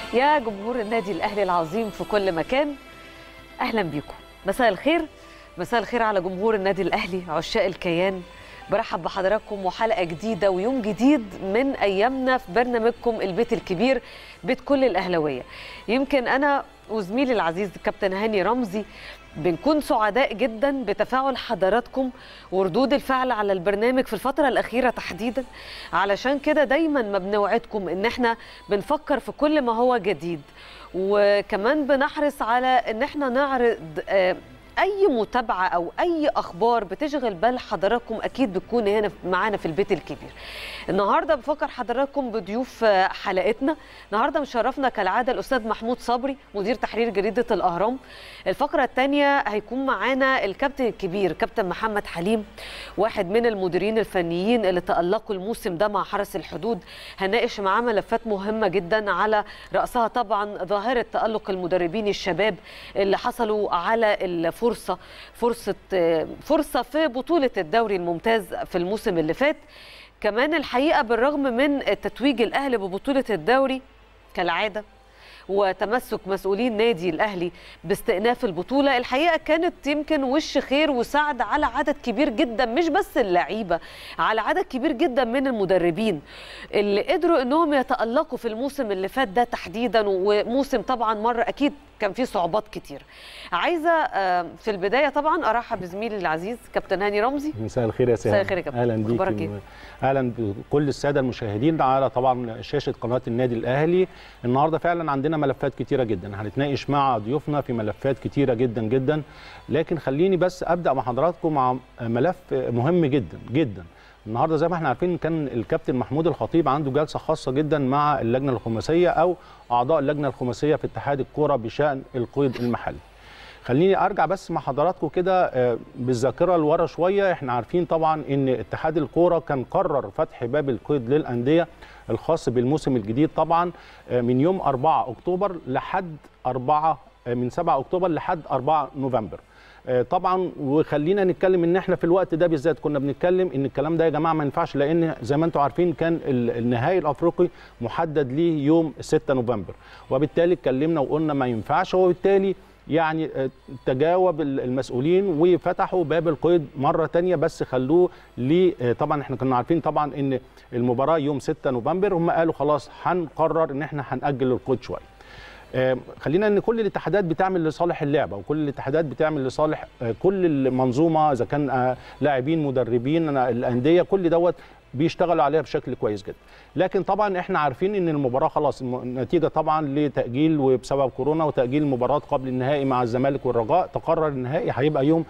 يا جمهور النادي الاهلي العظيم في كل مكان اهلا بيكم مساء الخير مساء الخير على جمهور النادي الاهلي عشاق الكيان برحب بحضراتكم وحلقه جديده ويوم جديد من ايامنا في برنامجكم البيت الكبير بيت كل الاهلاويه يمكن انا وزميلي العزيز كابتن هاني رمزي بنكون سعداء جدا بتفاعل حضراتكم وردود الفعل على البرنامج في الفترة الأخيرة تحديدا علشان كده دايما ما بنوعدكم ان احنا بنفكر في كل ما هو جديد وكمان بنحرص على ان احنا نعرض آه اي متابعه او اي اخبار بتشغل بال حضراتكم اكيد بتكون هنا معانا في البيت الكبير النهارده بفكر حضراتكم بضيوف حلقتنا النهارده مشرفنا كالعاده الاستاذ محمود صبري مدير تحرير جريده الاهرام الفقره الثانيه هيكون معانا الكابتن الكبير كابتن محمد حليم واحد من المديرين الفنيين اللي تالقوا الموسم ده مع حرس الحدود هنناقش معاه ملفات مهمه جدا على راسها طبعا ظاهره تالق المدربين الشباب اللي حصلوا على الفرصه فرصه فرصه فرصه في بطوله الدوري الممتاز في الموسم اللي فات كمان الحقيقه بالرغم من تتويج الاهلي ببطوله الدوري كالعاده وتمسك مسؤولين نادي الاهلي باستئناف البطوله الحقيقه كانت يمكن وش خير وسعد على عدد كبير جدا مش بس اللعيبه على عدد كبير جدا من المدربين اللي قدروا انهم يتالقوا في الموسم اللي فات ده تحديدا وموسم طبعا مره اكيد كان فيه صعوبات كتير عايزه في البدايه طبعا ارحب بزميلي العزيز كابتن هاني رمزي مساء الخير يا سهام مساء الخير يا كابتن اهلا بيك اهلا بكل الساده المشاهدين على طبعا شاشه قناه النادي الاهلي النهارده فعلا عندنا ملفات كتيره جدا هنتناقش مع ضيوفنا في ملفات كتيره جدا جدا لكن خليني بس ابدا مع حضراتكم مع ملف مهم جدا جدا النهارده زي ما احنا عارفين كان الكابتن محمود الخطيب عنده جلسه خاصه جدا مع اللجنه الخماسيه او اعضاء اللجنه الخماسيه في اتحاد الكوره بشان القيد المحلي. خليني ارجع بس مع حضراتكم كده بالذاكره لورا شويه احنا عارفين طبعا ان اتحاد الكوره كان قرر فتح باب القيد للانديه الخاص بالموسم الجديد طبعا من يوم 4 اكتوبر لحد 4 من 7 اكتوبر لحد 4 نوفمبر. طبعا وخلينا نتكلم ان احنا في الوقت ده بالذات كنا بنتكلم ان الكلام ده يا جماعه ما ينفعش لان زي ما انتم عارفين كان النهائي الافريقي محدد ليه يوم 6 نوفمبر وبالتالي اتكلمنا وقلنا ما ينفعش وبالتالي يعني تجاوب المسؤولين وفتحوا باب القيد مره تانية بس خلوه ليه طبعا احنا كنا عارفين طبعا ان المباراه يوم 6 نوفمبر هم قالوا خلاص هنقرر ان احنا هنأجل القيد شويه خلينا ان كل الاتحادات بتعمل لصالح اللعبه وكل الاتحادات بتعمل لصالح كل المنظومه اذا كان لاعبين مدربين الانديه كل دوت بيشتغلوا عليها بشكل كويس جدا لكن طبعا احنا عارفين ان المباراه خلاص النتيجه طبعا لتاجيل وبسبب كورونا وتاجيل المباراه قبل النهائي مع الزمالك والرجاء تقرر النهائي هيبقى يوم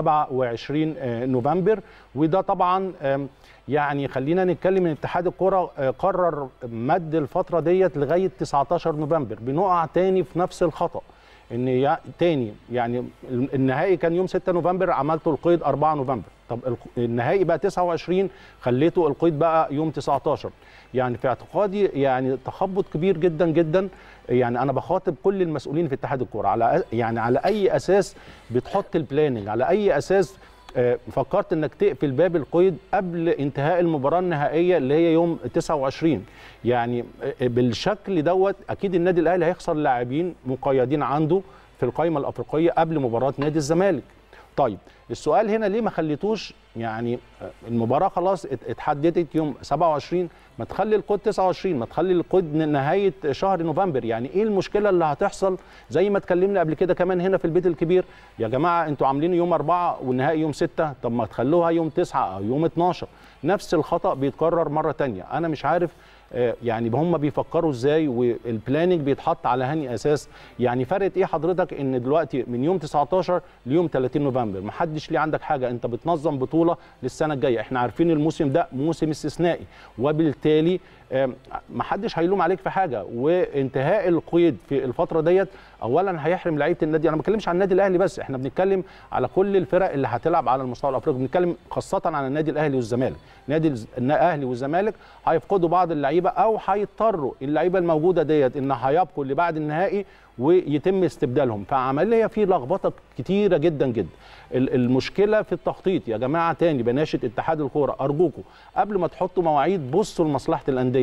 27 نوفمبر وده طبعا يعني خلينا نتكلم ان اتحاد الكره قرر مد الفتره ديت لغايه 19 نوفمبر بنقع تاني في نفس الخطا ان تاني يعني النهائي كان يوم 6 نوفمبر عملته القيد 4 نوفمبر طب النهائي بقى 29 خليته القيد بقى يوم 19 يعني في اعتقادي يعني تخبط كبير جدا جدا يعني انا بخاطب كل المسؤولين في اتحاد الكوره على يعني على اي اساس بتحط البلاننج على اي اساس فكرت انك تقفل باب القيد قبل انتهاء المباراه النهائيه اللي هي يوم 29 يعني بالشكل دوت اكيد النادي الاهلي هيخسر لاعبين مقيدين عنده في القائمه الافريقيه قبل مباراه نادي الزمالك طيب السؤال هنا ليه ما خليتوش يعني المباراه خلاص اتحددت يوم 27 ما تخلي القيد 29 ما تخلي القيد نهايه شهر نوفمبر يعني ايه المشكله اللي هتحصل زي ما اتكلمنا قبل كده كمان هنا في البيت الكبير يا جماعه انتوا عاملين يوم 4 والنهائي يوم 6 طب ما تخلوها يوم 9 او يوم 12 نفس الخطا بيتكرر مره ثانيه انا مش عارف يعني هم بيفكروا ازاي والبلاننج بيتحط على هني اساس يعني فرقت ايه حضرتك ان دلوقتي من يوم 19 ليوم 30 نوفمبر ما حدش ليه عندك حاجه انت بتنظم بطوله للسنه الجايه احنا عارفين الموسم ده موسم استثنائي وبالتالي ما حدش هيلوم عليك في حاجه وانتهاء القيد في الفتره ديت اولا هيحرم لعيبه النادي انا ما بتكلمش عن النادي الاهلي بس احنا بنتكلم على كل الفرق اللي هتلعب على المستوى الافريقي بنتكلم خاصه عن النادي الاهلي والزمالك نادي الاهلي والزمالك هيفقدوا بعض اللعيبه او هيضطروا اللعيبه الموجوده ديت ان هيبقوا اللي بعد النهائي ويتم استبدالهم فعمليه في لخبطه كتيره جدا جدا المشكله في التخطيط يا جماعه تاني بناشد اتحاد الكوره ارجوكم قبل ما تحطوا مواعيد بصوا لمصلحه الانديه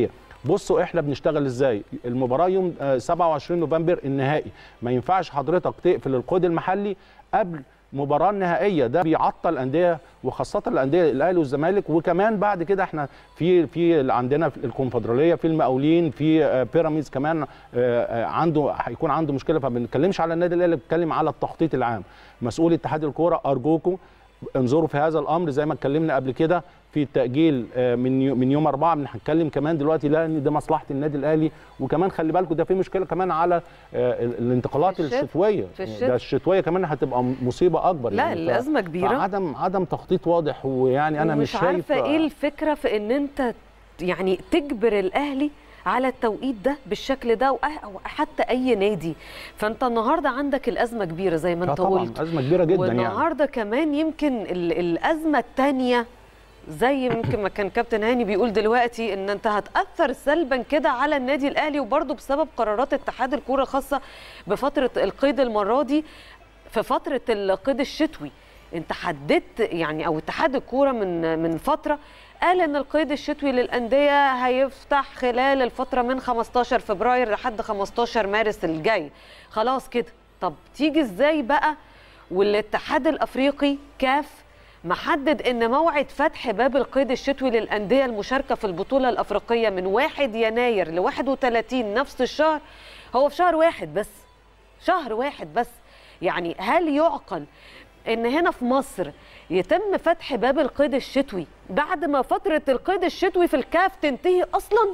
بصوا احنا بنشتغل ازاي المباراه يوم آه، 27 نوفمبر النهائي ما ينفعش حضرتك تقفل القيد المحلي قبل مباراه نهائيه ده بيعطل الانديه وخاصه الانديه الاهلي والزمالك وكمان بعد كده احنا في في عندنا في الكونفدراليه في المقاولين في آه، بيراميدز كمان آه، آه، عنده هيكون عنده مشكله فما بنتكلمش على النادي الاهلي بنتكلم على التخطيط العام مسؤول اتحاد الكوره ارجوكم انظروا في هذا الامر زي ما اتكلمنا قبل كده في التاجيل آه، من يو- من يوم أربعة هنتكلم كمان دلوقتي لا ان ده مصلحه النادي الاهلي وكمان خلي بالكم ده في مشكله كمان على آه، ال- الانتقالات في الشتاء. الشتويه في الشتاء. ده الشتويه كمان هتبقى مصيبه اكبر لا ف- الازمه كبيره عدم عدم تخطيط واضح ويعني انا مش مش شايف عارفه ايه الفكره في ان انت يعني تجبر الاهلي على التوقيت ده بالشكل ده وأه- او حتى اي نادي فانت النهارده عندك الازمه كبيره زي ما آه انت طبعا قلت ازمه كبيره جدا يعني والنهارده كمان يمكن ال- الازمه الثانيه زي يمكن ما كان كابتن هاني بيقول دلوقتي ان انت هتاثر سلبا كده على النادي الاهلي وبرده بسبب قرارات اتحاد الكوره خاصه بفتره القيد المره دي في فتره القيد الشتوي انت حددت يعني او اتحاد الكوره من من فتره قال ان القيد الشتوي للانديه هيفتح خلال الفتره من 15 فبراير لحد 15 مارس الجاي خلاص كده طب تيجي ازاي بقى والاتحاد الافريقي كاف محدد ان موعد فتح باب القيد الشتوي للانديه المشاركه في البطوله الافريقيه من 1 يناير ل 31 نفس الشهر هو في شهر واحد بس شهر واحد بس يعني هل يعقل ان هنا في مصر يتم فتح باب القيد الشتوي بعد ما فتره القيد الشتوي في الكاف تنتهي اصلا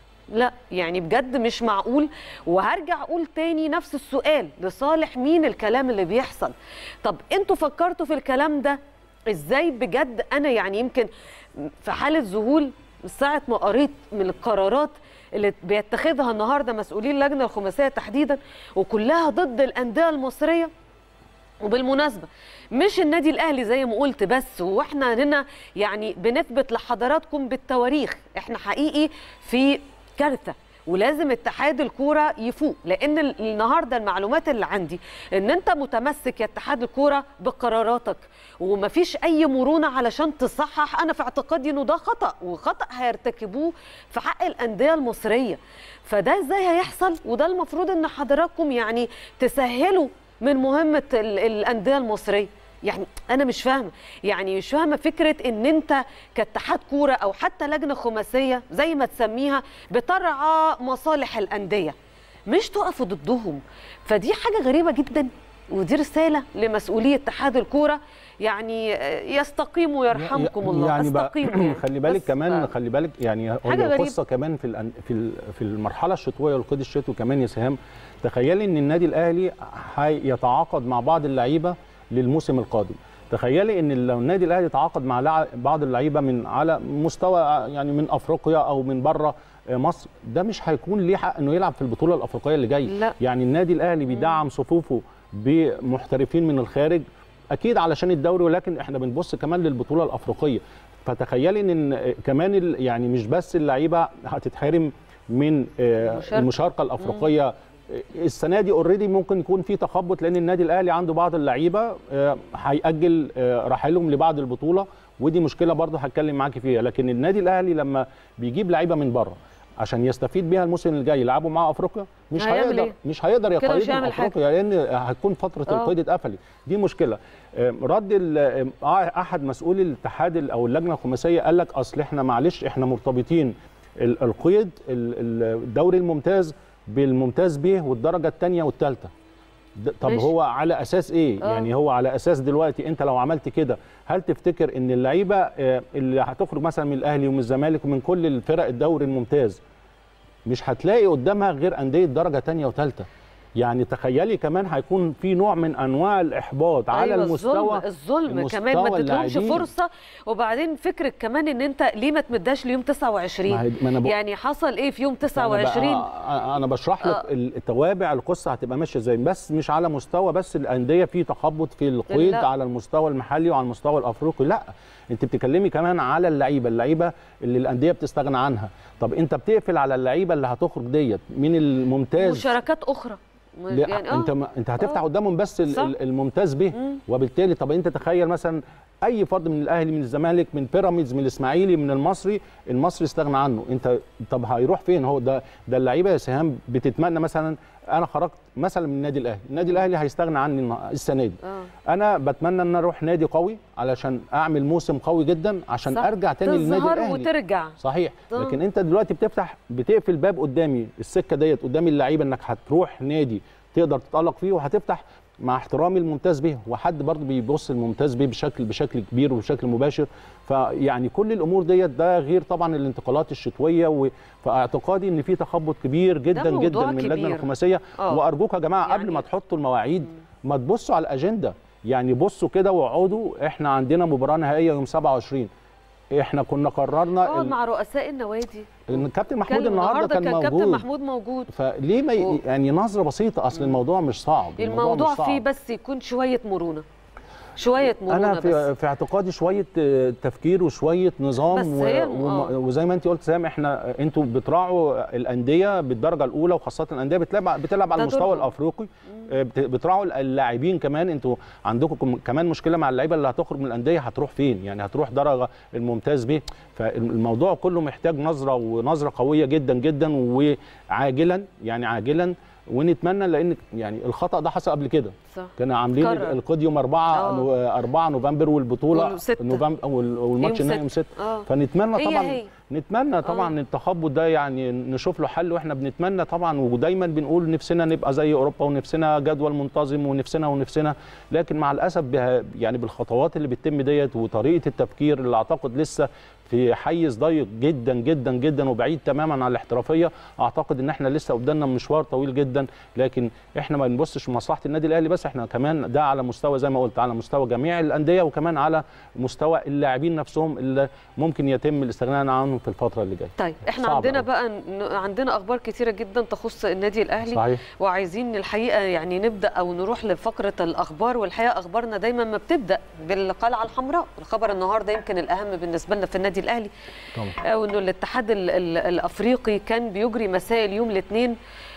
لا يعني بجد مش معقول وهرجع اقول تاني نفس السؤال لصالح مين الكلام اللي بيحصل طب انتوا فكرتوا في الكلام ده ازاي بجد انا يعني يمكن في حاله ذهول من ساعه ما قريت من القرارات اللي بيتخذها النهارده مسؤولين اللجنه الخماسيه تحديدا وكلها ضد الانديه المصريه وبالمناسبه مش النادي الاهلي زي ما قلت بس واحنا هنا يعني بنثبت لحضراتكم بالتواريخ احنا حقيقي في كارثه ولازم اتحاد الكوره يفوق لان ال- النهارده المعلومات اللي عندي ان انت متمسك يا اتحاد الكوره بقراراتك ومفيش اي مرونه علشان تصحح انا في اعتقادي انه ده خطا وخطا هيرتكبوه في حق الانديه المصريه فده ازاي هيحصل وده المفروض ان حضراتكم يعني تسهلوا من مهمه ال- الانديه المصريه يعني انا مش فاهمه يعني مش فاهمه فكره ان انت كاتحاد كوره او حتى لجنه خماسيه زي ما تسميها بترعى مصالح الانديه مش تقفوا ضدهم فدي حاجه غريبه جدا ودي رساله لمسؤولي اتحاد الكوره يعني آه، يستقيموا يرحمكم الله يعني بقى استقيموا يعني. خلي بالك بس كمان ف- خلي بالك يعني هو حاجة غريبة. القصه كمان في الأن- في ال- في المرحله الشتويه والقيد الشتوي كمان يا سهام تخيلي ان النادي الاهلي هيتعاقد مع بعض اللعيبه للموسم القادم تخيلي ان لو النادي الاهلي تعاقد مع لع- بعض اللعيبه من على مستوى يعني من افريقيا او من بره مصر ده مش هيكون ليه حق انه يلعب في البطوله الافريقيه اللي جايه لا. يعني النادي الاهلي بيدعم صفوفه بمحترفين من الخارج اكيد علشان الدوري ولكن احنا بنبص كمان للبطوله الافريقيه فتخيلي ان إن كمان ال- يعني مش بس اللعيبه هتتحرم من آه، المشاركة. المشاركه الافريقيه آه، السنه دي اوريدي ممكن يكون في تخبط لان النادي الاهلي عنده بعض اللعيبه آه، هيأجل آه، رحيلهم لبعد البطوله ودي مشكله برضه هتكلم معاكي فيها لكن النادي الاهلي لما بيجيب لعيبه من بره عشان يستفيد بيها الموسم الجاي يلعبوا مع افريقيا مش هيعمل هيقدر إيه؟ مش هيقدر كده مش يقيدهم هيعمل حاجة. افريقيا لان هتكون فتره آه. القيد اتقفلت دي مشكله آه، رد ال- آه، احد مسؤولي الاتحاد ال- او اللجنه الخماسيه قال لك اصل احنا معلش احنا مرتبطين ال- القيد ال- ال- الدوري الممتاز بالممتاز به والدرجه الثانيه والثالثه د- طب ماشي. هو على اساس ايه آه. يعني هو على اساس دلوقتي انت لو عملت كده هل تفتكر ان اللعيبه آه، اللي هتخرج مثلا من الاهلي ومن الزمالك ومن كل الفرق الدوري الممتاز مش هتلاقي قدامها غير انديه درجه تانية وثالثه يعني تخيلي كمان هيكون في نوع من انواع الاحباط على أيوة المستوى الظلم, الظلم المستوى كمان ما تديهمش اللاعبين. فرصه وبعدين فكره كمان ان انت ليه ما تمداش ليوم ما 29 هي- ما أنا بق- يعني حصل ايه في يوم أنا 29 بقى- انا بشرح لك آه. التوابع القصه هتبقى ماشيه ازاي بس مش على مستوى بس الانديه في تخبط في القيد لا. على المستوى المحلي وعلى المستوى الافريقي لا انت بتتكلمي كمان على اللعيبه اللعيبه اللي الانديه بتستغنى عنها طب انت بتقفل على اللعيبه اللي هتخرج ديت من الممتاز مشاركات اخرى لا يعني اه انت ما انت هتفتح آه. قدامهم بس ال- صح. ال- الممتاز به مم. وبالتالي طب انت تخيل مثلا اي فرد من الاهلي من الزمالك من بيراميدز من الاسماعيلي من المصري المصري استغنى عنه انت طب هيروح فين هو ده ده اللعيبه يا سهام بتتمنى مثلا انا خرجت مثلا من النادي الاهلي النادي الاهلي هيستغنى عني النها- السنه دي اه انا بتمنى ان أنا اروح نادي قوي علشان اعمل موسم قوي جدا عشان صح. ارجع تاني للنادي تظهر الاهلي وترجع صحيح آه. لكن انت دلوقتي بتفتح بتقفل باب قدامي السكه ديت قدام اللعيبه انك هتروح نادي تقدر تتالق فيه وهتفتح مع احترامي الممتاز به وحد برضه بيبص الممتاز به بشكل بشكل كبير وبشكل مباشر فيعني كل الامور ديت ده غير طبعا الانتقالات الشتويه و... فاعتقادي ان في تخبط كبير جدا موضوع جدا من اللجنه كبير. الخماسيه آه. وارجوك يا جماعه يعني- قبل ما تحطوا المواعيد ما تبصوا على الاجنده يعني بصوا كده واقعدوا احنا عندنا مباراه نهائيه يوم 27 احنا كنا قررنا اقعد ال- مع رؤساء النوادي ان كابتن محمود كان النهارده كان كان كابتن موجود محمود موجود فليه ما ي... و- يعني نظره بسيطه اصل الموضوع مش صعب الموضوع مش صعب. فيه بس يكون شويه مرونه شويه مرونه انا بس في, في اعتقادي شويه آه، تفكير وشويه نظام بس هي- وم- آه. وزي ما انت قلت سام احنا انتوا بتراعوا الانديه بالدرجه الاولى وخاصه الانديه بتلعب بتلعب على ده المستوى دورهم. الافريقي آه، بت- بتراعوا اللاعبين كمان انتوا عندكم كم- كمان مشكله مع اللعيبه اللي هتخرج من الانديه هتروح فين يعني هتروح درجه الممتاز بيه فالموضوع كله محتاج نظره ونظره قويه جدا جدا وعاجلا يعني عاجلا ونتمنى لان يعني الخطا ده حصل قبل كده صح كانوا عاملين كرر. القيد يوم 4 آه. نو- 4 نوفمبر والبطوله وستة. نوفمبر وال- والماتش يوم النهائي يوم 6 اه فنتمنى هي طبعا هي. نتمنى طبعا التخبط ده يعني نشوف له حل واحنا بنتمنى طبعا ودايما بنقول نفسنا نبقى زي اوروبا ونفسنا جدول منتظم ونفسنا ونفسنا لكن مع الاسف بها يعني بالخطوات اللي بتتم ديت وطريقه التفكير اللي اعتقد لسه في حيز ضيق جدا جدا جدا وبعيد تماما عن الاحترافيه اعتقد ان احنا لسه قدامنا مشوار طويل جدا لكن احنا ما بنبصش لمصلحه النادي الاهلي بس احنا كمان ده على مستوى زي ما قلت على مستوى جميع الانديه وكمان على مستوى اللاعبين نفسهم اللي ممكن يتم الاستغناء عنهم في الفتره اللي جايه طيب احنا صعب عندنا أوي. بقى ن- عندنا اخبار كتيره جدا تخص النادي الاهلي صحيح وعايزين الحقيقه يعني نبدا او نروح لفقره الاخبار والحقيقه اخبارنا دايما ما بتبدا بالقلعه الحمراء الخبر النهارده يمكن الاهم بالنسبه لنا في النادي الاهلي طبعا آه، وانه الاتحاد ال- ال- الافريقي كان بيجري مساء اليوم الاثنين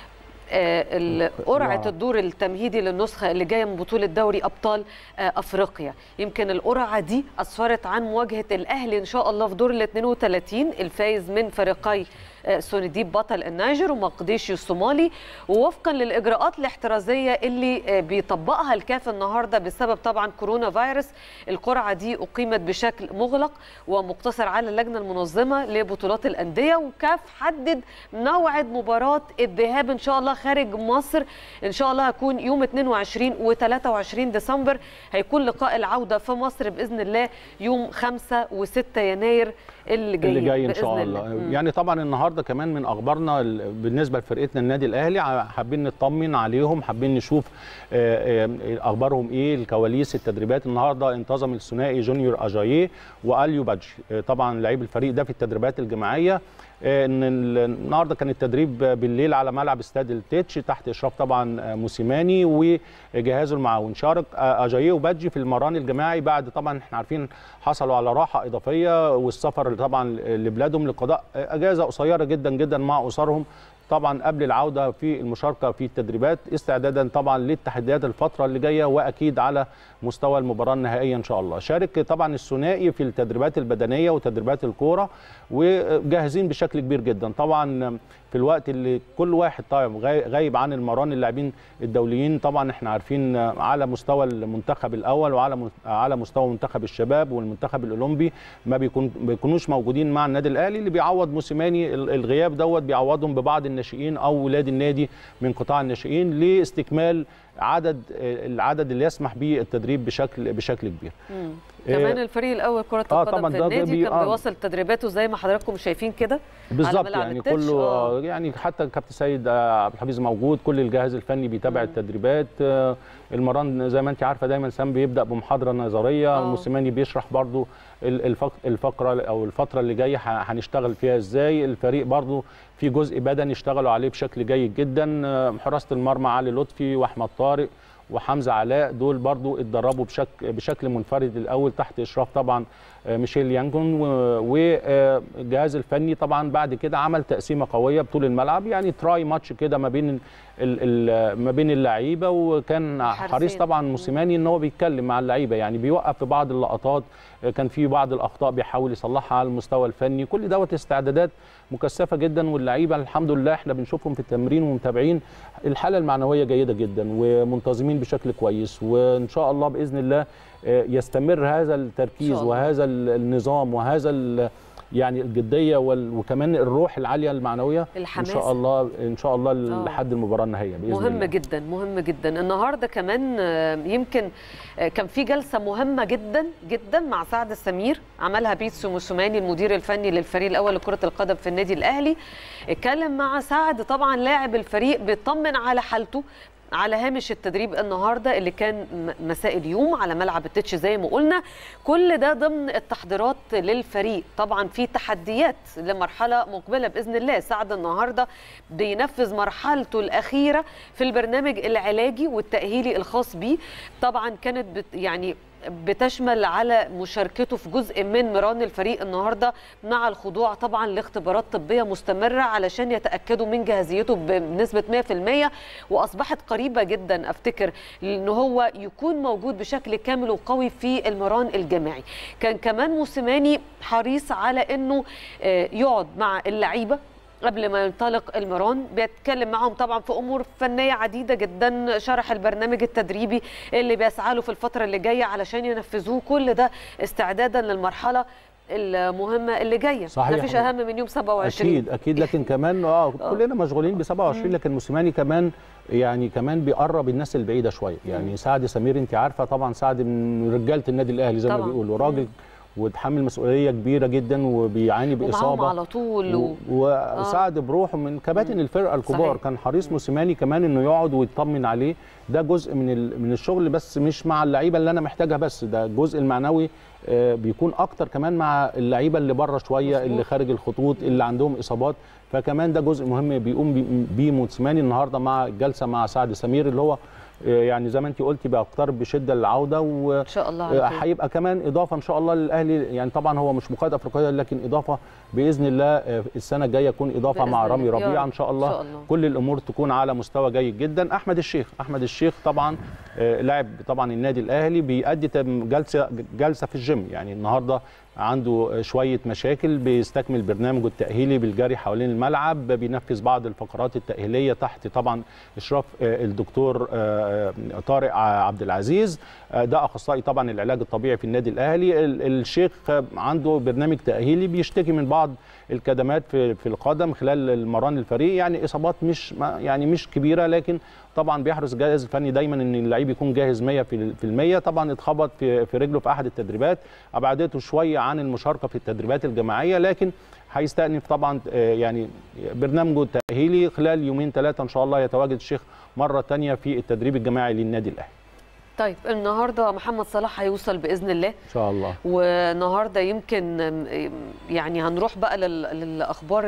قرعه نعم. الدور التمهيدي للنسخه اللي جايه من بطوله دوري ابطال آه، افريقيا يمكن القرعه دي اسفرت عن مواجهه الاهلي ان شاء الله في دور ال 32 الفايز من فريقي آه، سونديب بطل النيجر ومقديشي الصومالي ووفقا للاجراءات الاحترازيه اللي آه، بيطبقها الكاف النهارده بسبب طبعا كورونا فيروس القرعه دي اقيمت بشكل مغلق ومقتصر على اللجنه المنظمه لبطولات الانديه وكاف حدد موعد مباراه الذهاب ان شاء الله خارج مصر ان شاء الله هيكون يوم 22 و23 ديسمبر هيكون لقاء العوده في مصر باذن الله يوم 5 و6 يناير اللي جاي اللي جاي ان بإذن شاء الله مم. يعني طبعا النهارده كمان من اخبارنا ال- بالنسبه لفرقتنا النادي الاهلي ع- حابين نطمن عليهم حابين نشوف آه، آه، اخبارهم ايه الكواليس التدريبات النهارده انتظم الثنائي جونيور اجاييه واليو بادجي آه، طبعا لعيب الفريق ده في التدريبات الجماعيه آه، ان ال- النهارده كان التدريب بالليل على ملعب استاد التتش تحت اشراف طبعا آه، موسيماني وجهازه المعاون شارك آه، اجاييه وبادجي في المران الجماعي بعد طبعا احنا عارفين حصلوا على راحه اضافيه والسفر طبعا لبلادهم لقضاء اجازه قصيره جدا جدا مع اسرهم طبعا قبل العوده في المشاركه في التدريبات استعدادا طبعا للتحديات الفتره اللي جايه واكيد على مستوى المباراه النهائيه ان شاء الله شارك طبعا الثنائي في التدريبات البدنيه وتدريبات الكوره وجاهزين بشكل كبير جدا طبعا في الوقت اللي كل واحد طيب غاي- غايب عن المران اللاعبين الدوليين طبعا احنا عارفين على مستوى المنتخب الاول وعلى م- على مستوى منتخب الشباب والمنتخب الاولمبي ما بيكون بيكونوش موجودين مع النادي الاهلي اللي بيعوض موسيماني ال- الغياب دوت بيعوضهم ببعض الناشئين او ولاد النادي من قطاع الناشئين لاستكمال عدد العدد اللي يسمح به التدريب بشكل بشكل كبير مم. إيه، كمان الفريق الاول كره آه القدم طبعاً في ده النادي بي- كان آه. بيواصل تدريباته زي ما حضراتكم شايفين كده بالظبط ملعب يعني التتش، كله آه. آه. يعني حتى كابتن سيد آه، عبد الحفيظ موجود كل الجهاز الفني بيتابع مم. التدريبات آه، المران زي ما انت عارفه دايما سام بيبدا بمحاضره نظريه آه. موسيماني بيشرح برضو ال- الفق- الفقره او الفتره اللي جايه ه- هنشتغل فيها ازاي الفريق برضو في جزء بدني اشتغلوا عليه بشكل جيد جدا آه، حراسه المرمى علي لطفي واحمد طارق وحمزه علاء دول برضو اتدربوا بشكل بشكل منفرد الاول تحت اشراف طبعا ميشيل يانجون والجهاز الفني طبعا بعد كده عمل تقسيمه قويه بطول الملعب يعني تراي ماتش كده ما بين ال ال ما بين اللعيبه وكان حريص طبعا موسيماني ان هو بيتكلم مع اللعيبه يعني بيوقف في بعض اللقطات كان في بعض الاخطاء بيحاول يصلحها على المستوى الفني كل دوت استعدادات مكثفه جدا واللعيبه الحمد لله احنا بنشوفهم في التمرين ومتابعين الحاله المعنويه جيده جدا ومنتظمين بشكل كويس وان شاء الله باذن الله يستمر هذا التركيز وهذا النظام وهذا يعني الجديه وكمان الروح العاليه المعنويه الحماس. ان شاء الله ان شاء الله لحد المباراه النهائيه باذن مهم الله. جدا مهم جدا النهارده كمان يمكن كان في جلسه مهمه جدا جدا مع سعد السمير عملها بيتسو موسوماني المدير الفني للفريق الاول لكره القدم في النادي الاهلي اتكلم مع سعد طبعا لاعب الفريق بيطمن على حالته على هامش التدريب النهارده اللي كان مساء اليوم على ملعب التتش زي ما قلنا كل ده ضمن التحضيرات للفريق طبعا في تحديات لمرحله مقبله باذن الله سعد النهارده بينفذ مرحلته الاخيره في البرنامج العلاجي والتاهيلي الخاص بيه طبعا كانت بت يعني بتشمل على مشاركته في جزء من مران الفريق النهارده مع الخضوع طبعا لاختبارات طبيه مستمره علشان يتاكدوا من جاهزيته بنسبه 100% واصبحت قريبه جدا افتكر ان هو يكون موجود بشكل كامل وقوي في المران الجماعي كان كمان موسيماني حريص على انه يقعد مع اللعيبه قبل ما ينطلق المران بيتكلم معهم طبعا في امور فنيه عديده جدا شرح البرنامج التدريبي اللي بيسعى له في الفتره اللي جايه علشان ينفذوه كل ده استعدادا للمرحله المهمه اللي جايه صحيح مفيش اهم من يوم 27 اكيد اكيد لكن كمان اه كلنا مشغولين ب 27 لكن موسيماني كمان يعني كمان بيقرب الناس البعيده شويه يعني سعد سمير انت عارفه طبعا سعد من رجاله النادي الاهلي زي ما بيقولوا راجل وتحمل مسؤوليه كبيره جدا وبيعاني باصابه على طول و... وسعد بروحه من كباتن الفرقه الكبار صحيح. كان حريص موسيماني كمان انه يقعد ويطمن عليه ده جزء من من الشغل بس مش مع اللعيبه اللي انا محتاجها بس ده الجزء المعنوي بيكون اكتر كمان مع اللعيبه اللي بره شويه اللي خارج الخطوط اللي عندهم اصابات فكمان ده جزء مهم بيقوم بيه موسيماني النهارده مع الجلسه مع سعد سمير اللي هو يعني زي ما انت قلتي بيقترب بشده للعوده و ان شاء الله هيبقى كمان اضافه ان شاء الله للاهلي يعني طبعا هو مش مقيد افريقيا لكن اضافه باذن الله السنه الجايه يكون اضافه مع رامي ربيعه ان شاء الله, إن شاء الله كل الامور تكون على مستوى جيد جدا احمد الشيخ احمد الشيخ طبعا لاعب طبعا النادي الاهلي بيأدي جلسه جلسه في الجيم يعني النهارده عنده شويه مشاكل بيستكمل برنامجه التاهيلي بالجري حوالين الملعب بينفذ بعض الفقرات التاهيليه تحت طبعا اشراف الدكتور طارق عبد العزيز ده اخصائي طبعا العلاج الطبيعي في النادي الاهلي الشيخ عنده برنامج تاهيلي بيشتكي من بعض الكدمات في في القدم خلال المران الفريق يعني اصابات مش يعني مش كبيره لكن طبعا بيحرص الجهاز الفني دايما ان اللعيب يكون جاهز 100% طبعا اتخبط في في رجله في احد التدريبات ابعدته شويه عن المشاركه في التدريبات الجماعيه لكن هيستأنف طبعا يعني برنامجه التأهيلي خلال يومين ثلاثة إن شاء الله يتواجد الشيخ مرة ثانية في التدريب الجماعي للنادي الأهلي. طيب النهارده محمد صلاح هيوصل باذن الله ان شاء الله والنهارده يمكن يعني هنروح بقى للاخبار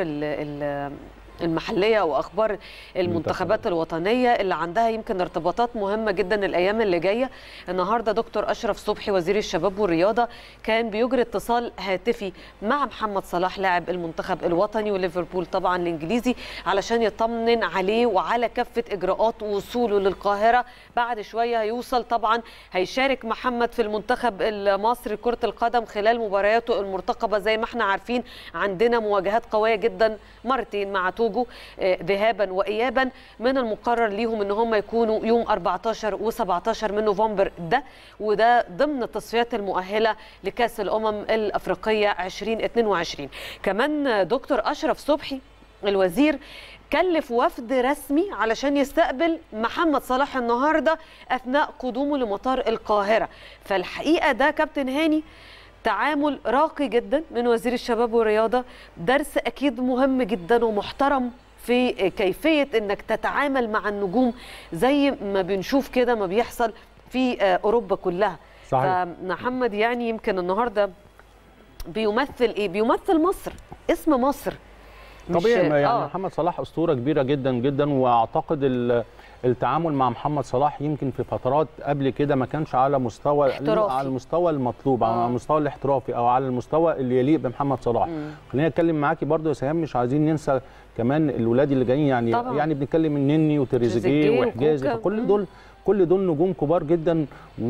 المحليه واخبار المنتخبات الوطنيه اللي عندها يمكن ارتباطات مهمه جدا الايام اللي جايه النهارده دكتور اشرف صبحي وزير الشباب والرياضه كان بيجري اتصال هاتفي مع محمد صلاح لاعب المنتخب الوطني وليفربول طبعا الانجليزي علشان يطمن عليه وعلى كافه اجراءات وصوله للقاهره بعد شويه هيوصل طبعا هيشارك محمد في المنتخب المصري كره القدم خلال مبارياته المرتقبه زي ما احنا عارفين عندنا مواجهات قويه جدا مرتين مع توجو ذهابا وايابا من المقرر ليهم ان هم يكونوا يوم 14 و17 من نوفمبر ده وده ضمن التصفيات المؤهله لكاس الامم الافريقيه 2022 كمان دكتور اشرف صبحي الوزير كلف وفد رسمي علشان يستقبل محمد صلاح النهارده اثناء قدومه لمطار القاهره فالحقيقه ده كابتن هاني تعامل راقي جدا من وزير الشباب والرياضه درس اكيد مهم جدا ومحترم في كيفيه انك تتعامل مع النجوم زي ما بنشوف كده ما بيحصل في اوروبا كلها صحيح. فمحمد يعني يمكن النهارده بيمثل ايه بيمثل مصر اسم مصر طبيعي يعني آه. محمد صلاح اسطوره كبيره جدا جدا واعتقد التعامل مع محمد صلاح يمكن في فترات قبل كده ما كانش على مستوى احترافي. على المستوى المطلوب او آه. على المستوى الاحترافي او على المستوى اللي يليق بمحمد صلاح مم. خليني اتكلم معاكي برضو يا سهام مش عايزين ننسى كمان الولاد اللي جايين يعني طبعاً. يعني بنتكلم النني وتريزيجيه تريزيجيه وحجازي وكوكا. فكل مم. دول كل دول نجوم كبار جدا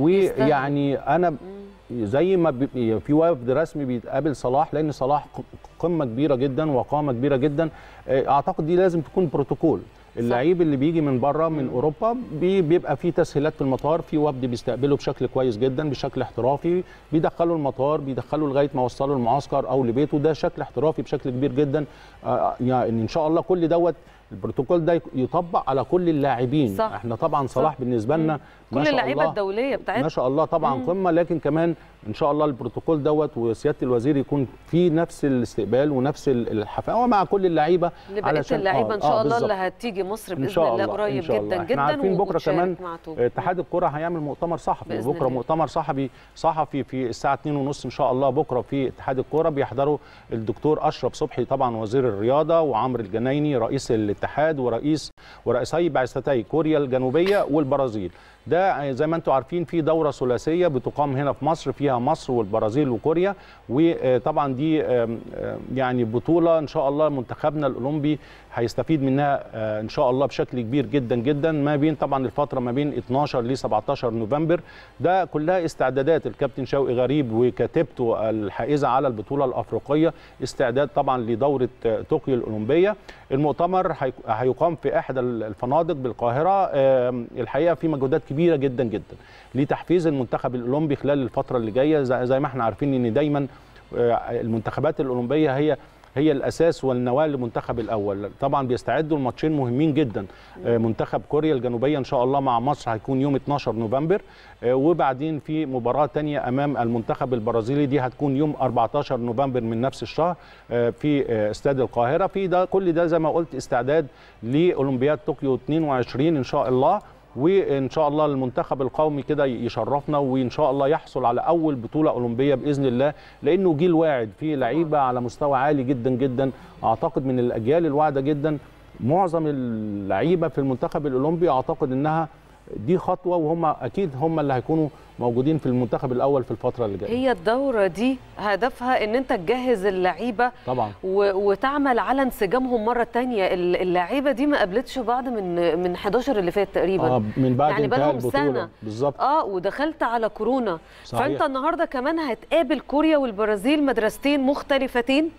ويعني انا زي ما بي- في وفد رسمي بيتقابل صلاح لان صلاح ق- قمه كبيره جدا وقامه كبيره جدا آه، اعتقد دي لازم تكون بروتوكول اللعيب اللي بيجي من بره من اوروبا بي- بيبقى فيه تسهيلات في المطار في وفد بيستقبله بشكل كويس جدا بشكل احترافي بيدخله المطار بيدخله لغايه ما وصله المعسكر او لبيته ده شكل احترافي بشكل كبير جدا آه، يعني ان شاء الله كل دوت البروتوكول ده يطبق على كل اللاعبين صح. احنا طبعا صلاح صح. بالنسبه لنا ما كل شاء اللعيبه الله الدوليه ما بتاعتنا شاء الله طبعا مم. قمه لكن كمان ان شاء الله البروتوكول دوت وسياده الوزير يكون في نفس الاستقبال ونفس ال- الحفاوه مع كل اللعيبه لبقيه علشان- اللعيبه آه، ان شاء آه، الله بالظبط. اللي هتيجي مصر ان باذن شاء الله الله قريب إن شاء جدا الله. جدا احنا عارفين بكره وتشارك كمان مع توب. اتحاد الكره هيعمل مؤتمر صحفي بإذن بكره الله. مؤتمر صحفي صحفي في الساعه 2:30 ان شاء الله بكره في اتحاد الكره بيحضروا الدكتور اشرف صبحي طبعا وزير الرياضه وعمرو الجنايني رئيس الاتحاد ورئيس ورئيسي بعثتي كوريا الجنوبيه والبرازيل ده زي ما انتم عارفين في دوره ثلاثيه بتقام هنا في مصر فيها مصر والبرازيل وكوريا وطبعا دي آم، آم، يعني بطوله ان شاء الله منتخبنا الاولمبي هيستفيد منها آه، ان شاء الله بشكل كبير جدا جدا ما بين طبعا الفتره ما بين 12 ل 17 نوفمبر ده كلها استعدادات الكابتن شوقي غريب وكتيبته الحائزه على البطوله الافريقيه استعداد طبعا لدوره آه، طوكيو الاولمبيه المؤتمر هي- هيقام في احدى الفنادق بالقاهره آم، الحقيقه في مجهودات كبيره جدا جدا لتحفيز المنتخب الاولمبي خلال الفتره اللي جايه زي زي ما احنا عارفين ان دايما آه، المنتخبات الاولمبيه هي هي الاساس والنواه للمنتخب الاول طبعا بيستعدوا لماتشين مهمين جدا آه، منتخب كوريا الجنوبيه ان شاء الله مع مصر هيكون يوم 12 نوفمبر آه، وبعدين في مباراه تانية امام المنتخب البرازيلي دي هتكون يوم 14 نوفمبر من نفس الشهر آه، في آه، استاد القاهره في ده كل ده زي ما قلت استعداد لاولمبياد طوكيو 22 ان شاء الله وان شاء الله المنتخب القومي كده يشرفنا وان شاء الله يحصل على اول بطوله اولمبيه باذن الله لانه جيل واعد فيه لعيبه على مستوى عالي جدا جدا اعتقد من الاجيال الواعده جدا معظم اللعيبه في المنتخب الاولمبي اعتقد انها دي خطوه وهم اكيد هم اللي هيكونوا موجودين في المنتخب الاول في الفتره اللي جايه هي الدوره دي هدفها ان انت تجهز اللعيبه طبعا و... وتعمل على انسجامهم مره تانية ال- اللعيبه دي ما قابلتش بعض من من 11 اللي فات تقريبا آه من بعد يعني انتهاء بقالهم البطوله سنة. بالظبط اه ودخلت على كورونا صحيح. فانت النهارده كمان هتقابل كوريا والبرازيل مدرستين مختلفتين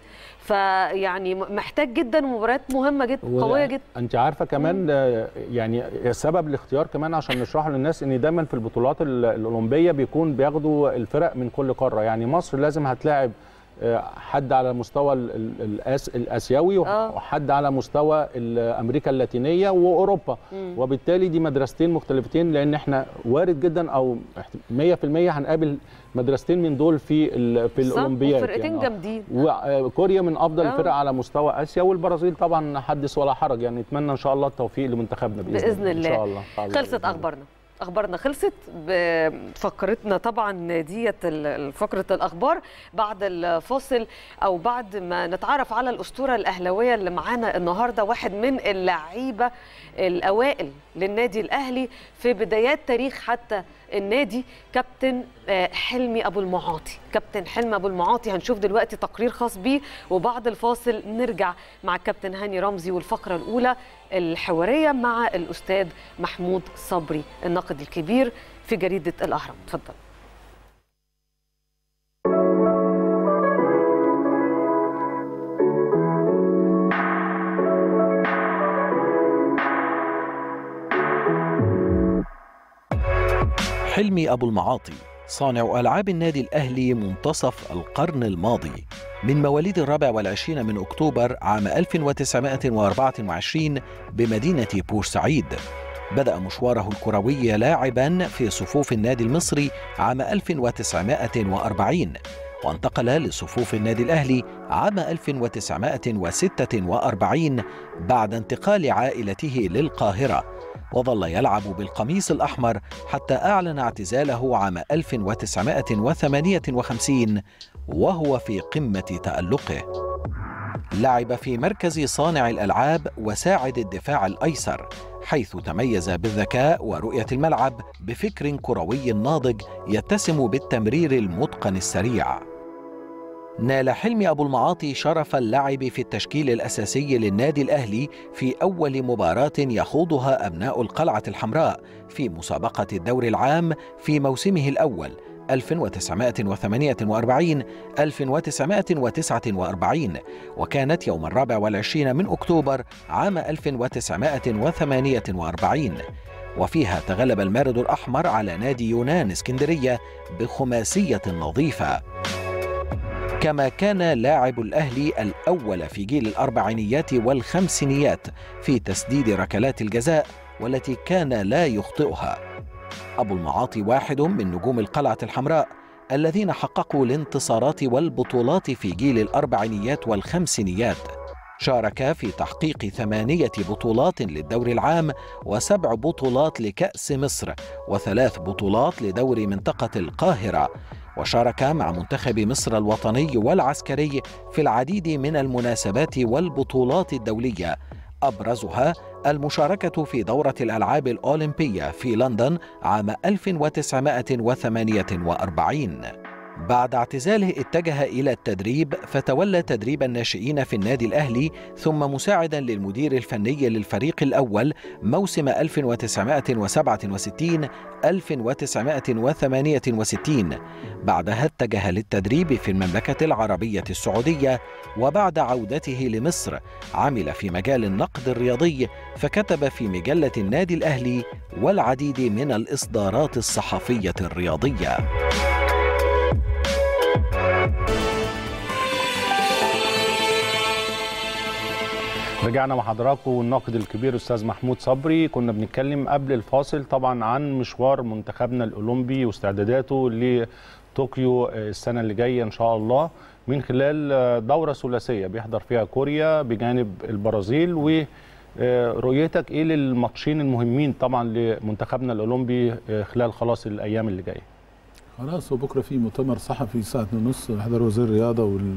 فيعني م- محتاج جدا مباريات مهمه جدا و- قويه جدا انت عارفه كمان آه، يعني سبب الاختيار كمان عشان نشرحه للناس ان دايما في البطولات ال- الاولمبيه بيكون بياخدوا الفرق من كل قاره يعني مصر لازم هتلاعب آه، حد على مستوى ال- ال- الآس الاسيوي آه. وحد على مستوى ال- امريكا اللاتينيه واوروبا مم. وبالتالي دي مدرستين مختلفتين لان احنا وارد جدا او 100% هنقابل مدرستين من دول في ال- في صح؟ الاولمبياد وفرقتين يعني. آه. جامدين وكوريا من افضل آه. الفرق على مستوى اسيا والبرازيل طبعا حدث ولا حرج يعني نتمنى ان شاء الله التوفيق لمنتخبنا باذن, باذن ان الله شاء الله الله خلصت بإذن الله. اخبارنا اخبارنا خلصت بفقرتنا طبعا ديت ال- فقره الاخبار بعد الفاصل او بعد ما نتعرف على الاسطوره الاهلاويه اللي معانا النهارده واحد من اللعيبه الاوائل للنادي الاهلي في بدايات تاريخ حتى النادي كابتن آه، حلمي ابو المعاطي كابتن حلمي ابو المعاطي هنشوف دلوقتي تقرير خاص بيه وبعد الفاصل نرجع مع الكابتن هاني رمزي والفقره الاولى الحواريه مع الاستاذ محمود صبري الناقد الكبير في جريده الاهرام اتفضل حلمي أبو المعاطي صانع ألعاب النادي الأهلي منتصف القرن الماضي من مواليد الرابع والعشرين من أكتوبر عام 1924 بمدينة بورسعيد بدأ مشواره الكروي لاعبا في صفوف النادي المصري عام 1940 وانتقل لصفوف النادي الأهلي عام 1946 بعد انتقال عائلته للقاهرة وظل يلعب بالقميص الأحمر حتى أعلن اعتزاله عام 1958 وهو في قمة تألقه لعب في مركز صانع الألعاب وساعد الدفاع الأيسر حيث تميز بالذكاء ورؤية الملعب بفكر كروي ناضج يتسم بالتمرير المتقن السريع نال حلمي أبو المعاطي شرف اللعب في التشكيل الأساسي للنادي الأهلي في أول مباراة يخوضها أبناء القلعة الحمراء في مسابقة الدور العام في موسمه الأول 1948 1949 وكانت يوم الرابع والعشرين من أكتوبر عام 1948 وفيها تغلب المارد الأحمر على نادي يونان اسكندرية بخماسية نظيفة كما كان لاعب الأهلي الأول في جيل الأربعينيات والخمسينيات في تسديد ركلات الجزاء والتي كان لا يخطئها أبو المعاطي واحد من نجوم القلعة الحمراء الذين حققوا الانتصارات والبطولات في جيل الأربعينيات والخمسينيات شارك في تحقيق ثمانية بطولات للدور العام وسبع بطولات لكأس مصر وثلاث بطولات لدور منطقة القاهرة وشارك مع منتخب مصر الوطني والعسكري في العديد من المناسبات والبطولات الدوليه ابرزها المشاركه في دوره الالعاب الاولمبيه في لندن عام 1948 بعد اعتزاله اتجه الى التدريب فتولى تدريب الناشئين في النادي الاهلي ثم مساعدا للمدير الفني للفريق الاول موسم 1967 1968 بعدها اتجه للتدريب في المملكه العربيه السعوديه وبعد عودته لمصر عمل في مجال النقد الرياضي فكتب في مجله النادي الاهلي والعديد من الاصدارات الصحفيه الرياضيه رجعنا مع حضراتكم والناقد الكبير استاذ محمود صبري كنا بنتكلم قبل الفاصل طبعا عن مشوار منتخبنا الاولمبي واستعداداته لطوكيو السنه اللي جايه ان شاء الله من خلال دوره ثلاثيه بيحضر فيها كوريا بجانب البرازيل ورؤيتك ايه للماتشين المهمين طبعا لمنتخبنا الاولمبي خلال خلاص الايام اللي جايه خلاص وبكره في مؤتمر صحفي الساعه 2:30 حضر وزير الرياضه وال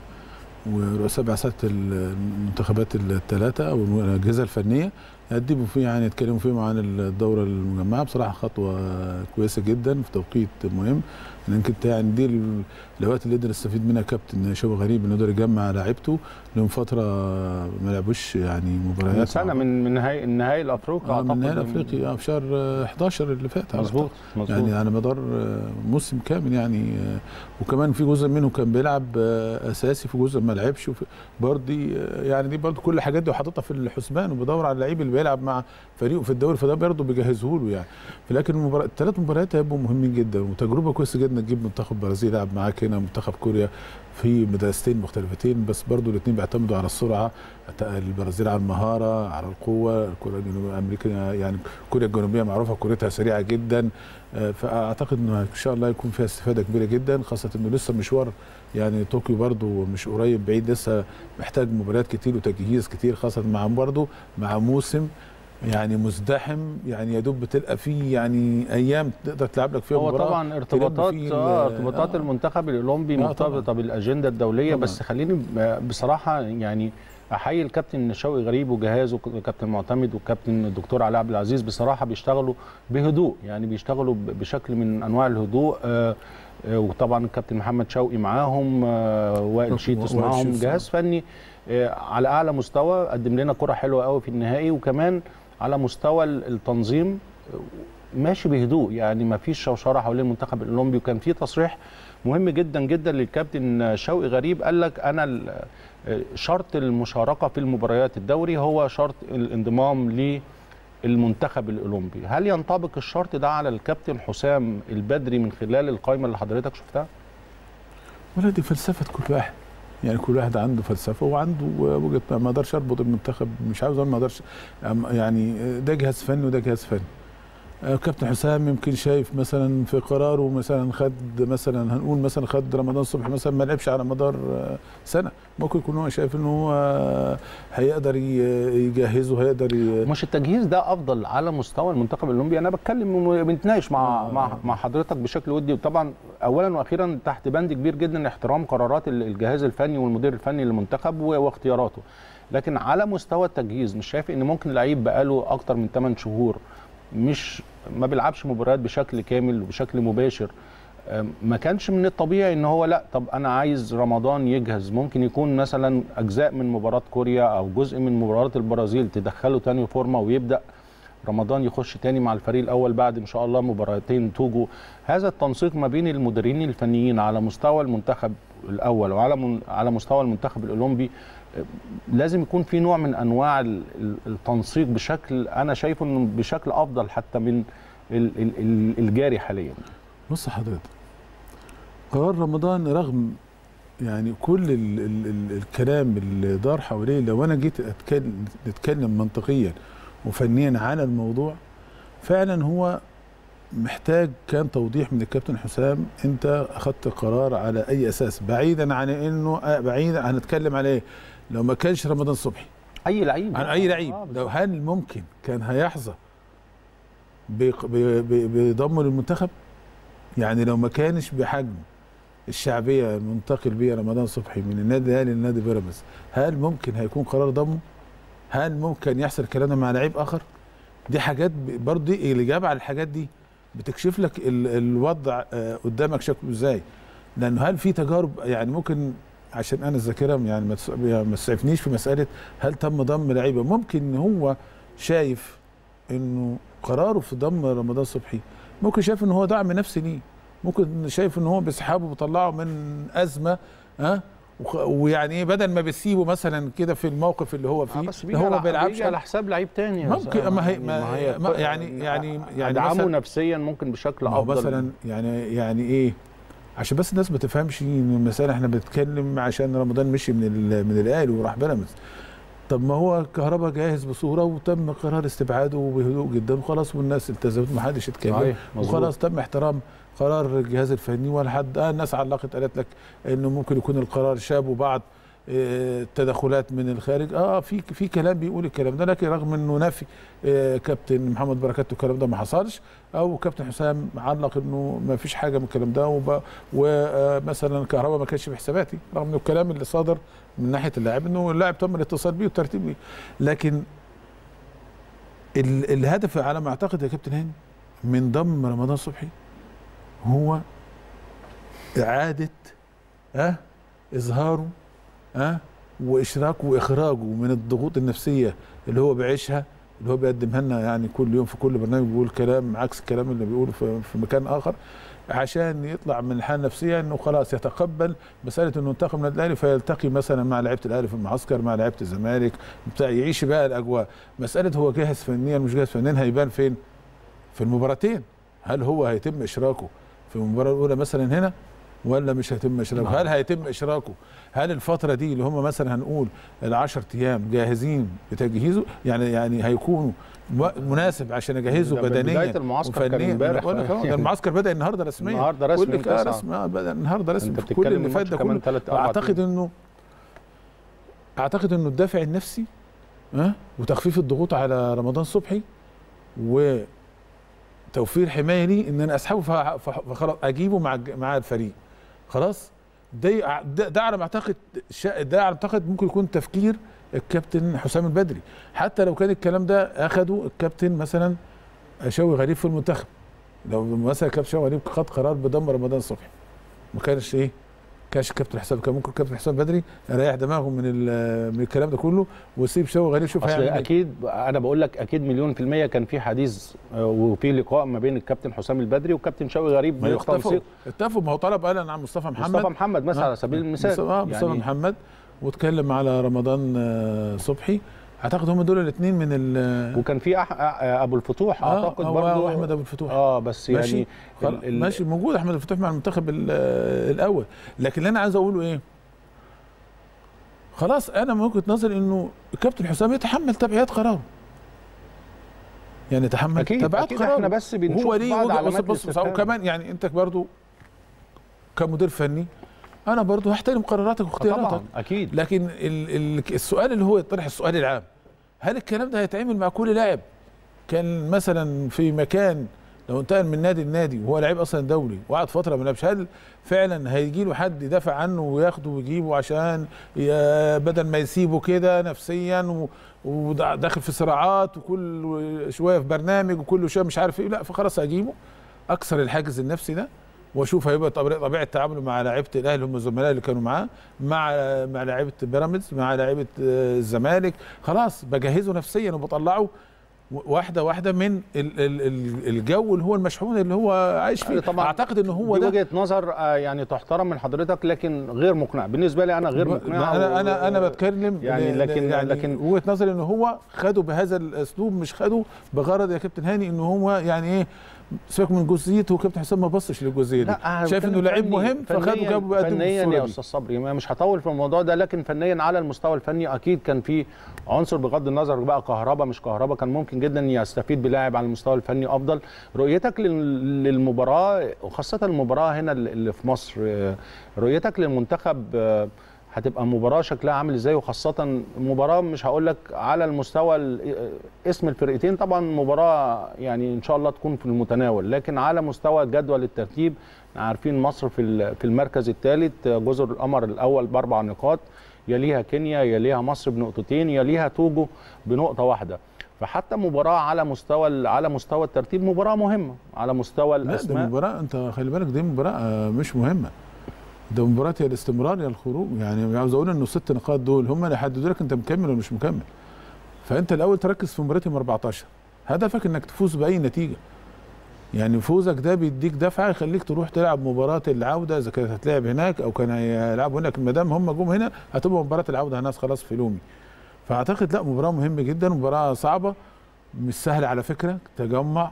ورؤساء بعثات المنتخبات الثلاثه او الاجهزه الفنيه يقدموا فيه يعني يتكلموا فيه عن الدوره المجمعه بصراحه خطوه كويسه جدا في توقيت مهم يمكن يعني دي الاوقات اللي يقدر يستفيد منها كابتن شوقي غريب انه يقدر يجمع لعيبته لهم فتره ما لعبوش يعني مباريات من سنه من من نهائي النهائي الافريقي اه من النهائي الافريقي اه في شهر 11 اللي فات مظبوط مظبوط يعني على مدار موسم كامل يعني وكمان في جزء منه كان بيلعب اساسي في جزء ما لعبش برضه يعني دي برضه كل الحاجات دي وحاططها في الحسبان وبدور على اللعيب اللي بيلعب مع فريقه في الدوري فده برضه بيجهزه له يعني لكن المباراه الثلاث مباريات هيبقوا مهمين جدا وتجربه كويسه جدا تجيب منتخب برازيل يلعب معاك هنا منتخب كوريا في مدرستين مختلفتين بس برضو الاثنين بيعتمدوا على السرعه البرازيل على المهاره على القوه كوريا الجنوبيه امريكا يعني كوريا الجنوبيه معروفه كورتها سريعه جدا فاعتقد انه ان شاء الله يكون فيها استفاده كبيره جدا خاصه انه لسه مشوار يعني طوكيو برضو مش قريب بعيد لسه محتاج مباريات كتير وتجهيز كتير خاصه مع برضو مع موسم يعني مزدحم يعني يا دوب بتلقى فيه يعني ايام تقدر تلعب لك فيها هو مباراه طبعا ارتباطات اه ارتباطات آه المنتخب الاولمبي آه مرتبطه بالاجنده الدوليه طبعاً. بس خليني بصراحه يعني احيي الكابتن شوقي غريب وجهازه الكابتن معتمد والكابتن الدكتور علاء عبد العزيز بصراحه بيشتغلوا بهدوء يعني بيشتغلوا بشكل من انواع الهدوء آه وطبعا الكابتن محمد شوقي معاهم آه وائل شيتوس معاهم جهاز فني آه على اعلى مستوى قدم لنا كره حلوه قوي في النهائي وكمان على مستوى التنظيم ماشي بهدوء يعني ما فيش شوشره حوالين المنتخب الاولمبي وكان في تصريح مهم جدا جدا للكابتن شوقي غريب قال لك انا شرط المشاركه في المباريات الدوري هو شرط الانضمام للمنتخب الاولمبي هل ينطبق الشرط ده على الكابتن حسام البدري من خلال القائمه اللي حضرتك شفتها ولا دي فلسفه كل واحد يعني كل واحد عنده فلسفه وعنده وجهه ما اقدرش اربط المنتخب مش عاوز اقول ما اقدرش يعني ده جهاز فني وده جهاز فني آه، كابتن حسام يمكن شايف مثلا في قراره مثلا خد مثلا هنقول مثلا خد رمضان صبحي مثلا ما لعبش على مدار آه، سنه ممكن يكون هو شايف ان هو آه، هيقدر ي- يجهزه هيقدر ي- مش التجهيز ده افضل على مستوى المنتخب الاولمبي انا بتكلم وبنتناقش مع آه. مع مع حضرتك بشكل ودي وطبعا اولا واخيرا تحت بند كبير جدا احترام قرارات ال- الجهاز الفني والمدير الفني للمنتخب و- واختياراته لكن على مستوى التجهيز مش شايف ان ممكن لعيب بقاله اكتر من 8 شهور مش ما بيلعبش مباريات بشكل كامل وبشكل مباشر أم، ما كانش من الطبيعي ان هو لا طب انا عايز رمضان يجهز ممكن يكون مثلا اجزاء من مباراه كوريا او جزء من مباراه البرازيل تدخله تاني فورمه ويبدا رمضان يخش تاني مع الفريق الاول بعد ان شاء الله مباراتين توجو هذا التنسيق ما بين المديرين الفنيين على مستوى المنتخب الاول وعلى من على مستوى المنتخب الاولمبي أه، لازم يكون في نوع من انواع ال- ال- التنسيق بشكل انا شايفه انه بشكل افضل حتى من ال- ال- ال- الجاري حاليا بص حضرتك قرار رمضان رغم يعني كل ال ال ال الكلام اللي دار حواليه لو انا جيت اتكلم نتكلم منطقيا وفنيا على الموضوع فعلا هو محتاج كان توضيح من الكابتن حسام انت اخذت قرار على اي اساس بعيدا عن انه آه، بعيدا هنتكلم على ايه لو ما كانش رمضان صبحي اي لعيب عن اي لعيب آه، لو هل ممكن كان هيحظى بق- ب- ب- بضمه للمنتخب يعني لو ما كانش بحجم الشعبيه المنتقل بيها رمضان صبحي من النادي الاهلي للنادي بيراميدز هل ممكن هيكون قرار ضمه؟ هل ممكن يحصل الكلام ده مع لعيب اخر؟ دي حاجات ب- برضه دي الاجابه على الحاجات دي بتكشف لك ال- الوضع آه، قدامك شكله ازاي لانه هل في تجارب يعني ممكن عشان انا الذاكره يعني ما تس- ما تسعفنيش في مساله هل تم ضم لعيبه ممكن هو شايف انه قراره في ضم رمضان صبحي ممكن شايف ان هو دعم نفسي ليه ممكن شايف ان هو بيسحبه وبيطلعه من ازمه ها وخ- ويعني ايه بدل ما بيسيبه مثلا كده في الموقف اللي هو فيه آه، بس إن بيجي هو ما على- بيلعبش بيجي على حساب لعيب تاني يا ممكن، أستاذ. ما هي- ما- ما- يعني- يعني- يعني ادعمه مثلا- نفسيا ممكن بشكل ما هو افضل مثلا يعني يعني ايه عشان بس الناس ما تفهمش ان المساله احنا بنتكلم عشان رمضان مشي من ال- من الاهلي وراح بيراميدز طب ما هو كهربا جاهز بصوره وتم قرار استبعاده بهدوء جدا وخلاص والناس التزمت ما حدش اتكلم صحيح، مظبوط. وخلاص تم احترام قرار الجهاز الفني ولا حد آه الناس علقت قالت لك انه ممكن يكون القرار شابه بعض آه، تدخلات من الخارج اه في في كلام بيقول الكلام ده لكن رغم انه نفي آه، كابتن محمد بركات الكلام ده ما حصلش او كابتن حسام علق انه ما فيش حاجه من الكلام ده وب- ومثلا كهربا ما كانش في حساباتي رغم انه الكلام اللي صادر من ناحيه اللاعب انه اللاعب تم الاتصال بيه والترتيب بيه لكن ال- الهدف على ما اعتقد يا كابتن هاني من ضم رمضان صبحي هو اعاده ها اظهاره ها واشراكه واخراجه من الضغوط النفسيه اللي هو بيعيشها اللي هو بيقدمها لنا يعني كل يوم في كل برنامج بيقول كلام عكس الكلام اللي بيقوله في, في مكان اخر عشان يطلع من الحاله النفسيه انه خلاص يتقبل مساله انه انتقم من الاهلي فيلتقي مثلا مع لعيبه الاهلي في المعسكر مع لعيبه الزمالك بتاع يعيش بقى الاجواء مساله هو جاهز فنيا مش جاهز فنيا هيبان فين؟ في المباراتين هل هو هيتم اشراكه في المباراه الاولى مثلا هنا ولا مش هيتم اشراكه هل هيتم اشراكه هل الفتره دي اللي هم مثلا هنقول ال10 ايام جاهزين بتجهيزه يعني يعني هيكونوا م- مناسب عشان اجهزه ده بدنيا بداية المعسكر كان وفنيا. امبارح. أنا بقول لك أهو، ده المعسكر بدا النهارده رسميا النهارده رسمي كل آه تسعة. رسمي آه بدا النهارده رسمي انت في كل بتتكلم اللي فات ده كمان كله ثلاث اربع اعتقد انه اعتقد انه الدافع النفسي ها وتخفيف الضغوط على رمضان صبحي وتوفير حمايه ليه ان انا اسحبه فه- فه- فخلاص اجيبه مع الج- مع الفريق خلاص ده يع- ده, ده على ما اعتقد شا- ده على ما اعتقد ممكن يكون تفكير الكابتن حسام البدري حتى لو كان الكلام ده اخده الكابتن مثلا شوقي غريب في المنتخب لو مثلا كابتن شوقي غريب خد قرار بضم رمضان صبحي ما كانش ايه كانش كابتن حسام كان ممكن كابتن حسام بدري يريح دماغه من ال- من الكلام ده كله ويسيب شوقي غريب يشوف اصل هيعمل ايه اكيد انا بقول لك اكيد مليون في الميه كان في حديث آه، وفي لقاء ما بين الكابتن حسام البدري والكابتن شوقي غريب ما اتفقوا بالتنسيق اتفقوا ما هو طلب قال عن مصطفى محمد مصطفى محمد مثلا آه. على سبيل المثال مصطفى, آه مصطفى يعني محمد واتكلم على رمضان آه، صبحي اعتقد هم دول الاثنين من ال وكان في أح... آه، ابو الفتوح آه، اعتقد هو برضه واحمد ابو الفتوح اه بس ماشي يعني خلاص، ال- ال- ماشي موجود احمد الفتوح مع المنتخب ال- آه، الاول لكن اللي انا عايز اقوله ايه خلاص انا من وجهه نظري انه الكابتن حسام يتحمل تبعيات قراره يعني يتحمل اكيد تبعات اكيد قراره احنا بس بنشوف هو ليه بعض وجهه علامات بص بص, بص الاستفهام. وكمان يعني انت برضو كمدير فني انا برضو هحترم قراراتك واختياراتك طبعا اكيد لكن ال ال السؤال اللي هو يطرح السؤال العام هل الكلام ده هيتعمل مع كل لاعب كان مثلا في مكان لو انتقل من نادي لنادي وهو لعيب اصلا دولي وقعد فتره ما لعبش هل فعلا هيجي له حد يدافع عنه وياخده ويجيبه عشان ي- بدل ما يسيبه كده نفسيا و- وداخل في صراعات وكل شويه في برنامج وكل شويه مش عارف ايه لا فخلاص هجيبه اكسر الحاجز النفسي ده واشوف هيبقى طبيعه طبيعه تعامله مع لعيبه الاهلي هم الزملاء اللي كانوا معاه مع مع لعيبه بيراميدز مع لعيبه آه، الزمالك خلاص بجهزه نفسيا وبطلعه واحده واحده من ال- ال- ال- الجو اللي هو المشحون اللي هو عايش فيه طبعاً اعتقد ان هو دي ده وجهه نظر آه، يعني تحترم من حضرتك لكن غير مقنع بالنسبه لي انا غير مقنع انا و- انا انا بتكلم يعني ل- لكن يعني لكن وجهه نظري ان هو خده بهذا الاسلوب مش خده بغرض يا كابتن هاني ان هو يعني ايه سيبك من جزئيته وكابتن حسام ما بصش للجزئيه دي لا شايف انه بتكلم لعيب فني- مهم فخده فنياً- جابه بقدم فنيا بالصوره يا دي استاذ صبري ما مش هطول في الموضوع ده لكن فنيا على المستوى الفني اكيد كان في عنصر بغض النظر بقى كهربا مش كهربا كان ممكن جدا يستفيد بلاعب على المستوى الفني افضل رؤيتك لل- للمباراه وخاصه المباراه هنا اللي في مصر آه، رؤيتك للمنتخب آه، هتبقى مباراه شكلها عامل ازاي وخاصه مباراه مش هقول لك على المستوى ال- اسم الفرقتين طبعا مباراه يعني ان شاء الله تكون في المتناول لكن على مستوى جدول الترتيب عارفين مصر في ال- في المركز الثالث جزر القمر الاول باربع نقاط يليها كينيا يليها مصر بنقطتين يليها توجو بنقطه واحده فحتى مباراه على مستوى ال- على مستوى الترتيب مباراه مهمه على مستوى لا ده الاسماء مباراه انت خلي بالك دي مباراه آه، مش مهمه ده مباراه يا الاستمرار يا الخروج يعني عاوز اقول انه الست نقاط دول هم اللي يحددوا لك انت مكمل ولا مش مكمل فانت الاول تركز في مباراه يوم 14 هدفك انك تفوز باي نتيجه يعني فوزك ده بيديك دفعه يخليك تروح تلعب مباراه العوده اذا كانت هتلعب هناك او كان هيلعبوا هناك ما دام هم جم هنا هتبقى مباراه العوده هناك خلاص في لومي فاعتقد لا مباراه مهمه جدا مباراه صعبه مش سهله على فكره تجمع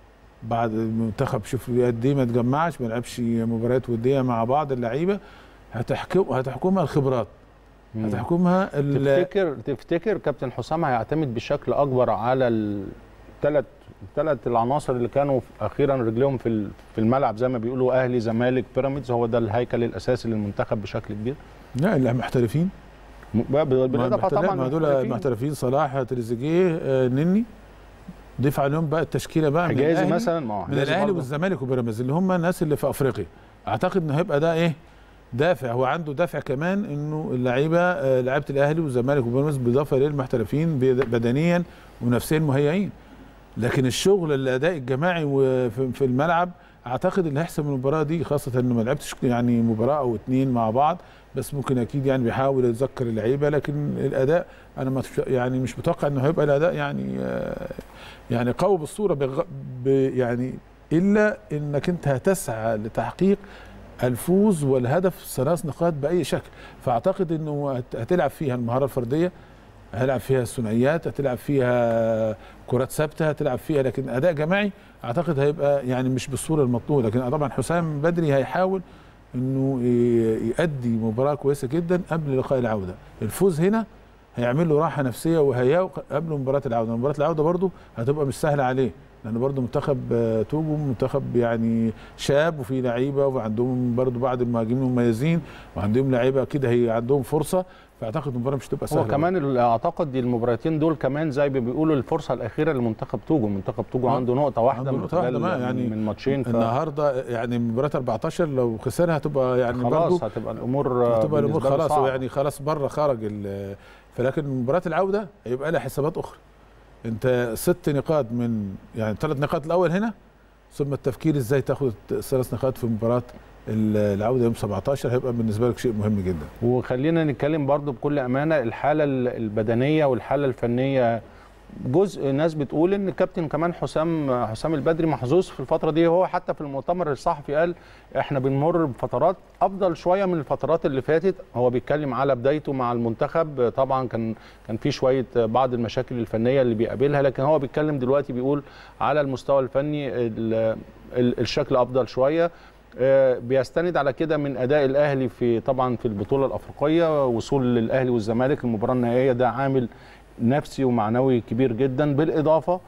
بعد المنتخب شوف قد ايه ما تجمعش ما لعبش مباريات وديه مع بعض اللعيبه هتحكم هتحكمها الخبرات مم. هتحكمها ال- تفتكر تفتكر كابتن حسام هيعتمد بشكل اكبر على الثلاث الثلاث العناصر اللي كانوا في- اخيرا رجليهم في ال- في الملعب زي ما بيقولوا اهلي زمالك بيراميدز هو ده الهيكل الاساسي للمنتخب بشكل كبير لا اللي محترفين م- ب- بالاضافه محترفين- طبعا ما دول محترفين. محترفين صلاح تريزيجيه آه، نني ضيف عليهم بقى التشكيله بقى من حجازي الأهلي- مثلا ما هو من حجازي الاهلي برضه. والزمالك وبيراميدز اللي هم الناس اللي في افريقيا اعتقد ان هيبقى ده ايه دافع هو عنده دافع كمان انه اللعيبه آه، لعيبه الاهلي والزمالك وبيراميدز بالاضافه للمحترفين بد- بدنيا ونفسيا مهيئين لكن الشغل الاداء الجماعي وفي في الملعب اعتقد اللي هيحسم المباراه دي خاصه انه ما لعبتش يعني مباراه او اتنين مع بعض بس ممكن اكيد يعني بيحاول يتذكر اللعيبه لكن الاداء انا ما يعني مش متوقع انه هيبقى الاداء يعني آه، يعني قوي بالصوره بغ... ب... يعني الا انك انت هتسعى لتحقيق الفوز والهدف ثلاث نقاط باي شكل فاعتقد انه هت- هتلعب فيها المهاره الفرديه هتلعب فيها الثنائيات هتلعب فيها كرات ثابته هتلعب فيها لكن اداء جماعي اعتقد هيبقى يعني مش بالصوره المطلوبه لكن طبعا حسام بدري هيحاول انه ي- يؤدي مباراه كويسه جدا قبل لقاء العوده الفوز هنا هيعمل له راحه نفسيه وهياه قبل مباراه العوده مباراه العوده برضه هتبقى مش سهله عليه لان برضه منتخب آه، توجو منتخب يعني شاب وفي لعيبه وعندهم برضه بعض المهاجمين مميزين وعندهم لعيبه كده هي عندهم فرصه فاعتقد المباراه مش هتبقى سهله هو كمان ال- اعتقد المباراتين دول كمان زي ما بيقولوا الفرصه الاخيره لمنتخب توجو منتخب توجو آه. عنده نقطه واحده عنده من نقطة واحدة خلال- بقى، يعني من ماتشين ف- النهارده يعني مباراه 14 لو خسرها هتبقى يعني برضه خلاص هتبقى الامور هتبقى الامور بالنسبة له خلاص صعبة. هو يعني خلاص بره خرج ال- فلكن مباراه العوده هيبقى لها حسابات اخرى انت ست نقاط من يعني ثلاث نقاط الاول هنا ثم التفكير ازاي تاخد الثلاث نقاط في مباراه ال- العوده يوم 17 هيبقى بالنسبه لك شيء مهم جدا وخلينا نتكلم برضو بكل امانه الحاله ال- البدنيه والحاله الفنيه جزء ناس بتقول ان كابتن كمان حسام حسام البدري محظوظ في الفتره دي هو حتى في المؤتمر الصحفي قال احنا بنمر بفترات افضل شويه من الفترات اللي فاتت هو بيتكلم على بدايته مع المنتخب طبعا كان كان في شويه بعض المشاكل الفنيه اللي بيقابلها لكن هو بيتكلم دلوقتي بيقول على المستوى الفني ال- ال- الشكل افضل شويه آه، بيستند على كده من اداء الاهلي في طبعا في البطوله الافريقيه وصول الاهلي والزمالك المباراه النهائيه ده عامل نفسي ومعنوي كبير جدا بالاضافه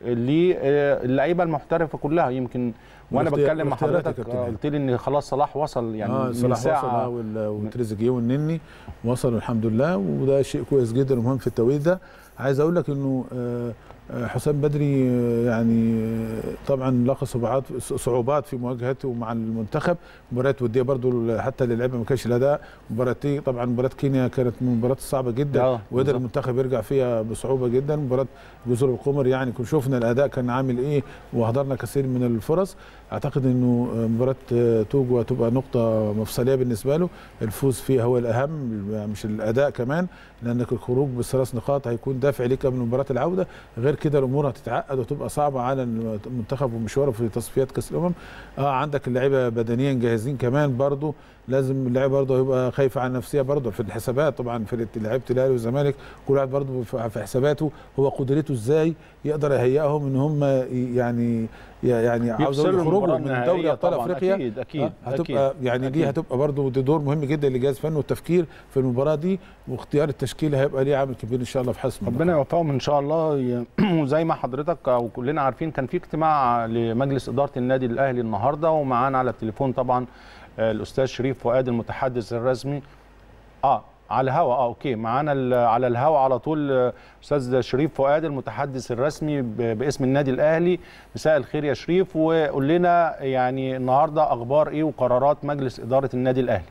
للعيبه المحترفه كلها يمكن وانا واختيار- بتكلم مع واختيارات يا حضرتك كابتن آه، قلت لي ان خلاص صلاح وصل يعني اه من صلاح وصل ساعه آه، وال- وتريزيجيه والنني وصلوا الحمد لله وده شيء كويس جدا ومهم في التوقيت ده عايز اقول لك انه آه، آه، حسام بدري آه، يعني آه، طبعا لقى صعوبات صعوبات في مواجهته مع المنتخب مباريات وديه برضو حتى للعيبه ما كانش الاداء مباراتي طبعا مباراه كينيا كانت من المباريات الصعبه جدا آه، وقدر بالظبط. المنتخب يرجع فيها بصعوبه جدا مباراه جزر القمر يعني كنا شفنا الاداء كان عامل ايه وحضرنا كثير من الفرص اعتقد انه مباراه توجو هتبقى نقطه مفصليه بالنسبه له الفوز فيها هو الاهم مش الاداء كمان لانك الخروج بالثلاث نقاط هيكون دافع ليك قبل مباراه العوده غير كده الامور هتتعقد وتبقى صعبه على المنتخب ومشواره في تصفيات كاس الامم اه عندك اللعيبه بدنيا جاهزين كمان برضو لازم اللعيبه برضه يبقى خايفه على نفسها برضه في الحسابات طبعا في لعيبه الاهلي والزمالك كل واحد برضه في حساباته هو قدرته ازاي يقدر يهيئهم ان هم يعني يعني عاوز اقول يفصلوا يخرجوا المباراة من دوري النهائية ابطال طبعاً، افريقيا أكيد، أكيد، آه، هتبقى أكيد، يعني دي أكيد. هتبقى برضه ده دور مهم جدا لجهاز فني والتفكير في المباراه دي واختيار التشكيل هيبقى ليه عامل كبير ان شاء الله في حسم ربنا اللقاء. يوفقهم ان شاء الله ي- وزي ما حضرتك او كلنا عارفين كان في اجتماع لمجلس اداره النادي الاهلي النهارده ومعانا على التليفون طبعا آه، الاستاذ شريف فؤاد المتحدث الرسمي اه على الهوا اه اوكي معانا ال- على الهوا على طول آه، استاذ شريف فؤاد المتحدث الرسمي ب- باسم النادي الاهلي مساء الخير يا شريف وقول لنا يعني النهارده اخبار ايه وقرارات مجلس اداره النادي الاهلي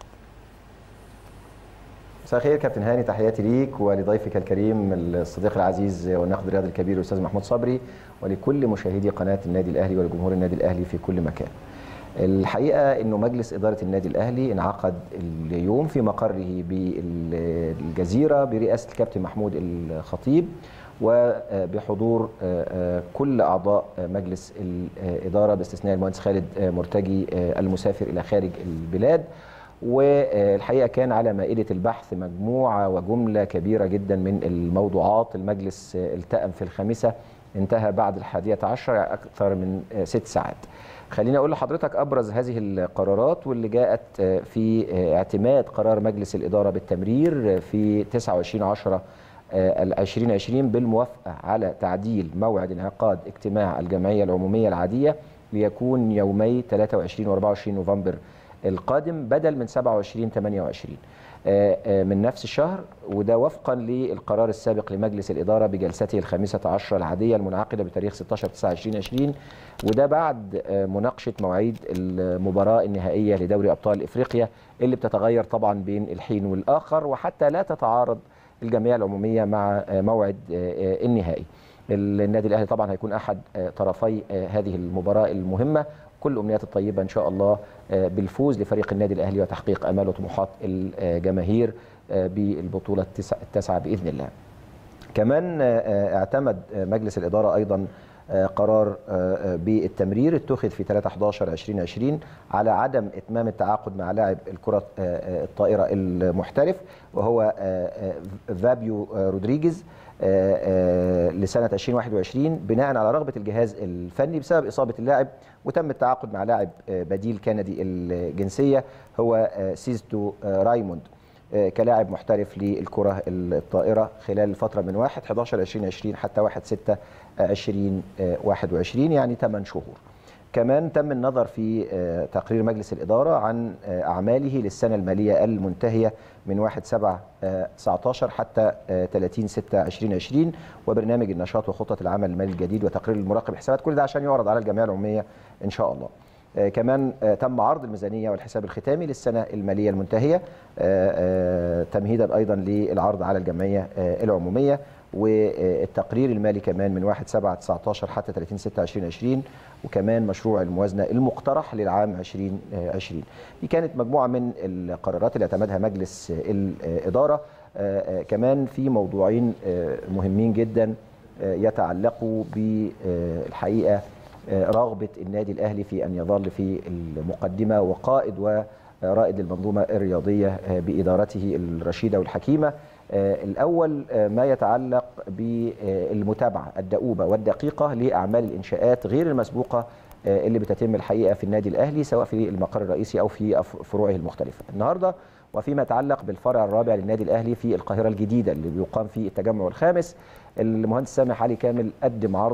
مساء الخير كابتن هاني تحياتي ليك ولضيفك الكريم الصديق العزيز والناقد الرياضي الكبير الاستاذ محمود صبري ولكل مشاهدي قناه النادي الاهلي ولجمهور النادي الاهلي في كل مكان. الحقيقه انه مجلس اداره النادي الاهلي انعقد اليوم في مقره بالجزيره برئاسه الكابتن محمود الخطيب وبحضور كل اعضاء مجلس الاداره باستثناء المهندس خالد مرتجي المسافر الى خارج البلاد والحقيقه كان على مائده البحث مجموعه وجمله كبيره جدا من الموضوعات المجلس التأم في الخامسه انتهى بعد الحادية عشر يعني أكثر من ست ساعات خليني أقول لحضرتك أبرز هذه القرارات واللي جاءت في اعتماد قرار مجلس الإدارة بالتمرير في 29 عشرة 2020 بالموافقة على تعديل موعد انعقاد اجتماع الجمعية العمومية العادية ليكون يومي 23 و 24 نوفمبر القادم بدل من 27 28 من نفس الشهر وده وفقا للقرار السابق لمجلس الإدارة بجلسته الخامسة عشر العادية المنعقدة بتاريخ 16 9 2020 وده بعد مناقشة مواعيد المباراة النهائية لدوري أبطال إفريقيا اللي بتتغير طبعا بين الحين والآخر وحتى لا تتعارض الجمعية العمومية مع موعد النهائي النادي الأهلي طبعا هيكون أحد طرفي هذه المباراة المهمة كل امنيات الطيبه ان شاء الله بالفوز لفريق النادي الاهلي وتحقيق امال وطموحات الجماهير بالبطوله التاسعه باذن الله. كمان اعتمد مجلس الاداره ايضا قرار بالتمرير اتخذ في 3 11 2020 على عدم اتمام التعاقد مع لاعب الكره الطائره المحترف وهو فابيو رودريجيز لسنه 2021 بناء على رغبه الجهاز الفني بسبب اصابه اللاعب وتم التعاقد مع لاعب بديل كندي الجنسيه هو سيزتو رايموند كلاعب محترف للكره الطائره خلال الفتره من 1 11 2020 حتى 1 6 2021 يعني 8 شهور. كمان تم النظر في تقرير مجلس الإدارة عن أعماله للسنة المالية المنتهية من 1 7 19 حتى 30 6 2020 وبرنامج النشاط وخطة العمل المالي الجديد وتقرير المراقب الحسابات كل ده عشان يعرض على الجمعية العمومية إن شاء الله. كمان تم عرض الميزانية والحساب الختامي للسنة المالية المنتهية تمهيدا أيضا للعرض على الجمعية العمومية والتقرير المالي كمان من 1 7 19 حتى 30 6 2020 وكمان مشروع الموازنه المقترح للعام 2020 دي كانت مجموعه من القرارات اللي اعتمدها مجلس الاداره كمان في موضوعين مهمين جدا يتعلقوا بالحقيقه رغبه النادي الاهلي في ان يظل في المقدمه وقائد ورائد للمنظومه الرياضيه بادارته الرشيده والحكيمه الأول ما يتعلق بالمتابعة الدؤوبة والدقيقة لأعمال الإنشاءات غير المسبوقة اللي بتتم الحقيقة في النادي الأهلي سواء في المقر الرئيسي أو في فروعه المختلفة النهاردة وفيما يتعلق بالفرع الرابع للنادي الأهلي في القاهرة الجديدة اللي بيقام فيه التجمع الخامس المهندس سامح علي كامل قدم عرض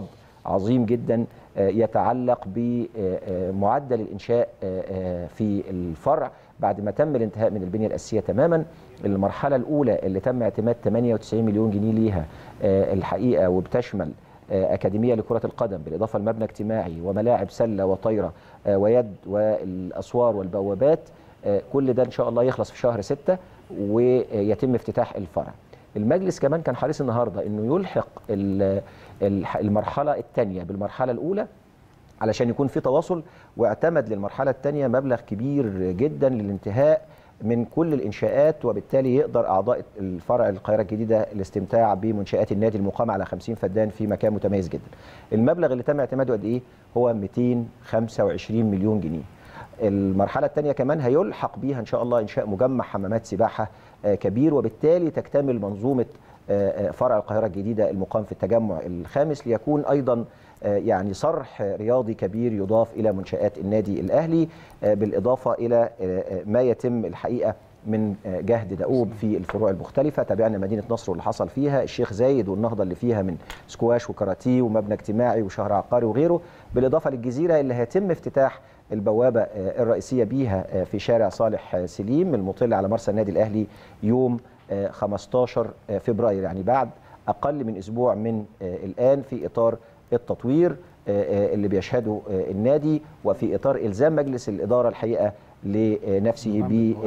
عظيم جدا آه، يتعلق بمعدل الانشاء آه، آه، في الفرع بعد ما تم الانتهاء من البنيه الاساسيه تماما المرحله الاولى اللي تم اعتماد 98 مليون جنيه ليها آه، الحقيقه وبتشمل آه، أكاديمية لكرة القدم بالإضافة لمبنى اجتماعي وملاعب سلة وطايرة آه، ويد والأسوار والبوابات آه، كل ده إن شاء الله يخلص في شهر ستة ويتم افتتاح الفرع المجلس كمان كان حريص النهاردة أنه يلحق ال- الح- المرحلة الثانية بالمرحلة الأولى علشان يكون في تواصل واعتمد للمرحلة الثانية مبلغ كبير جدا للانتهاء من كل الانشاءات وبالتالي يقدر اعضاء الفرع القاهره الجديده الاستمتاع بمنشات النادي المقامه على 50 فدان في مكان متميز جدا. المبلغ اللي تم اعتماده قد ايه؟ هو 225 مليون جنيه. المرحله الثانيه كمان هيلحق بيها ان شاء الله انشاء مجمع حمامات سباحه آه، كبير وبالتالي تكتمل منظومه آه، آه، فرع القاهره الجديده المقام في التجمع الخامس ليكون ايضا آه، يعني صرح رياضي كبير يضاف الى منشات النادي الاهلي آه، بالاضافه الى آه، آه، ما يتم الحقيقه من آه، جهد دؤوب في الفروع المختلفه تابعنا مدينه نصر واللي حصل فيها الشيخ زايد والنهضه اللي فيها من سكواش وكاراتيه ومبنى اجتماعي وشهر عقاري وغيره بالاضافه للجزيره اللي هيتم افتتاح البوابه آه، الرئيسيه بيها آه، في شارع صالح آه، سليم المطل على مرسى النادي الاهلي يوم آه، 15 فبراير يعني بعد اقل من اسبوع من آه، الان في اطار التطوير آه، آه، اللي بيشهده آه، النادي وفي اطار الزام مجلس الاداره الحقيقه لنفسه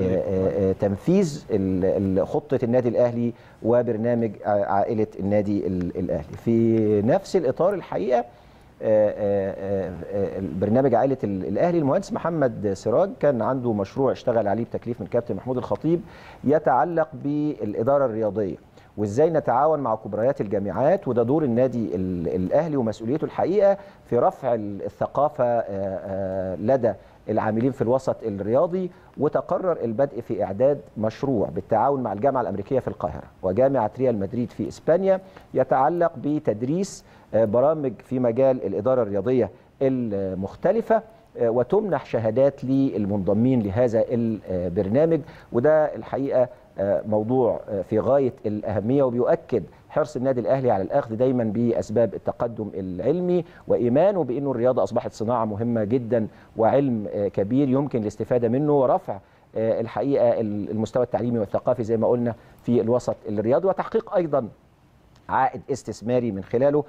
بتنفيذ خطه النادي الاهلي وبرنامج ع- عائله النادي ال- الاهلي في نفس الاطار الحقيقه آه، آه، آه، برنامج عائله ال- الاهلي المهندس محمد سراج كان عنده مشروع اشتغل عليه بتكليف من كابتن محمود الخطيب يتعلق بالاداره الرياضيه وازاي نتعاون مع كبريات الجامعات وده دور النادي ال- الاهلي ومسؤوليته الحقيقه في رفع ال- الثقافه آه، آه، لدى العاملين في الوسط الرياضي وتقرر البدء في اعداد مشروع بالتعاون مع الجامعه الامريكيه في القاهره وجامعه ريال مدريد في اسبانيا يتعلق بتدريس آه، برامج في مجال الاداره الرياضيه المختلفه آه، وتمنح شهادات للمنضمين لهذا البرنامج وده الحقيقه آه، موضوع آه، في غايه الاهميه وبيؤكد حرص النادي الاهلي على الاخذ دايما باسباب التقدم العلمي وايمانه بانه الرياضه اصبحت صناعه مهمه جدا وعلم آه، كبير يمكن الاستفاده منه ورفع آه، الحقيقه المستوى التعليمي والثقافي زي ما قلنا في الوسط الرياضي وتحقيق ايضا عائد استثماري من خلاله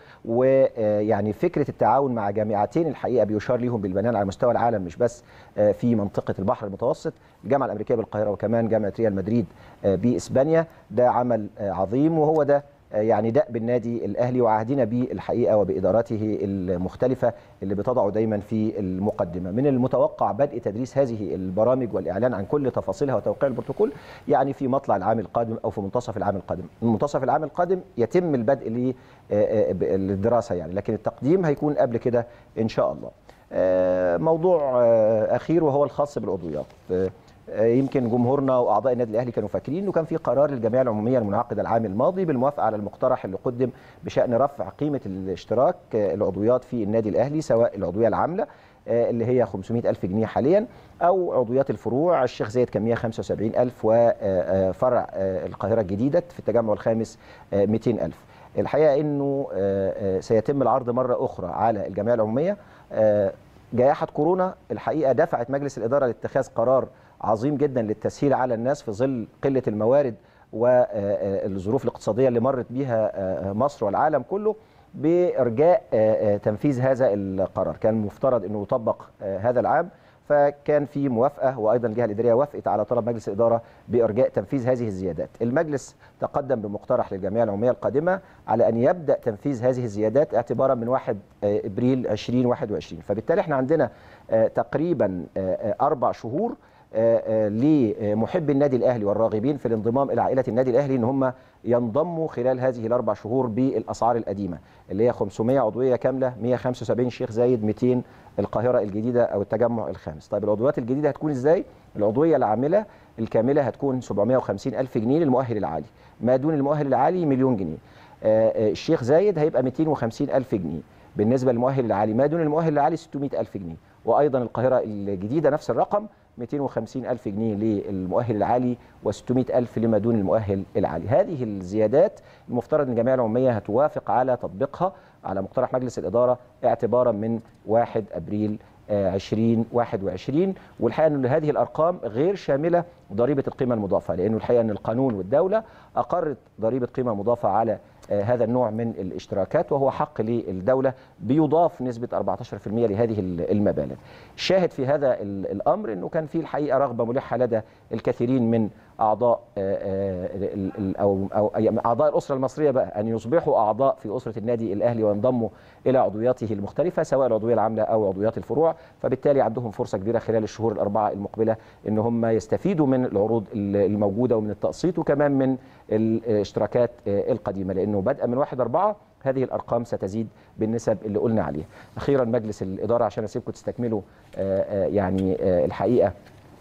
ويعني فكره التعاون مع جامعتين الحقيقه بيشار ليهم بالبنان على مستوى العالم مش بس آه، في منطقه البحر المتوسط الجامعه الامريكيه بالقاهره وكمان جامعه ريال مدريد آه، باسبانيا ده عمل آه، عظيم وهو ده آه، يعني دأب النادي الاهلي وعهدنا به الحقيقه وبادارته المختلفه اللي بتضعه دايما في المقدمه من المتوقع بدء تدريس هذه البرامج والاعلان عن كل تفاصيلها وتوقيع البروتوكول يعني في مطلع العام القادم او في منتصف العام القادم منتصف العام القادم يتم البدء ل- آه، آه، للدراسه يعني لكن التقديم هيكون قبل كده ان شاء الله آه، موضوع آه، اخير وهو الخاص بالعضويات آه، آه، يمكن جمهورنا واعضاء النادي الاهلي كانوا فاكرين انه كان في قرار للجمعيه العموميه المنعقده العام الماضي بالموافقه على المقترح اللي قدم بشان رفع قيمه الاشتراك آه، العضويات في النادي الاهلي سواء العضويه العامله آه، اللي هي 500 ألف جنيه حاليا أو عضويات الفروع الشيخ زايد كان 175 ألف وفرع القاهرة الجديدة في التجمع الخامس آه، 200 ألف الحقيقة أنه آه، آه، سيتم العرض مرة أخرى على الجمعية العمومية آه، جائحة كورونا الحقيقة دفعت مجلس الإدارة لاتخاذ قرار عظيم جدا للتسهيل على الناس في ظل قلة الموارد والظروف الاقتصادية اللي مرت بيها آه، مصر والعالم كله بإرجاء آه، آه، تنفيذ هذا القرار كان مفترض أنه يطبق آه، هذا العام فكان في موافقه وايضا الجهه الاداريه وافقت على طلب مجلس الاداره بارجاء تنفيذ هذه الزيادات. المجلس تقدم بمقترح للجمعيه العموميه القادمه على ان يبدا تنفيذ هذه الزيادات اعتبارا من 1 آه، ابريل 2021 فبالتالي احنا عندنا آه، تقريبا آه، آه، اربع شهور آه، آه، لمحبي النادي الاهلي والراغبين في الانضمام الى عائله النادي الاهلي ان هم ينضموا خلال هذه الاربع شهور بالاسعار القديمه اللي هي 500 عضويه كامله 175 شيخ زايد 200 القاهره الجديده او التجمع الخامس طيب العضويات الجديده هتكون ازاي العضويه العامله الكامله هتكون 750 الف جنيه للمؤهل العالي ما دون المؤهل العالي مليون جنيه آه، آه، الشيخ زايد هيبقى 250 الف جنيه بالنسبه للمؤهل العالي ما دون المؤهل العالي 600 الف جنيه وايضا القاهره الجديده نفس الرقم 250 ألف جنيه للمؤهل العالي و600 ألف لما دون المؤهل العالي هذه الزيادات المفترض أن الجمعية العمومية هتوافق على تطبيقها على مقترح مجلس الاداره اعتبارا من 1 ابريل آه، 2021 والحقيقه ان هذه الارقام غير شامله ضريبه القيمه المضافه لانه الحقيقه ان القانون والدوله اقرت ضريبه قيمه مضافه على آه، هذا النوع من الاشتراكات وهو حق للدوله بيضاف نسبه 14% لهذه المبالغ. الشاهد في هذا ال- الامر انه كان في الحقيقه رغبه ملحه لدى الكثيرين من اعضاء آه، آه، ال- ال- او او أي- اعضاء الاسره المصريه بقى ان يصبحوا اعضاء في اسره النادي الاهلي وينضموا الى عضوياته المختلفه سواء العضويه العامله او عضويات الفروع فبالتالي عندهم فرصه كبيره خلال الشهور الاربعه المقبله ان هم يستفيدوا من العروض ال- الموجوده ومن التقسيط وكمان من الاشتراكات آه، القديمه لانه بدءا من 1 4 هذه الارقام ستزيد بالنسب اللي قلنا عليها. اخيرا مجلس الاداره عشان اسيبكم تستكملوا آه، آه، يعني آه، الحقيقه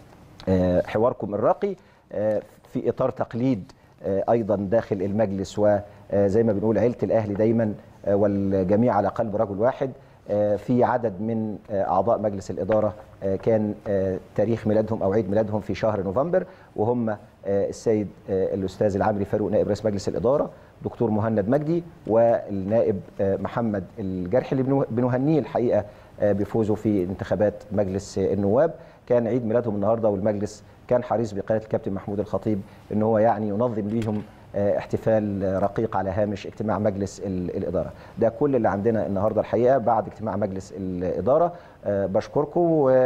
آه، حواركم الراقي آه، في اطار تقليد آه، ايضا داخل المجلس وزي ما بنقول عيله الاهلي دايما آه، والجميع على قلب رجل واحد آه، في عدد من آه، اعضاء مجلس الاداره آه، كان آه، تاريخ ميلادهم او عيد ميلادهم في شهر نوفمبر وهم آه، السيد آه، الاستاذ العمري فاروق نائب رئيس مجلس الاداره دكتور مهند مجدي والنائب آه، محمد الجرحي اللي بنه- بنهنيه الحقيقه آه، بفوزه في انتخابات مجلس آه، النواب كان عيد ميلادهم النهارده والمجلس كان حريص بقياده الكابتن محمود الخطيب ان هو يعني ينظم ليهم آه، احتفال آه، رقيق على هامش اجتماع مجلس ال- الاداره ده كل اللي عندنا النهارده الحقيقه بعد اجتماع مجلس الاداره آه، بشكركم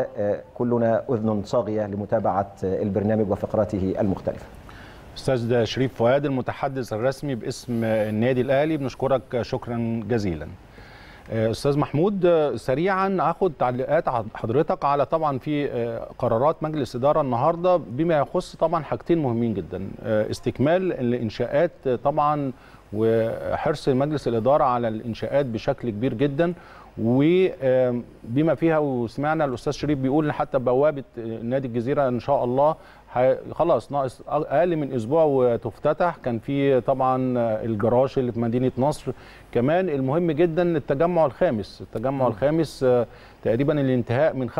وكلنا اذن صاغيه لمتابعه آه، البرنامج وفقراته المختلفه استاذ شريف فؤاد المتحدث الرسمي باسم النادي الاهلي بنشكرك شكرا جزيلا استاذ محمود سريعا اخد تعليقات حضرتك على طبعا في قرارات مجلس اداره النهارده بما يخص طبعا حاجتين مهمين جدا استكمال الانشاءات طبعا وحرص مجلس الاداره على الانشاءات بشكل كبير جدا وبما فيها وسمعنا الاستاذ شريف بيقول حتى بوابه نادي الجزيره ان شاء الله خلاص ناقص اقل من اسبوع وتفتتح كان في طبعا الجراج اللي في مدينه نصر كمان المهم جدا التجمع الخامس التجمع الخامس تقريبا الانتهاء من 85%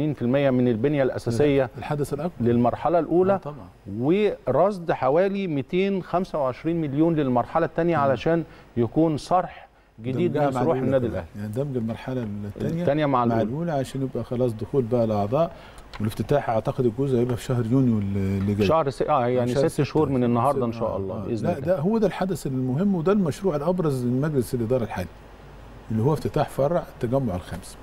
من البنيه الاساسيه الحدث الاكبر للمرحله الاولى آه طبعا ورصد حوالي 225 مليون للمرحله الثانيه علشان يكون صرح جديد من صروح النادي الاهلي يعني دمج المرحله الثانيه الثانيه مع, مع الاولى عشان يبقى خلاص دخول بقى الاعضاء والافتتاح اعتقد الجزء هيبقى في شهر يونيو اللي جاي شهر س... اه يعني ست, ست شهور من النهارده ان شاء الله آه باذن الله ده هو ده الحدث المهم وده المشروع الابرز لمجلس الاداره الحالي اللي هو افتتاح فرع التجمع الخامس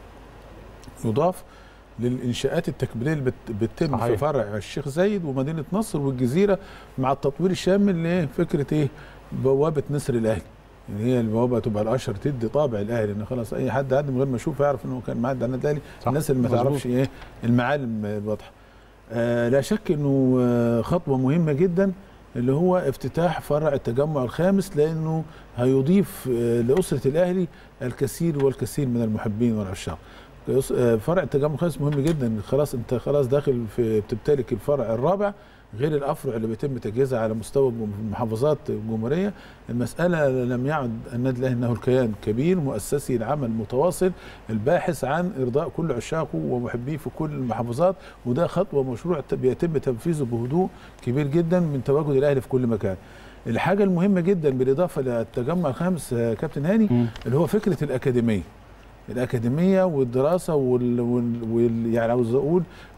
يضاف للانشاءات التكميليه اللي بتتم صحيح. في فرع الشيخ زايد ومدينه نصر والجزيره مع التطوير الشامل لفكره ايه بوابه نسر الاهلي يعني هي البوابه تبقى الاشهر تدي طابع الاهلي ان خلاص اي حد عدى من غير ما يشوف يعرف انه كان معدي على النادي الاهلي الناس اللي ما تعرفش ايه المعالم الواضحه آه لا شك انه آه خطوه مهمه جدا اللي هو افتتاح فرع التجمع الخامس لانه هيضيف آه لاسره الاهلي الكثير والكثير من المحبين والعشاق فرع التجمع الخامس مهم جدا خلاص انت خلاص داخل في بتمتلك الفرع الرابع غير الافرع اللي بيتم تجهيزها على مستوى محافظات الجمهوريه المساله لم يعد النادي الاهلي انه الكيان كبير مؤسسي العمل متواصل الباحث عن ارضاء كل عشاقه ومحبيه في كل المحافظات وده خطوه مشروع بيتم تنفيذه بهدوء كبير جدا من تواجد الاهلي في كل مكان الحاجه المهمه جدا بالاضافه للتجمع الخامس كابتن هاني م. اللي هو فكره الاكاديميه الاكاديميه والدراسه وال, وال... وال... يعني عاوز اقول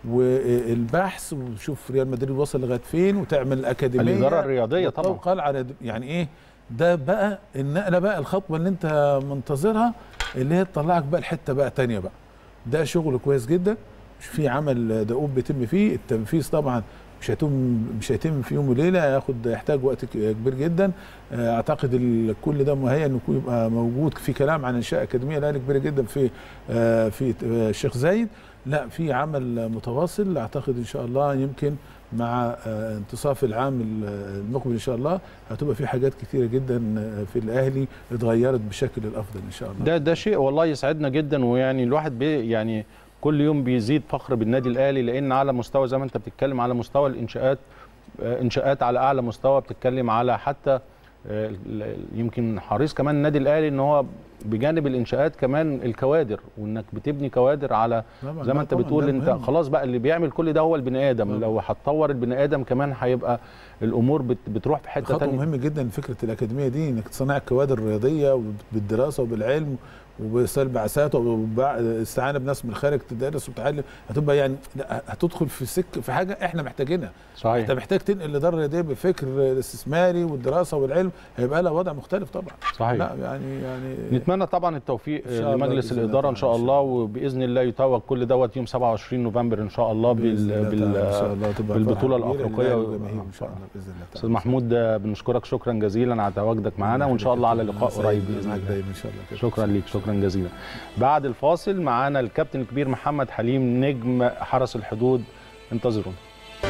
والبحث وشوف ريال مدريد وصل لغايه فين وتعمل اكاديميه الاداره الرياضيه طبعا على يعني ايه ده بقى النقله بقى الخطوه اللي انت منتظرها اللي هي تطلعك بقى الحته بقى تانية بقى ده شغل كويس جدا مش في عمل دؤوب بيتم فيه التنفيذ طبعا مش هيتم مش هيتم في يوم وليله هياخد يحتاج وقت كبير جدا اعتقد كل ده مهيأ انه يبقى موجود في كلام عن انشاء اكاديميه الاهلي كبيره جدا في في الشيخ زايد لا في عمل متواصل اعتقد ان شاء الله يمكن مع انتصاف العام المقبل ان شاء الله هتبقى في حاجات كثيره جدا في الاهلي اتغيرت بشكل الافضل ان شاء الله ده ده شيء والله يسعدنا جدا ويعني الواحد بي يعني كل يوم بيزيد فخر بالنادي الاهلي لان على مستوى زي ما انت بتتكلم على مستوى الانشاءات انشاءات على اعلى مستوى بتتكلم على حتى آه، ال- ال- يمكن حريص كمان النادي الاهلي ان هو بجانب الانشاءات كمان الكوادر وانك بتبني كوادر على طبعاً، زي لا ما انت طبعاً، بتقول ده انت مهم. خلاص بقى اللي بيعمل كل ده هو البني ادم طبعاً. لو هتطور البني ادم كمان هيبقى الامور بت- بتروح في حته خطوه تانية مهم جدا فكره الاكاديميه دي انك تصنع الكوادر الرياضيه بالدراسه وبالعلم وبالبعثات واستعانه بناس من الخارج تدرس وتعلم هتبقى يعني لا هتدخل في سك في حاجه احنا محتاجينها صحيح انت محتاج تنقل الاداره الرياضيه بفكر الاستثماري والدراسه والعلم هيبقى لها وضع مختلف طبعا صحيح لا يعني يعني نتمنى طبعا التوفيق إن شاء الله لمجلس بإذن الله الاداره ان تعالى، شاء إن شاء الله وباذن الله يتوج كل دوت يوم 27 نوفمبر ان شاء الله بإذن بال... الله بال... تعالى ان شاء الله تبقى بالبطولة فرحة كبيرة الأفريقية لله و- والجماهير ان شاء الله باذن الله استاذ محمود آه، بنشكرك شكرا جزيلا على تواجدك معانا وان شاء الله على لقاء قريب باذن معاك الله دايما ان شاء الله كده. شكرا ليك شكرا جزيلا بعد الفاصل معانا الكابتن الكبير محمد حليم نجم حرس الحدود انتظرونا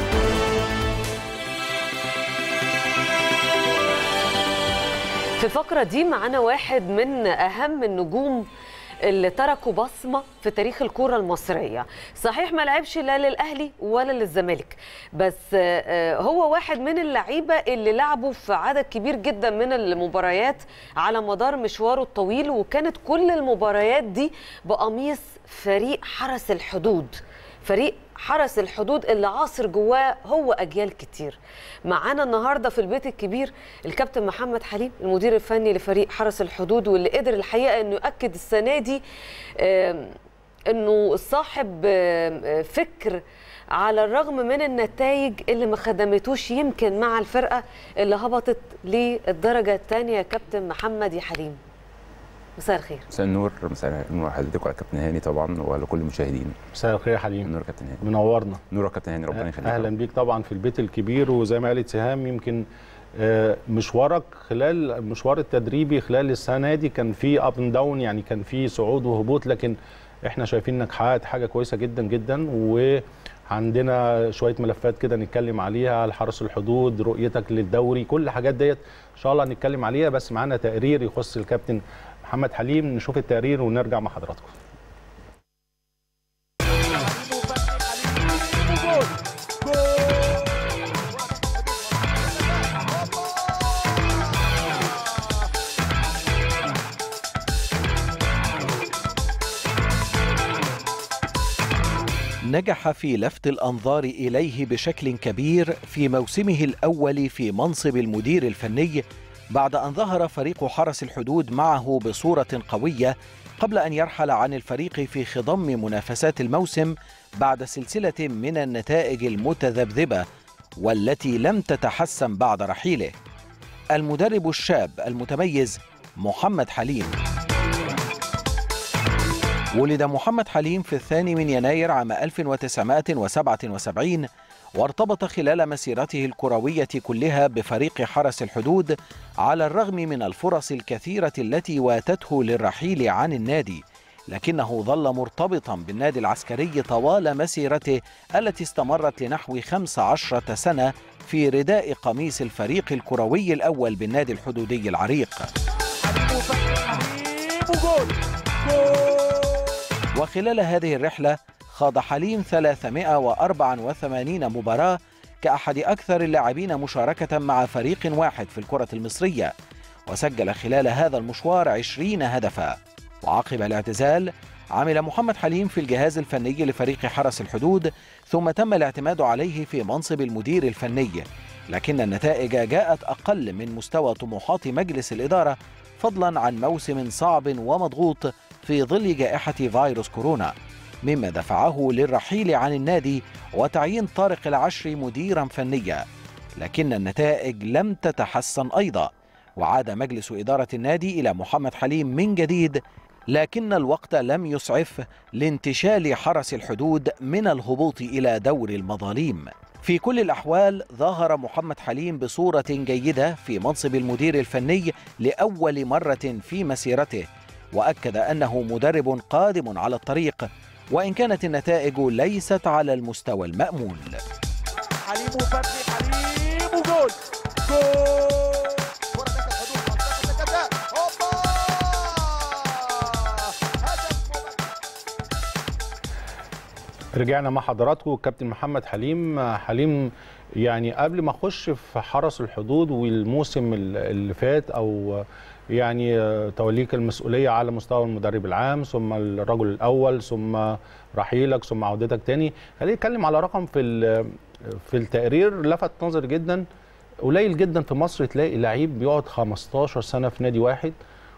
في الفقرة دي معانا واحد من أهم النجوم اللي تركوا بصمة في تاريخ الكرة المصرية صحيح ما لعبش لا للأهلي ولا للزمالك بس آه، هو واحد من اللعيبة اللي لعبوا في عدد كبير جدا من المباريات على مدار مشواره الطويل وكانت كل المباريات دي بقميص فريق حرس الحدود فريق حرس الحدود اللي عاصر جواه هو اجيال كتير معانا النهارده في البيت الكبير الكابتن محمد حليم المدير الفني لفريق حرس الحدود واللي قدر الحقيقه انه ياكد السنه دي آم، انه صاحب آم، آه، فكر على الرغم من النتائج اللي ما خدمتوش يمكن مع الفرقه اللي هبطت للدرجه الثانيه يا كابتن محمد يا حليم مساء الخير مساء النور مساء النور على حضرتك وعلى كابتن هاني طبعا وعلى كل المشاهدين مساء الخير يا حليم نور يا كابتن هاني منورنا نور يا كابتن هاني ربنا يخليك اهلا بيك طبعا في البيت الكبير وزي ما قالت سهام يمكن آه، مشوارك خلال المشوار التدريبي خلال السنه دي كان في اب اند داون يعني كان في صعود وهبوط لكن احنا شايفين انك حققت حاجه كويسه جدا جدا وعندنا شويه ملفات كده نتكلم عليها الحرس الحدود رؤيتك للدوري كل الحاجات ديت ان شاء الله هنتكلم عليها بس معانا تقرير يخص الكابتن محمد حليم نشوف التقرير ونرجع مع حضراتكم نجح في لفت الانظار اليه بشكل كبير في موسمه الاول في منصب المدير الفني بعد ان ظهر فريق حرس الحدود معه بصوره قويه قبل ان يرحل عن الفريق في خضم منافسات الموسم بعد سلسله من النتائج المتذبذبه والتي لم تتحسن بعد رحيله المدرب الشاب المتميز محمد حليم ولد محمد حليم في الثاني من يناير عام 1977 وارتبط خلال مسيرته الكروية كلها بفريق حرس الحدود على الرغم من الفرص الكثيرة التي واتته للرحيل عن النادي لكنه ظل مرتبطا بالنادي العسكري طوال مسيرته التي استمرت لنحو 15 سنة في رداء قميص الفريق الكروي الأول بالنادي الحدودي العريق وخلال هذه الرحلة خاض حليم 384 مباراة كأحد أكثر اللاعبين مشاركة مع فريق واحد في الكرة المصرية وسجل خلال هذا المشوار 20 هدفا وعقب الاعتزال عمل محمد حليم في الجهاز الفني لفريق حرس الحدود ثم تم الاعتماد عليه في منصب المدير الفني لكن النتائج جاءت أقل من مستوى طموحات مجلس الإدارة فضلا عن موسم صعب ومضغوط في ظل جائحة فيروس كورونا مما دفعه للرحيل عن النادي وتعيين طارق العشري مديرا فنيا لكن النتائج لم تتحسن أيضا وعاد مجلس إدارة النادي إلى محمد حليم من جديد لكن الوقت لم يسعف لانتشال حرس الحدود من الهبوط إلى دور المظاليم في كل الأحوال ظهر محمد حليم بصورة جيدة في منصب المدير الفني لأول مرة في مسيرته واكد انه مدرب قادم على الطريق وان كانت النتائج ليست على المستوى المامول حليم وفتحي حليم وجول جول كرة داخل حدود منطقة الجزاء هوبا هدف مبكر رجعنا مع حضراتكم كابتن محمد حليم حليم يعني قبل ما اخش في حرس الحدود والموسم اللي فات او يعني توليك المسؤوليه على مستوى المدرب العام ثم الرجل الاول ثم رحيلك ثم عودتك تاني خلينا نتكلم على رقم في ال- في التقرير لفت نظري جدا قليل جدا في مصر تلاقي لعيب بيقعد 15 سنه في نادي واحد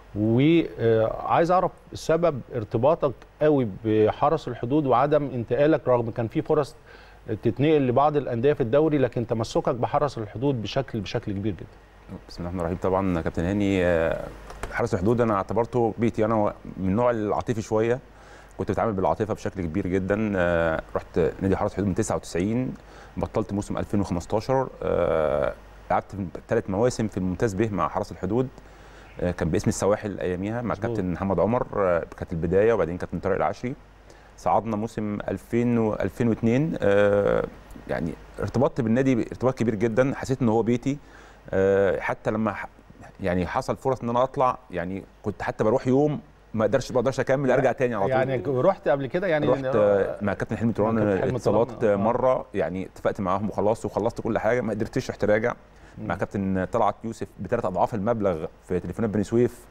وعايز اعرف سبب ارتباطك قوي بحرس الحدود وعدم انتقالك رغم كان في فرص تتنقل لبعض الانديه في الدوري لكن تمسكك بحرس الحدود بشكل بشكل كبير جدا بسم الله الرحمن الرحيم طبعا كابتن هاني آه، حرس الحدود انا اعتبرته بيتي انا من النوع العاطفي شويه كنت بتعامل بالعاطفه بشكل كبير جدا آه، رحت نادي حرس الحدود من 99 بطلت موسم 2015 آه، لعبت ثلاث مواسم في الممتاز به مع حرس الحدود آه، كان باسم السواحل اياميها مع مظبوط. الكابتن محمد عمر آه، كانت البدايه وبعدين كابتن طارق العشري صعدنا موسم 2000 و 2002 آه، يعني ارتبطت بالنادي ارتباط كبير جدا حسيت ان هو بيتي آه، حتى لما ح- يعني حصل فرص ان انا اطلع يعني كنت حتى بروح يوم ما اقدرش ما اقدرش اكمل ارجع تاني على طول يعني رحت قبل كده يعني رحت آه، مع كابتن حلمي مع كابتن توران حلمي اتصالات توران، آه. مره يعني اتفقت معاهم وخلاص وخلصت كل حاجه ما قدرتش رحت راجع مع كابتن طلعت يوسف بثلاث اضعاف المبلغ في تليفونات بني سويف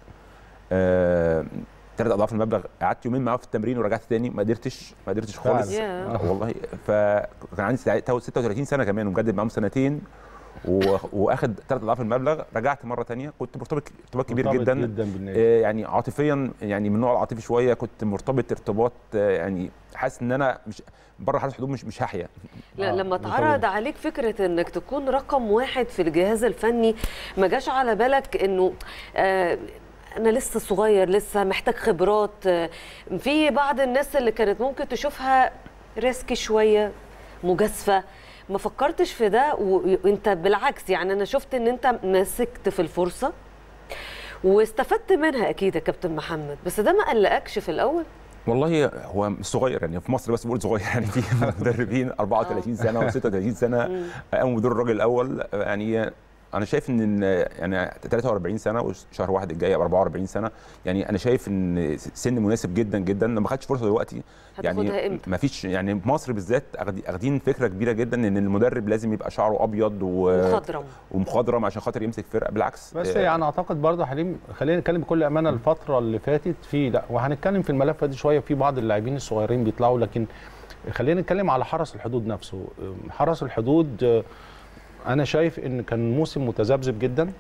آه، ثلاث اضعاف المبلغ قعدت يومين معاه في التمرين ورجعت تاني ما قدرتش ما قدرتش فعلا. خالص ياه. آه، والله فكان عندي ساعتها 36 سنه كمان ومجدد معاهم سنتين و- واخد ثلاث اضعاف المبلغ رجعت مره تانية كنت مرتبط ارتباط كبير مرتبط جدا جدا بالنادي آه، يعني عاطفيا يعني من النوع العاطفي شويه كنت مرتبط ارتباط آه، يعني حاسس ان انا مش بره حرس الحدود مش مش هحيا لا آه، لما ده اتعرض طبيعي. عليك فكره انك تكون رقم واحد في الجهاز الفني ما جاش على بالك انه آه انا لسه صغير لسه محتاج خبرات آه، في بعض الناس اللي كانت ممكن تشوفها ريسكي شويه مجازفه ما فكرتش في ده و- وانت بالعكس يعني انا شفت ان انت مسكت في الفرصه واستفدت منها اكيد يا كابتن محمد بس ده ما قلقكش في الاول والله هو مش صغير يعني في مصر بس بقول صغير يعني في مدربين 34 سنه و36 سنه قاموا بدور الراجل الاول يعني انا شايف ان يعني 43 سنه وشهر واحد الجاي أو 44 سنه يعني انا شايف ان سن مناسب جدا جدا لو ما خدتش فرصه دلوقتي هتاخدها يعني امتى؟ ما فيش يعني في مصر بالذات أخد- اخدين فكره كبيره جدا ان المدرب لازم يبقى شعره ابيض و... مخضرم ومخضرم عشان خاطر يمسك فرقه بالعكس بس آه، يعني اعتقد برضه حليم خلينا نتكلم بكل امانه الفتره اللي فاتت في لا وهنتكلم في الملف ده شويه في بعض اللاعبين الصغيرين بيطلعوا لكن خلينا نتكلم على حرس الحدود نفسه حرس الحدود آه، انا شايف ان كان موسم متذبذب جدا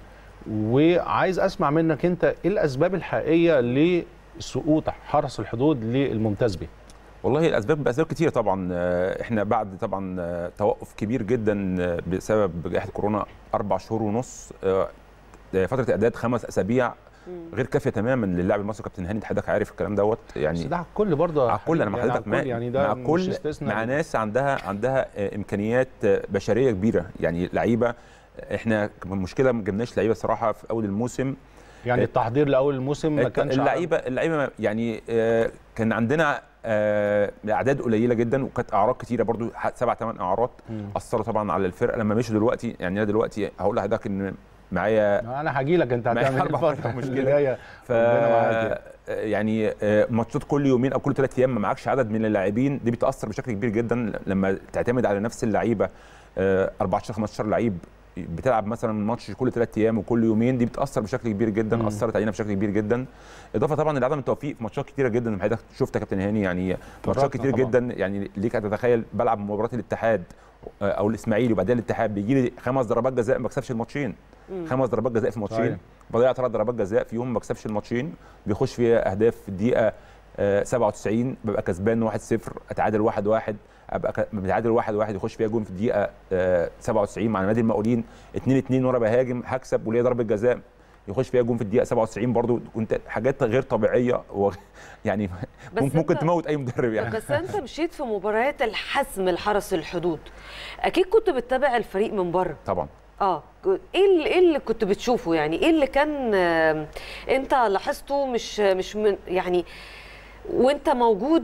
وعايز اسمع منك انت ايه الاسباب الحقيقيه لسقوط حرس الحدود للممتاز به والله الاسباب اسباب كتيره طبعا آه، احنا بعد طبعا آه، توقف كبير جدا آه، بسبب جائحه كورونا اربع شهور ونص آه، آه، فتره اعداد خمس اسابيع غير كافيه تماما للاعب المصري كابتن هاني حضرتك عارف الكلام دوت بس يعني ده على الكل برضه يا مع الكل انا مع حليم، حضرتك على مع, الكل يعني ده مع مش كل استثناء مع ناس عندها عندها آه، امكانيات آه، بشريه كبيره يعني لعيبه احنا المشكله ما جبناش لعيبه صراحه في اول الموسم يعني التحضير لاول الموسم ما كانش على- اللعيبه اللعيبه يعني آه، كان عندنا آه، اعداد قليله جدا وكانت اعراض كتيره برضو ح- سبع ثمان اعراض مم. اثروا طبعا على الفرقه لما مشوا دلوقتي يعني انا دلوقتي هقول لحضرتك ان معايا انا هاجي لك انت معايا هتعمل ايه أربع الفتره مشكلة. اللي جايه ف ربنا معاك يعني آه، ماتشات كل يومين او كل ثلاث ايام ما معكش عدد من اللاعبين دي بتاثر بشكل كبير جدا لما تعتمد على نفس اللعيبه آه، 14 15 لعيب بتلعب مثلا ماتش كل ثلاث ايام وكل يومين دي بتاثر بشكل كبير جدا مم. اثرت علينا بشكل كبير جدا اضافه طبعا لعدم التوفيق في ماتشات كتيره جدا زي ما حضرتك شفت يا كابتن هاني يعني ماتشات جربنا كتير طبعاً. جدا يعني ليك تتخيل بلعب مباراه الاتحاد آه، او الاسماعيلي وبعدين الاتحاد بيجي لي خمس ضربات جزاء ما بكسبش الماتشين خمس ضربات جزاء في ماتشين صحيح. بضيع ثلاث ضربات جزاء في يوم ما بكسبش الماتشين بيخش فيها اهداف في الدقيقه آه، 97 ببقى كسبان 1-0 اتعادل 1-1 ابقى ك- متعادل 1-1 يخش فيها جون في الدقيقه آه، 97 مع نادي المقاولين 2-2 وانا بهاجم هكسب وليا ضربه جزاء يخش فيها جون في الدقيقه 97 برضو كنت حاجات غير طبيعيه و يعني بس ممكن, ممكن أنت- تموت اي مدرب يعني بس انت مشيت في مباريات الحسم لحرس الحدود اكيد كنت بتتابع الفريق من بره طبعا اه ايه اللي ايه اللي كنت بتشوفه يعني ايه اللي كان آه، انت لاحظته مش مش من يعني وانت موجود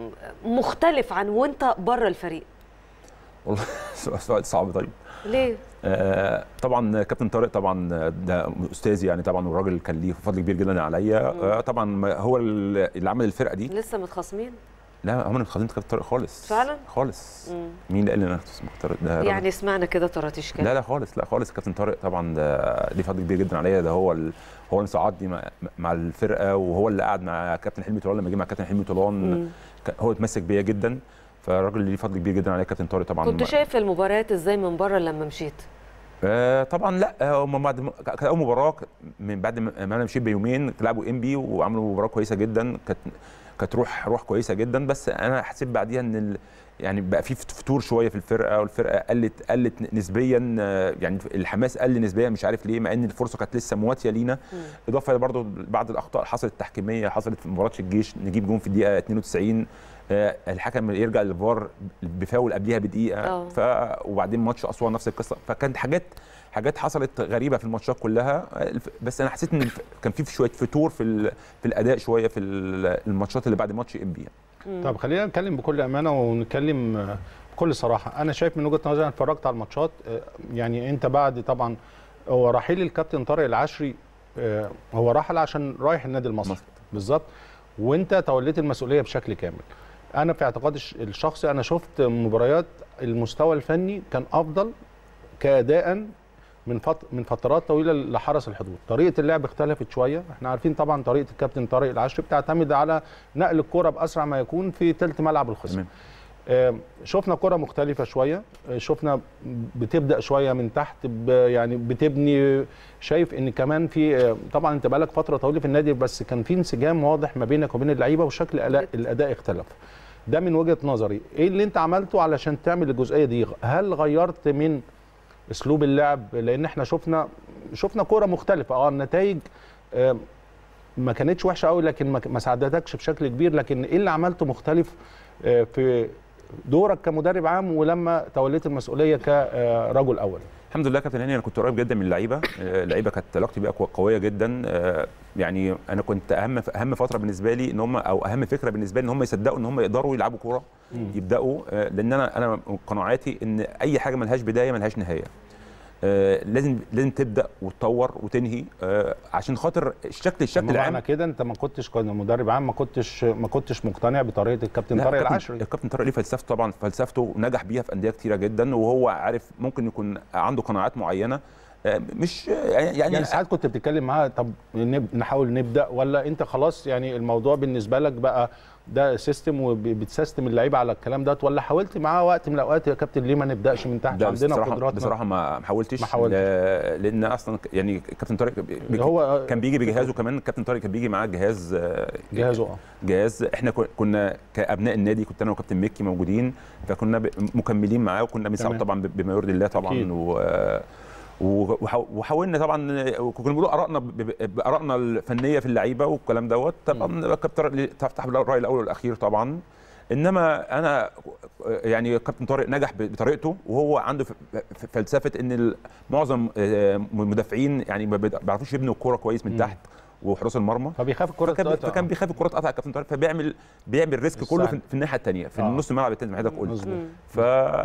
مختلف عن وانت بره الفريق والله سؤال صعب طيب ليه آه، طبعا كابتن طارق طبعا ده استاذي يعني طبعا والراجل كان ليه فضل كبير جدا عليا آه، طبعا هو اللي عمل الفرقه دي لسه متخاصمين لا هم مش خالدين كابتن طارق خالص فعلا؟ خالص مم. مين اللي قال لي انا كابتن طارق ده راجل- يعني سمعنا كده طرطيش كده لا لا خالص لا خالص كابتن طارق طبعا ده ليه فضل كبير جدا عليا ده هو ال... هو اللي صعدني مع... مع الفرقه وهو اللي قعد مع كابتن حلمي طولان لما جه مع كابتن حلمي طولان مم. ك- هو اتمسك بيا جدا فالراجل ليه فضل كبير جدا عليا كابتن طارق طبعا كنت شايف المباريات ازاي من بره لما مشيت آه طبعا لا هم بعد م- كانت اول مباراه ك- من بعد ما ما انا مشيت بيومين لعبوا ام بي وعملوا مباراه كويسه جدا كانت كانت روح روح كويسه جدا بس انا حسيت بعديها ان ال... يعني بقى في فتور شويه في الفرقه والفرقه قلت قلت نسبيا آه، يعني الحماس قل نسبيا مش عارف ليه مع ان الفرصه كانت لسه مواتيه لينا اضافه برضه بعض الاخطاء حصلت التحكيميه حصلت في مباراه الجيش نجيب جون في الدقيقه 92 آه، الحكم يرجع للفار بفاول قبليها بدقيقه آه. ف وبعدين ماتش اسوان نفس القصه فكانت حاجات حاجات حصلت غريبه في الماتشات كلها الف- بس انا حسيت ان الف- كان في شويه فتور في ال- في الاداء شويه في ال- الماتشات اللي بعد ماتش ام بي طب خلينا نتكلم بكل امانه ونتكلم آه، بكل صراحه انا شايف من وجهه نظري انا اتفرجت على الماتشات آه، يعني انت بعد طبعا هو رحيل الكابتن طارق العشري آه، هو رحل عشان رايح النادي المصري مصر. بالظبط وانت توليت المسؤوليه بشكل كامل انا في اعتقادي الش- الشخصي انا شفت مباريات المستوى الفني كان افضل كاداء من فت... من فترات طويله لحرس الحدود طريقه اللعب اختلفت شويه احنا عارفين طبعا طريقه الكابتن طارق العشري بتعتمد على نقل الكره باسرع ما يكون في ثلث ملعب الخصم تمام آه، شفنا كرة مختلفة شوية آه، شفنا بتبدأ شوية من تحت ب- يعني بتبني شايف ان كمان في آه، طبعا انت بقالك فترة طويلة في النادي بس كان في انسجام واضح ما بينك وبين اللعيبة وشكل الأداء- الأداء اختلف ده من وجهة نظري ايه اللي انت عملته علشان تعمل الجزئية دي هل غيرت من اسلوب اللعب لان احنا شفنا شفنا كرة مختلفة اه النتائج آه، ما كانتش وحشه قوي لكن ما ما ساعدتكش بشكل كبير لكن ايه اللي عملته مختلف آه، في دورك كمدرب عام ولما توليت المسؤوليه كرجل اول الحمد لله كابتن هاني انا كنت قريب جدا من اللعيبه آه، اللعيبه كانت علاقتي بيها قو- قويه جدا آه، يعني انا كنت اهم اهم فتره بالنسبه لي ان هم او اهم فكره بالنسبه لي ان هم يصدقوا ان هم يقدروا يلعبوا كوره يبداوا آه، لان انا انا قناعاتي ان اي حاجه ملهاش بدايه ملهاش نهايه آه، لازم لازم تبدا وتطور وتنهي آه، عشان خاطر الشكل الشكل معنى العام كده انت ما كنتش كنا مدرب عام ما كنتش ما كنتش مقتنع بطريقه الكابتن لا، طارق الكابتن- العشري الكابتن طارق ليه فلسفته طبعا فلسفته نجح بيها في انديه كتيره جدا وهو عارف ممكن يكون عنده قناعات معينه آه، مش يعني, يعني ساعات كنت بتتكلم معاه طب نب- نحاول نبدا ولا انت خلاص يعني الموضوع بالنسبه لك بقى ده سيستم وبتسيستم اللعيبه على الكلام ده ولا حاولت معاه وقت من الاوقات يا كابتن ليه ما نبداش من تحت لا عندنا بصراحة قدراتنا بصراحه ما ما حاولتش ما حاولتش. لا- لان اصلا ك- يعني كابتن طارق بي- اللي هو كان بيجي بجهازه كمان كابتن طارق كان بيجي معاه جهاز آه، جهازه اه جهاز احنا كو- كنا كابناء النادي كنت انا وكابتن مكي موجودين فكنا ب- مكملين معاه وكنا بنساعده تمام. طبعا ب- بما يرضي الله طبعا أكيد. و و- وحاو- وحاولنا طبعا كنا بنقول ارائنا ب- ب- بارائنا الفنيه في اللعيبه والكلام دوت طبعا كابتن طارق تفتح الراي الاول والاخير طبعا انما انا يعني كابتن طارق نجح بطريقته وهو عنده ف- ف- فلسفه ان ال- معظم آه، المدافعين يعني ما بيعرفوش يبنوا الكوره كويس من مم. تحت وحراس المرمى فبيخاف الكره فكان, تتقطع. فكان بيخاف الكره تقطع كابتن طارق فبيعمل بيعمل ريسك كله في, السهل. في الناحيه الثانيه في آه. نص الملعب الثاني زي ما حضرتك قلت مظبوط ف...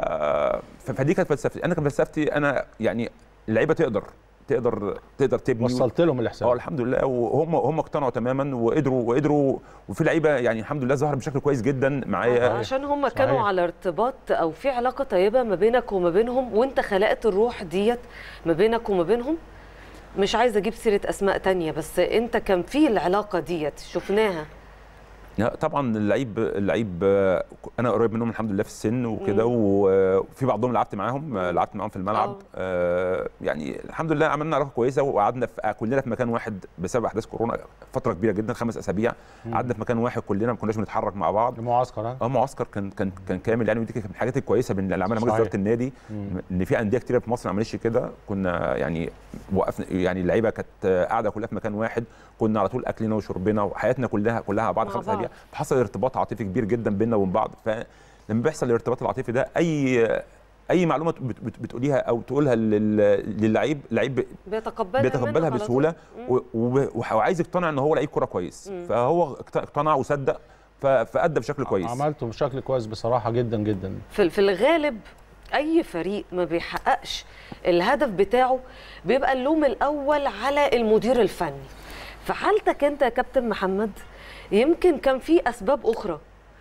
ف- فدي كانت فلسفتي انا كانت فلسفتي انا يعني اللعيبه تقدر تقدر تقدر تبني وصلت لهم اه الاحساس الحمد لله وهم هم اقتنعوا تماما وقدروا وقدروا وفي لعيبه يعني الحمد لله ظهر بشكل كويس جدا معايا عشان هم كانوا صحيح. على ارتباط او في علاقه طيبه ما بينك وما بينهم وانت خلقت الروح ديت ما بينك وما بينهم مش عايزه اجيب سيره اسماء تانية بس انت كان في العلاقه ديت شفناها لا طبعا اللعيب اللعيب آه، انا قريب منهم الحمد لله في السن وكده وفي بعضهم لعبت معاهم آه، لعبت معاهم في الملعب آه. آه، يعني الحمد لله عملنا علاقه كويسه وقعدنا في كلنا في مكان واحد بسبب احداث كورونا فتره كبيره جدا خمس اسابيع قعدنا في مكان واحد كلنا ما كناش بنتحرك مع بعض المعسكر ها اه معسكر كان كان كان كامل يعني ودي كانت من الحاجات الكويسه بين اللي عملها مجلس صحيح. اداره النادي مم. ان في انديه كتيره في مصر ما عملتش كده كنا يعني وقفنا يعني اللعيبه كانت قاعده كلها في مكان واحد كنا على طول اكلنا وشربنا وحياتنا كلها كلها مع بعض مع خمس بعض. اسابيع فحصل ارتباط عاطفي كبير جدا بيننا وبين بعض فلما بيحصل الارتباط العاطفي ده اي اي معلومه بت- بت- بتقوليها او تقولها لل- للعيب لعيب بيتقبلها بيتقبلها منك على طول. بسهوله و- وب- وعايز يقتنع ان هو لعيب كوره كويس مم. فهو اقت- اقتنع وصدق ف- فادى بشكل كويس عملته بشكل كويس بصراحه جدا جدا في في الغالب اي فريق ما بيحققش الهدف بتاعه بيبقى اللوم الاول على المدير الفني في حالتك انت يا كابتن محمد يمكن كان في اسباب اخرى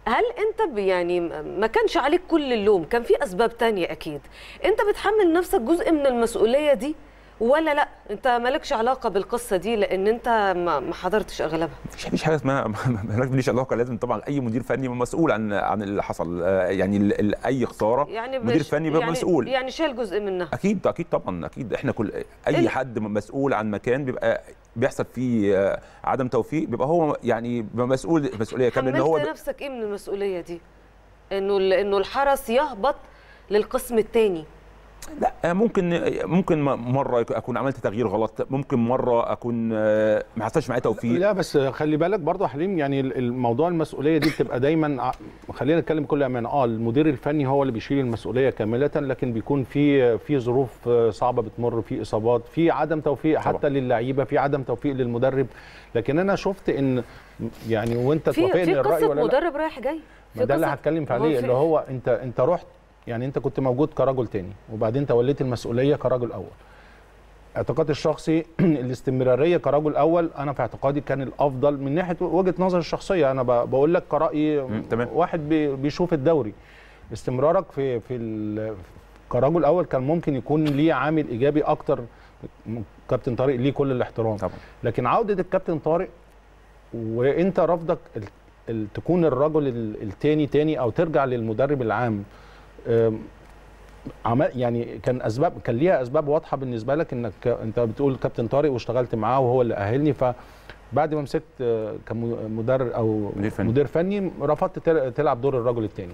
هل انت ب- يعني م- ما كانش عليك كل اللوم كان في اسباب تانية اكيد انت بتحمل نفسك جزء من المسؤوليه دي ولا لا انت مالكش علاقه بالقصه دي لان انت ما ما حضرتش اغلبها مفيش مفيش حاجه اسمها مالك ماليش علاقه لازم طبعا اي مدير فني مسؤول عن عن اللي حصل آه، يعني ال- ال- اي خساره يعني مدير بش- فني بيبقى يعني مسؤول يعني شال جزء منها اكيد اكيد طبعا اكيد احنا كل اي ال- حد مسؤول عن مكان بيبقى بيحصل فيه آه، عدم توفيق بيبقى هو يعني بيبقى مسؤول مسؤوليه كامله ان حملت هو نفسك ايه من المسؤوليه دي انه ال- انه الحرس يهبط للقسم الثاني لا ممكن ممكن مره اكون عملت تغيير غلط ممكن مره اكون آه، ما حصلش معايا توفيق لا بس خلي بالك برضه يا حليم يعني الموضوع المسؤوليه دي بتبقى دايما ع- خلينا نتكلم بكل امانه اه المدير الفني هو اللي بيشيل المسؤوليه كامله لكن بيكون في في ظروف آه، صعبه بتمر في اصابات في عدم توفيق طبعا. حتى للعيبه في عدم توفيق للمدرب لكن انا شفت ان يعني وانت في توافقني في الراي قصه ولا لا مدرب رايح جاي ما في ده اللي قصة- هتكلم في هو عليه في- اللي هو انت انت رحت يعني انت كنت موجود كرجل تاني وبعدين توليت المسؤوليه كرجل اول اعتقادي الشخصي الاستمراريه كرجل اول انا في اعتقادي كان الافضل من ناحيه وجهه نظري الشخصيه انا ب- بقول لك كرايي مم، تمام. واحد بي- بيشوف الدوري استمرارك في في ال- كرجل اول كان ممكن يكون ليه عامل ايجابي اكتر م- كابتن طارق ليه كل الاحترام طبعا لكن عوده الكابتن طارق وانت رفضك ال... ال... تكون الرجل ال- التاني تاني او ترجع للمدرب العام أم، عمل يعني كان اسباب كان ليها اسباب واضحه بالنسبه لك انك انت بتقول كابتن طارق واشتغلت معاه وهو اللي اهلني فبعد ما مسكت آه، كمدرب او مدير فني. مدير فني رفضت تل- تلعب دور الرجل التاني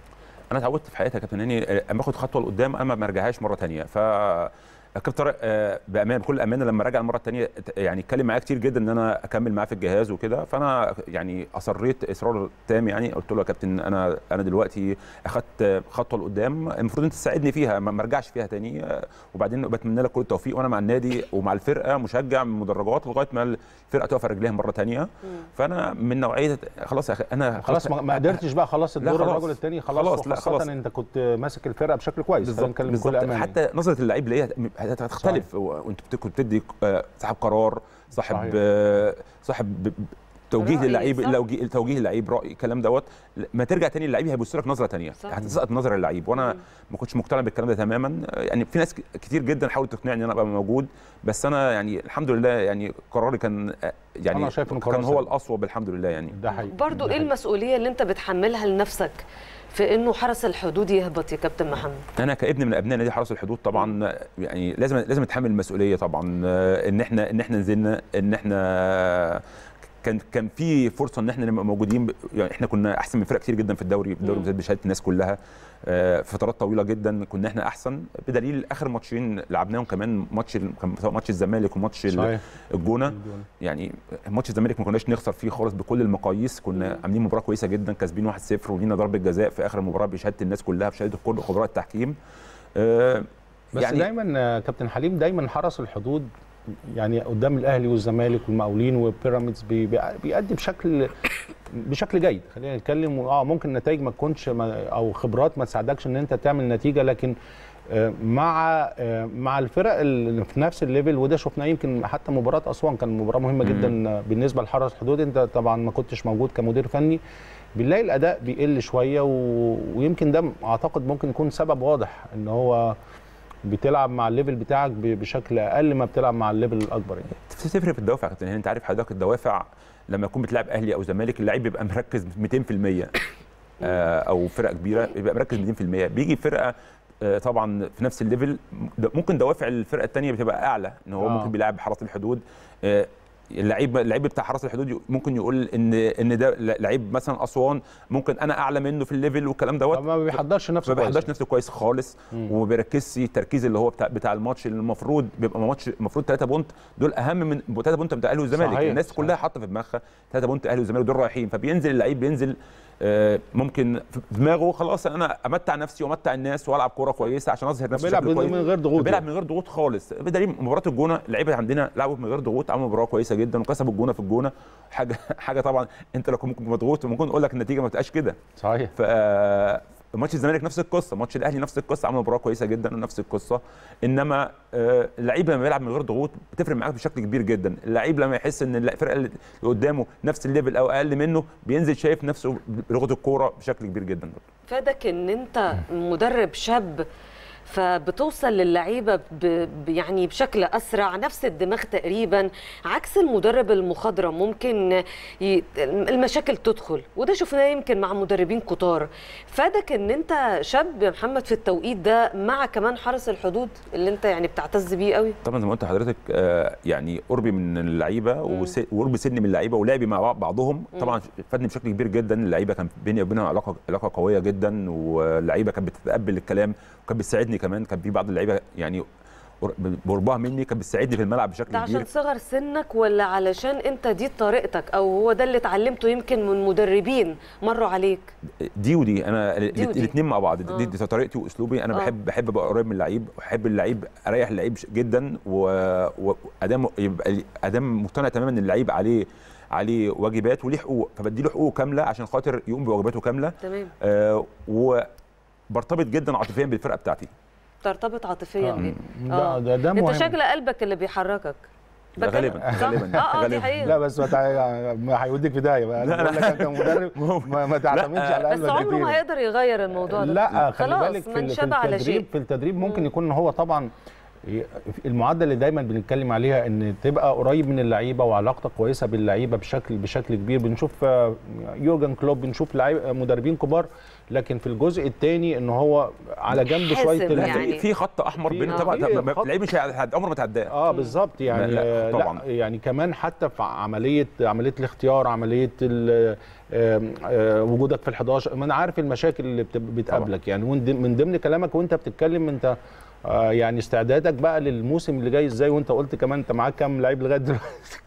انا اتعودت في حياتي يا كابتن هاني آه، اما اخد خطوه لقدام انا ما ارجعهاش مره ثانيه ف كابتن طارق آه، بامان بكل امانه لما رجع المره الثانيه يعني اتكلم معايا كتير جدا ان انا اكمل معاه في الجهاز وكده فانا يعني اصريت اصرار تام يعني قلت له يا كابتن انا انا دلوقتي اخدت خطوه لقدام المفروض انت تساعدني فيها ما ما ارجعش فيها تاني آه، وبعدين بتمنى لك كل التوفيق وانا مع النادي ومع الفرقه مشجع من المدرجات لغايه ما الفرقه تقف على رجليها مره ثانيه فانا من نوعيه خلاص يا أخي، انا خلاص ما ما قدرتش بقى خلاص لا الدور خلاص. الرجل التاني خلاص خلاص، لا وخاصة خلاص. انت كنت ماسك الفرقه بشكل كويس خلينا بالظبط نتكلم بالظبط بكل امان حتى نظره اللعيب ليها هتختلف وانت بت- كنت بتدي آه، صاحب قرار صاحب صحيح. آه، صاحب ب- ب- توجيه رأي، للعيب صح. لو جي- توجيه اللعيب راي الكلام دوت ما ترجع تاني اللعيب هيبص لك نظره تانيه صح. هتسقط نظر اللعيب وانا ما كنتش مقتنع بالكلام ده تماما آه، يعني في ناس ك- كتير جدا حاولت تقنعني ان انا ابقى موجود بس انا يعني الحمد لله يعني قراري كان آه، يعني أنا شايف إنه كان قرار هو سليم. الاصوب الحمد لله يعني ده حقيقي برضو ده ايه حقيقي. المسؤوليه اللي انت بتحملها لنفسك في انه حرس الحدود يهبط يا كابتن محمد انا كابن من ابناء نادي حرس الحدود طبعا يعني لازم لازم اتحمل المسؤوليه طبعا آه، ان احنا ان احنا نزلنا ان احنا كان كان في فرصه ان احنا نبقى موجودين ب- يعني احنا كنا احسن من فرق كتير جدا في الدوري في الدوري مم. بالذات بشهاده الناس كلها آه، فترات طويله جدا كنا احنا احسن بدليل اخر ماتشين لعبناهم كمان ماتش ال- كان سواء ماتش الزمالك وماتش ال- صحيح الجونه يعني ماتش الزمالك ما كناش نخسر فيه خالص بكل المقاييس كنا عاملين مباراه كويسه جدا كاسبين 1-0 ولينا ضربه جزاء في اخر المباراه بشهاده الناس كلها بشهاده كل خبراء التحكيم آه، بس يعني دايما آه، كابتن حليم دايما حرس الحدود يعني قدام الاهلي والزمالك والمقاولين وبيراميدز بي- بي- بيأدي بشكل بشكل جيد خلينا نتكلم اه ممكن النتائج ما تكونش ما- او خبرات ما تساعدكش ان انت تعمل نتيجه لكن آه، مع آه، مع الفرق اللي في نفس الليفل وده شفناه يمكن حتى مباراه اسوان كان مباراه مهمه مم. جدا آه، بالنسبه لحرس الحدود انت طبعا ما كنتش موجود كمدير فني بنلاقي الاداء بيقل شويه و... ويمكن ده اعتقد ممكن يكون سبب واضح ان هو بتلعب مع الليفل بتاعك ب- بشكل اقل ما بتلعب مع الليفل الاكبر يعني تفرق في الدوافع يا كابتن هاني انت عارف حضرتك الدوافع لما يكون بتلعب اهلي او زمالك اللعيب بيبقى مركز 200% آه، او فرقه كبيره بيبقى مركز 200% بيجي فرقه آه، طبعا في نفس الليفل د- ممكن دوافع الفرقه الثانيه بتبقى اعلى ان هو آه. ممكن بيلعب حرس الحدود آه، اللعيب اللعيب بتاع حرس الحدود ممكن يقول ان ان ده لعيب مثلا اسوان ممكن انا اعلى منه في الليفل والكلام دوت ما بيحضرش نفسه ما كويس بيحضرش نفسه كويس خالص مم. وما بيركزش التركيز اللي هو بتاع بتاع الماتش اللي المفروض بيبقى ماتش المفروض 3 بونت دول اهم من 3 بونت بتاع الاهلي والزمالك صحيح، الناس صحيح. كلها حاطه في دماغها 3 بونت الاهلي والزمالك دول رايحين فبينزل اللعيب بينزل آه، ممكن في دماغه خلاص انا امتع نفسي وامتع الناس والعب كوره كويسه عشان اظهر نفسي بيلعب بشكل كويس من غير ضغوط بيلعب يعني. من غير ضغوط خالص بدليل مباراه الجونه اللعيبه عندنا لعبوا من غير ضغوط عملوا مباراه كويسه جدا وكسبوا الجونه في الجونه حاجه حاجه طبعا انت لو كنت مضغوط ممكن اقول لك النتيجه ما تبقاش كده صحيح ف ماتش الزمالك نفس القصه ماتش الاهلي نفس القصه عمل مباراه كويسه جدا ونفس القصه انما آه، اللعيب لما بيلعب من غير ضغوط بتفرق معاك بشكل كبير جدا اللعيب لما يحس ان الفرقه اللي قدامه نفس الليفل او اقل منه بينزل شايف نفسه بلغه الكوره بشكل كبير جدا فادك ان انت مدرب شاب فبتوصل للعيبه ب... ب- يعني بشكل اسرع نفس الدماغ تقريبا عكس المدرب المخضرم ممكن ي... المشاكل تدخل وده شفناه يمكن مع مدربين كتار فادك ان انت شاب يا محمد في التوقيت ده مع كمان حرس الحدود اللي انت يعني بتعتز بيه قوي طبعا زي ما قلت لحضرتك آه، يعني قربي من اللعيبه وس- وقرب سني من اللعيبه ولعبي مع بعض- بعضهم طبعا فادني بشكل كبير جدا اللعيبه كان بيني وبينها علاقه علاقه قويه جدا واللعيبه كانت بتتقبل الكلام وكانت بتساعدني كمان كان في بعض اللعيبه يعني قر- بقربها مني كانت بتساعدني في الملعب بشكل ده كبير عشان صغر سنك ولا علشان انت دي طريقتك او هو ده اللي اتعلمته يمكن من مدربين مروا عليك دي ودي انا دي ودي. الاثنين مع بعض دي, آه. دي, دي طريقتي واسلوبي انا آه. بحب بحب ابقى قريب من اللعيب واحب اللعيب اريح اللعيب جدا و- وادام يبقى ادام مقتنع تماما ان اللعيب عليه عليه واجبات وليه حقوق فبدي له حقوقه كامله عشان خاطر يقوم بواجباته كامله تمام آه وبرتبط جدا عاطفيا بالفرقه بتاعتي ترتبط عاطفيا بيه ده ده, ده انت مهم شكل قلبك اللي بيحركك ده بكلم- غالبا صح؟ غالبا اه اه دي غالبا. حقيقه لا بس ما تع- ما هيوديك في داهيه بقى انا لا، بقول لك انت مدرب ما, ما تعتمدش على بس قلبك عمره كتير ما هيقدر يغير الموضوع ده لا خلي خلاص بالك في, من ال- في شبع على التدريب شيء في التدريب ممكن يكون هو طبعا ي- المعادله اللي دايما بنتكلم عليها ان تبقى قريب من اللعيبه وعلاقتك كويسه باللعيبه بشكل بشكل كبير بنشوف آه، يورجن كلوب بنشوف لعيب مدربين كبار لكن في الجزء الثاني ان هو على جنب حاسم شويه لا ال- يعني. في في خط احمر في- بينه آه، طبعا في طب ما- خط. اللعيب مش هيعد- عمره ما تعداه اه بالظبط يعني لا، آه، طبعاً. يعني كمان حتى في عمليه عمليه الاختيار عمليه ال- آم، آه، وجودك في ال11 ما انا عارف المشاكل اللي بت- بتقابلك يعني ومن ضمن- من ضمن كلامك وانت بتتكلم انت آه، يعني استعدادك بقى للموسم اللي جاي ازاي وانت قلت كمان انت معاك كام لعيب لغايه دلوقتي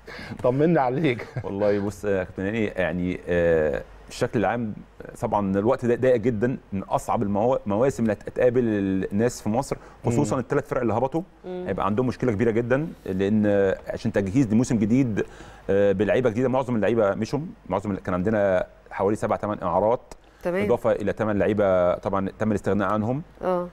طمنا عليك والله بص يا كابتن هاني يعني آه، الشكل العام طبعا الوقت ده ضيق جدا من اصعب الموا- المواسم اللي هتقابل الناس في مصر خصوصا الثلاث فرق اللي هبطوا هيبقى عندهم مشكله كبيره جدا لان آه، عشان تجهيز لموسم جديد آه، بلعيبه جديده معظم اللعيبه مشوا معظم كان عندنا حوالي سبع ثمان اعارات تمام اضافه الى ثمان لعيبه طبعا تم الاستغناء عنهم اه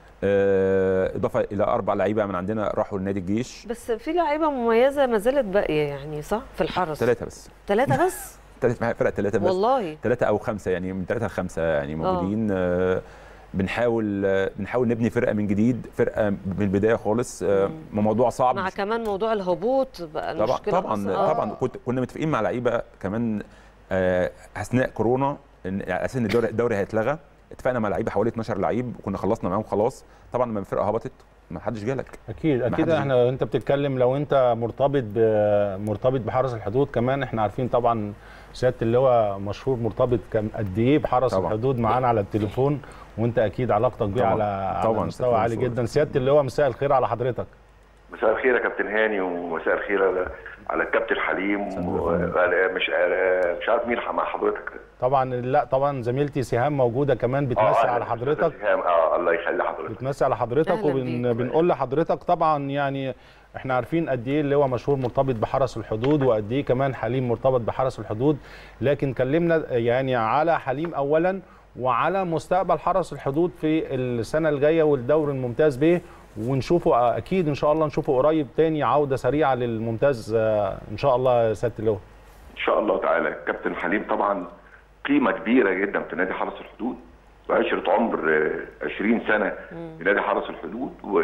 آه، اضافه الى اربع لعيبه من عندنا راحوا لنادي الجيش بس في لعيبه مميزه ما زالت باقيه يعني صح في الحرس ثلاثه بس ثلاثه بس ثلاث فرق ثلاثه بس والله ثلاثة أو خمسة يعني من ثلاثة لخمسة يعني موجودين آه بنحاول آه بنحاول نبني فرقة من جديد فرقة من البداية خالص آه موضوع صعب مع مش- كمان موضوع الهبوط بقى طبعا المشكله طبعا أصلاً. آه. طبعا كنت كنا متفقين مع لعيبة كمان آه أثناء كورونا إن على أساس إن الدوري الدوري هيتلغى اتفقنا مع لعيبة حوالي 12 لعيب وكنا خلصنا معاهم خلاص طبعا لما الفرقة هبطت ما حدش جالك اكيد اكيد حدش- احنا انت بتتكلم لو انت مرتبط ب... مرتبط بحرس الحدود كمان احنا عارفين طبعا سياده اللواء مشهور مرتبط كان قد ايه بحرس طبعاً. الحدود معانا على التليفون وانت اكيد علاقتك بيه طبعاً. على على طبعاً، مستوى سيادة عالي المسؤول. جدا سياده اللواء مساء الخير على حضرتك مساء الخير يا كابتن هاني ومساء الخير على على الكابتن حليم وعلى- مش مش عارف مين مع حضرتك طبعا لا طبعا زميلتي سهام موجوده كمان بتمسي أهلاً على حضرتك إسهام. اه الله يخلي حضرتك بتمسي على حضرتك أهلاً بيك. وبنقول لحضرتك طبعا يعني احنا عارفين قد ايه اللي هو مشهور مرتبط بحرس الحدود وقد ايه كمان حليم مرتبط بحرس الحدود لكن كلمنا يعني على حليم اولا وعلى مستقبل حرس الحدود في السنه الجايه والدوري الممتاز به ونشوفه اكيد ان شاء الله نشوفه قريب تاني عوده سريعه للممتاز آه، ان شاء الله يا سياده اللواء ان شاء الله تعالى كابتن حليم طبعا قيمه كبيره جدا في نادي حرس الحدود وعشره عمر آه، 20 سنه في نادي حرس الحدود و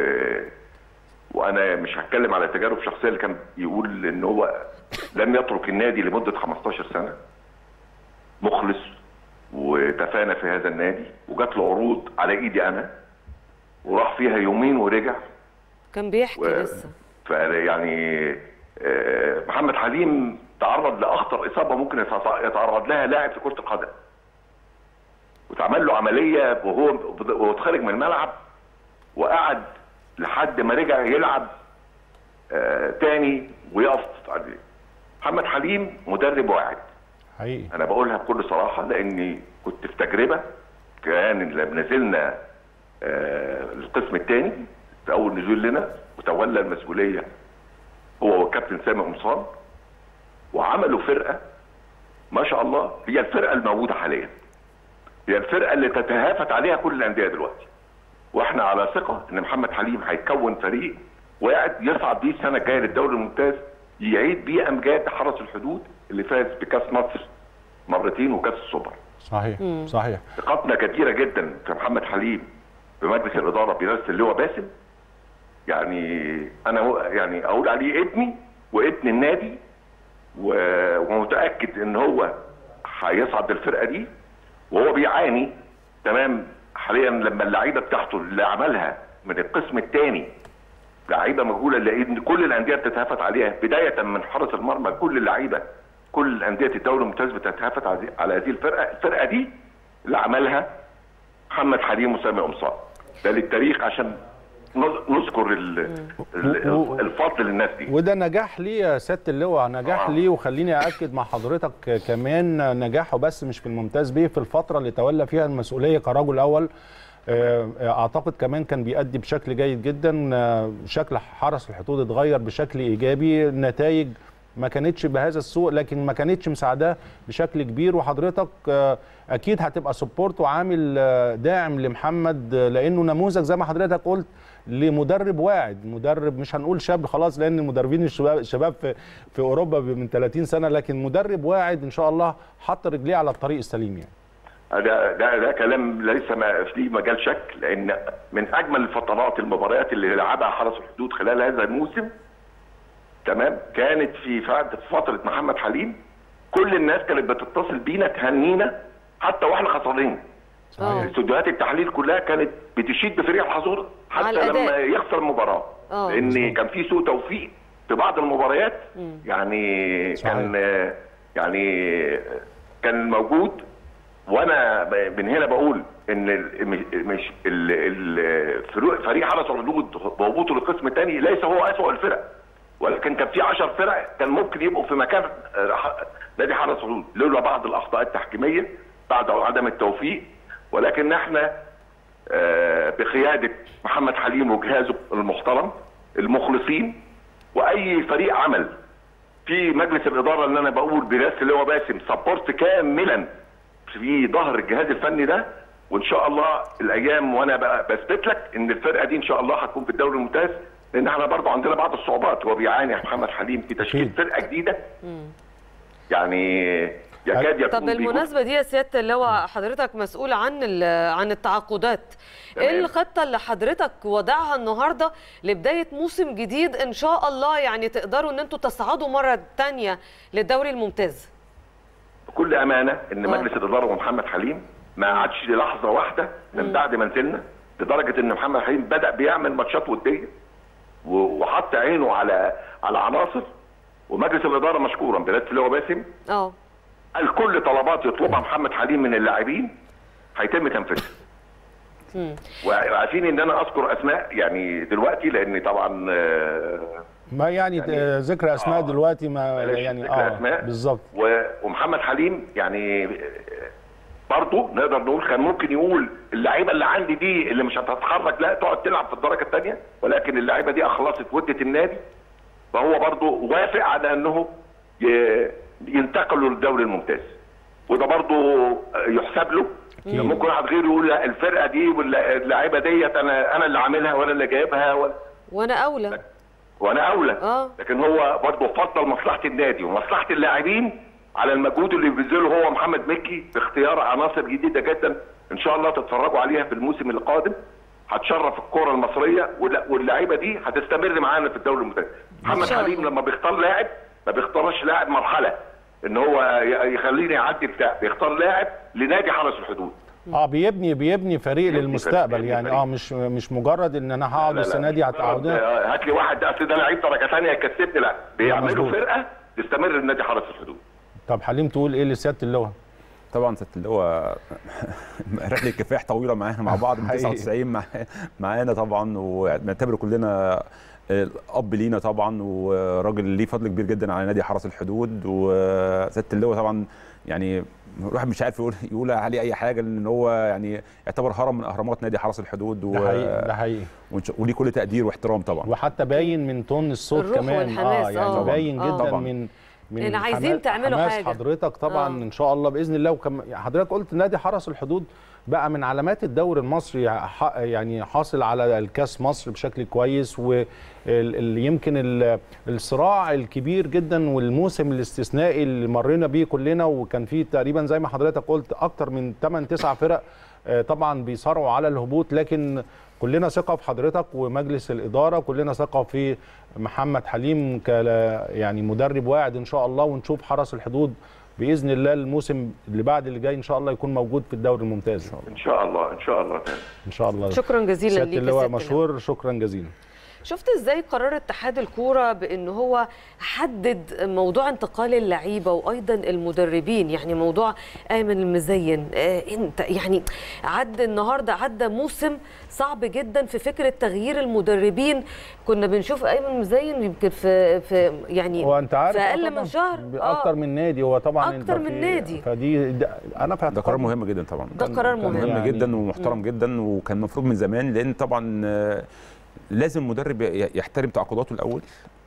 وانا مش هتكلم على تجارب شخصيه اللي كان يقول ان هو لم يترك النادي لمده 15 سنه مخلص وتفانى في هذا النادي وجات له عروض على ايدي انا وراح فيها يومين ورجع كان بيحكي و- لسه فيعني آه، محمد حليم تعرض لاخطر اصابه ممكن يتع- يتعرض لها لاعب في كره القدم واتعمل له عمليه وهو وهو اتخرج من الملعب وقعد لحد ما رجع يلعب آه، تاني ويقف عليه. محمد حليم مدرب واعد حقيقي انا بقولها بكل صراحه لاني كنت في تجربه كان لما نزلنا آه، القسم الثاني في اول نزول لنا وتولى المسؤوليه هو والكابتن سامي قمصان وعملوا فرقه ما شاء الله هي الفرقه الموجوده حاليا هي الفرقه اللي تتهافت عليها كل الانديه دلوقتي واحنا على ثقه ان محمد حليم هيكون فريق وقاعد يصعد بيه السنه الجايه للدوري الممتاز يعيد بيه امجاد حرس الحدود اللي فاز بكاس مصر مرتين وكاس السوبر صحيح صحيح ثقتنا كبيره جدا في محمد حليم بمجلس الاداره برئاسه اللواء باسم يعني انا هو- يعني اقول عليه ابني وابن النادي و- ومتاكد ان هو هيصعد الفرقه دي وهو بيعاني تمام حاليا لما اللعيبه بتاعته اللي عملها من القسم الثاني لعيبه مجهوله لان كل الانديه بتتهافت عليها بدايه من حارس المرمى كل اللعيبه كل انديه الدوري الممتاز بتتهافت على- على هذه الفرقه الفرقه دي اللي عملها محمد حليم وسامي قمصان ده للتاريخ عشان نذ- نذكر ال- ال- و- الفضل للناس دي وده نجاح ليه يا سياده اللواء نجاح آه. ليه وخليني اكد مع حضرتك كمان نجاحه بس مش في الممتاز بيه في الفتره اللي تولى فيها المسؤوليه كرجل اول آه، اعتقد كمان كان بيأدي بشكل جيد جدا آه، شكل حرس الحدود اتغير بشكل ايجابي النتائج ما كانتش بهذا السوء لكن ما كانتش مساعداه بشكل كبير وحضرتك آه، اكيد هتبقى سبورت وعامل آه، داعم لمحمد آه، لانه نموذج زي ما حضرتك قلت لمدرب واعد مدرب مش هنقول شاب خلاص لان المدربين الشباب الشباب في في اوروبا من 30 سنه لكن مدرب واعد ان شاء الله حط رجليه على الطريق السليم يعني ده ده ده كلام ليس ما فيه مجال شك لان من اجمل الفترات المباريات اللي لعبها حرس الحدود خلال هذا الموسم تمام كانت في فت- فتره محمد حليم كل الناس كانت بتتصل بينا تهنينا حتى واحنا خسرانين اه استوديوهات التحليل كلها كانت بتشيد بفريق الحظوظ حتى على الأداء. لما يخسر المباراه آه. لان كان في سوء توفيق في بعض المباريات يعني صحيح. كان يعني كان موجود وانا ب- من هنا بقول ان ال- مش- مش ال- ال- فريق فريق حرس الحدود بهبوطه للقسم الثاني ليس هو اسوء الفرق ولكن كان في 10 فرق كان ممكن يبقوا في مكان آه، ح- نادي حرس الحدود لولا بعض الاخطاء التحكيميه بعد عدم التوفيق ولكن احنا آه، بقياده محمد حليم وجهازه المحترم المخلصين واي فريق عمل في مجلس الاداره اللي انا بقول برئاسه اللي هو باسم سبورت كاملا في ظهر الجهاز الفني ده وان شاء الله الايام وانا بقى بثبت لك ان الفرقه دي ان شاء الله هتكون في الدوري الممتاز لان احنا برضو عندنا بعض الصعوبات هو بيعاني يا محمد حليم في تشكيل أكيد. فرقه جديده يعني يكاد يكون طب بالمناسبه دي يا سياده اللواء حضرتك مسؤول عن ال- عن التعاقدات ايه تمام. الخطه اللي حضرتك وضعها النهارده لبدايه موسم جديد ان شاء الله يعني تقدروا ان انتوا تصعدوا مره تانية للدوري الممتاز بكل امانه ان آه. مجلس الاداره ومحمد حليم ما قعدش لحظه واحده من بعد ما نزلنا لدرجه ان محمد حليم بدا بيعمل ماتشات وديه و- وحط عينه على على عناصر ومجلس الاداره مشكورا برئاسه اللي هو باسم اه قال كل طلبات يطلبها محمد حليم من اللاعبين هيتم تنفيذها وعارفين ان انا اذكر اسماء يعني دلوقتي لان طبعا آه، ما يعني, يعني- آه، ذكر اسماء آه. دلوقتي ما بلاش يعني ذكر اه أسماء. بالظبط و- ومحمد حليم يعني برضه نقدر نقول كان ممكن يقول اللعيبه اللي عندي دي اللي مش هتتخرج لا تقعد تلعب في الدرجه الثانيه ولكن اللعيبه دي اخلصت وده النادي فهو برضه وافق على انه ي- ينتقلوا للدوري الممتاز وده برضه يحسب له أكيد. ممكن واحد غيره يقول لا الفرقه دي واللعيبه ديت انا انا اللي عاملها وانا اللي جايبها ولا وانا اولى وانا اولى اه لكن هو برضه فضل مصلحه النادي ومصلحه اللاعبين على المجهود اللي بيبذله هو محمد مكي في اختيار عناصر جديده جدا ان شاء الله تتفرجوا عليها في الموسم القادم هتشرف الكره المصريه واللا- واللعيبه دي هتستمر معانا في الدوري الممتاز محمد شاء الله. حليم لما بيختار لاعب ما بيختارش لاعب مرحله ان هو ي- يخليني يعدي بتاع بيختار لاعب لنادي حرس الحدود اه بيبني بيبني فريق بيبني للمستقبل فريق، يعني بيبني اه مش مش مجرد ان انا هقعد لا، لا، السنه دي مش هتعودنا مجرد، آه، هات لي واحد ده اصل ده لعيب درجه ثانيه يكسبني لا بيعملوا مظبوط. فرقه تستمر لنادي حرس الحدود طب حليم تقول ايه لسياده اللواء طبعا ست اللي هو رحله كفاح طويله معانا مع بعض من حقيقي. 99 مع معانا طبعا ونعتبره كلنا الاب لينا طبعا وراجل ليه فضل كبير جدا على نادي حرس الحدود وست اللواء طبعا يعني الواحد مش عارف يقول يقول عليه اي حاجه لان هو يعني يعتبر هرم من اهرامات نادي حرس الحدود و... ده حقيقي ده حقيقي ونش- وليه كل تقدير واحترام طبعا وحتى باين من تون الصوت الروح كمان والحماس، اه يعني آه. باين آه. جدا طبعاً. من من يعني عايزين حما- تعملوا حماس حاجة. حضرتك طبعا آه. ان شاء الله باذن الله وكم حضرتك قلت نادي حرس الحدود بقى من علامات الدوري المصري ح- يعني حاصل على الكاس مصر بشكل كويس ويمكن الصراع الكبير جدا والموسم الاستثنائي اللي مرينا بيه كلنا وكان فيه تقريبا زي ما حضرتك قلت اكتر من 8 9 فرق آه، طبعا بيصارعوا على الهبوط لكن كلنا ثقه في حضرتك ومجلس الاداره كلنا ثقه في محمد حليم ك يعني مدرب واعد ان شاء الله ونشوف حرس الحدود باذن الله الموسم اللي بعد اللي جاي ان شاء الله يكون موجود في الدوري الممتاز ان شاء الله ان شاء الله تاني ان شاء الله شكرا جزيلا سياده ليك يا اللواء سيادة مشهور شكرا جزيلا شفت ازاي قرار اتحاد الكوره بان هو حدد موضوع انتقال اللعيبه وايضا المدربين يعني موضوع ايمن المزين آه انت يعني عدى النهارده عدى موسم صعب جدا في فكره تغيير المدربين كنا بنشوف ايمن المزين يمكن في في يعني هو انت عارف في آه اقل طبعاً من شهر اكتر من نادي هو طبعا أكتر أنت من في- نادي. فدي ده انا في ده قرار مهم جدا طبعا ده قرار كان مهم. مهم يعني- جدا ومحترم جدا وكان المفروض من زمان لان طبعا آه، لازم المدرب ي- يحترم تعاقداته الاول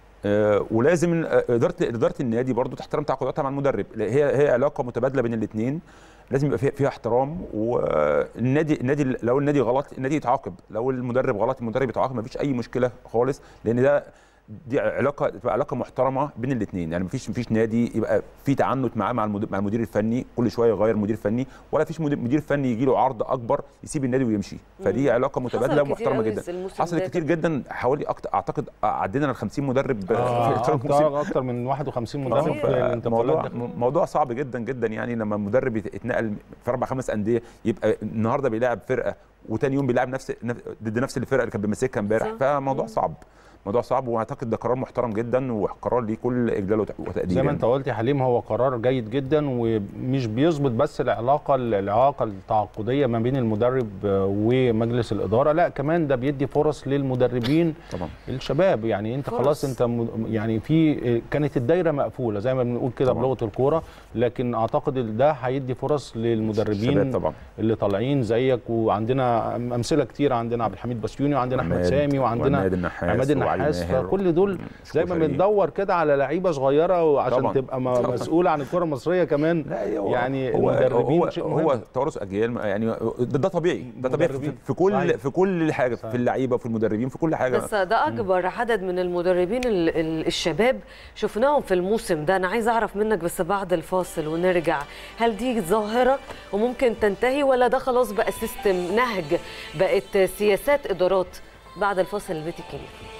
آه، ولازم آه، اداره اداره النادي برضو تحترم تعاقداتها مع المدرب هي هي علاقه متبادله بين الاثنين لازم يبقى فيها فيها احترام والنادي النادي لو النادي غلط النادي يتعاقب لو المدرب غلط المدرب يتعاقب مفيش اي مشكله خالص لان ده دي علاقه تبقى علاقه محترمه بين الاثنين يعني مفيش مفيش نادي يبقى في تعنت معاه مع المدير, مع المدير الفني كل شويه يغير مدير فني ولا فيش مدير, مدير فني يجي له عرض اكبر يسيب النادي ويمشي فدي علاقه متبادله حصل كتير ومحترمه قوي جدا الموسم حصلت ده. كتير جدا حوالي أكتر اعتقد عدينا ال 50 مدرب في آه خلال الموسم. اكتر اكتر من 51 مدرب كتير. في الانتقالات موضوع ده. موضوع صعب جدا جدا يعني لما مدرب يت- يتنقل في اربع خمس انديه يبقى النهارده بيلاعب فرقه وتاني يوم بيلاعب نفس نف- ضد نفس الفرقه اللي كان بيمسكها امبارح صح. فموضوع صعب موضوع صعب واعتقد ده قرار محترم جدا وقرار ليه كل اجلال وت- وتقدير زي ما يعني. انت قلت يا حليم هو قرار جيد جدا ومش بيظبط بس العلاقه العلاقه التعاقديه ما بين المدرب آه، ومجلس الاداره لا كمان ده بيدي فرص للمدربين طبعا الشباب يعني انت فرص. خلاص انت م- يعني في كانت الدايره مقفوله زي ما بنقول كده طبعا. بلغه الكوره لكن اعتقد ده هيدي فرص للمدربين الشباب طبعا اللي طالعين زيك وعندنا امثله كتير عندنا عبد الحميد بسيوني وعندنا احمد عماد- سامي وعندنا وعماد النحاس عماد وعلي النحاس ماهر. فكل دول مم، زي ما شكرا ليه. بندور كده على لعيبه صغيره وعشان طبعاً. تبقى م- طبعاً. مسؤوله عن الكره المصريه كمان لا هو يعني هو المدربين هو, شيء هو مهم. توارث اجيال يعني ده, ده طبيعي ده طبيعي في, مدربين. في كل صحيح. في كل حاجه صحيح. في اللعيبه وفي المدربين في كل حاجه بس ده اكبر عدد من المدربين ال- ال- الشباب شفناهم في الموسم ده انا عايز اعرف منك بس بعد الفاصل ونرجع هل دي ظاهره وممكن تنتهي ولا ده خلاص بقى سيستم نهج بقت سياسات ادارات بعد الفاصل البيت الكبير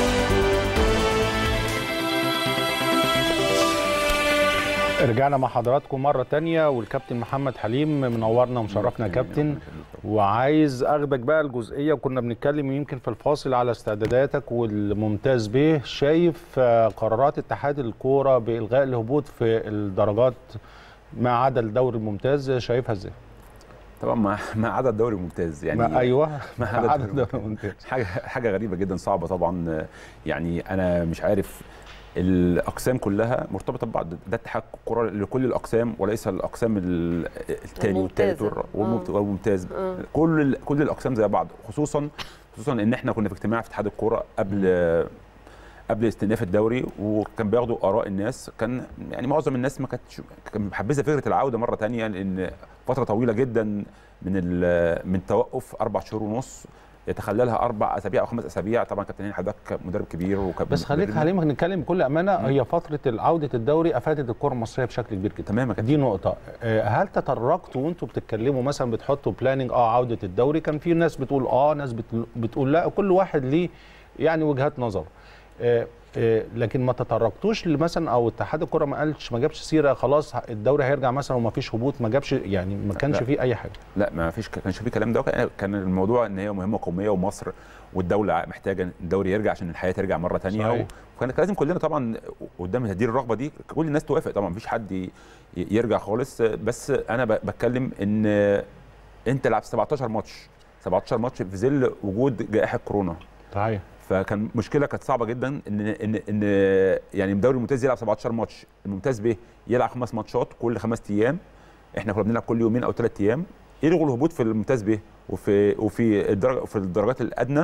رجعنا مع حضراتكم مرة تانية والكابتن محمد حليم منورنا ومشرفنا يا كابتن وعايز اخدك بقى الجزئية وكنا بنتكلم يمكن في الفاصل على استعداداتك والممتاز به شايف آه، قرارات اتحاد الكورة بإلغاء الهبوط في الدرجات ما عدا الدوري الممتاز شايفها ازاي؟ طبعا ما ما عدا الدوري الممتاز يعني ما ايوه ما ما عدا عدا الدوري الدوري الممتاز حاجه حاجه غريبه جدا صعبه طبعا يعني انا مش عارف الاقسام كلها مرتبطه ببعض ده اتحاد كره لكل الاقسام وليس الاقسام ال- الثاني والثالث الممتازة. والممت- آه. والممتاز آه. كل ال- كل الاقسام زي بعض خصوصا خصوصا ان احنا كنا في اجتماع في اتحاد الكوره قبل قبل استئناف الدوري وكان بياخدوا اراء الناس كان يعني معظم الناس ما كانتش كان محبذه فكره العوده مره تانية لان فتره طويله جدا من ال- من توقف اربع شهور ونص يتخللها اربع اسابيع او خمس اسابيع طبعا كابتن هاني حضرتك مدرب كبير وكابتن بس خليك مدرب- حليم نتكلم بكل امانه هي فتره عوده الدوري افادت الكره المصريه بشكل كبير جدا تمام يا كابتن دي نقطة آه، هل تطرقتوا وانتوا بتتكلموا مثلا بتحطوا بلاننج اه عودة الدوري كان في ناس بتقول اه ناس بت- بتقول لا كل واحد ليه يعني وجهات نظر آه، آه، لكن ما تطرقتوش مثلا او اتحاد الكره ما قالش ما جابش سيره خلاص الدوري هيرجع مثلا وما فيش هبوط ما جابش يعني ما كانش لا. فيه اي حاجه لا ما فيش كانش في كلام ده كان- كان الموضوع ان هي مهمه قوميه ومصر والدوله محتاجه الدوري يرجع عشان الحياه ترجع مره ثانيه صحيح. وكان لازم كلنا طبعا قدام تهدير الرغبه دي كل الناس توافق طبعا مفيش حد ي- يرجع خالص بس انا ب- بتكلم ان انت لعبت 17 ماتش 17 ماتش في ظل وجود جائحه كورونا صحيح فكان مشكله كانت صعبه جدا ان ان ان يعني الدوري الممتاز يلعب 17 ماتش الممتاز ب يلعب خمس ماتشات كل خمس ايام احنا كنا بنلعب كل يومين او ثلاث ايام يلغوا الهبوط في الممتاز ب وفي وفي الدرجه في الدرجات الادنى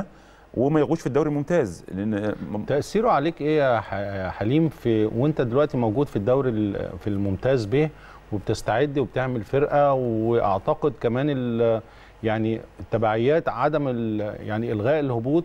وما يغوش في الدوري الممتاز لان م- تاثيره عليك ايه يا ح- يا حليم في وانت دلوقتي موجود في الدوري ال- في الممتاز ب وبتستعد وبتعمل فرقه واعتقد كمان ال- يعني التبعيات عدم ال- يعني الغاء الهبوط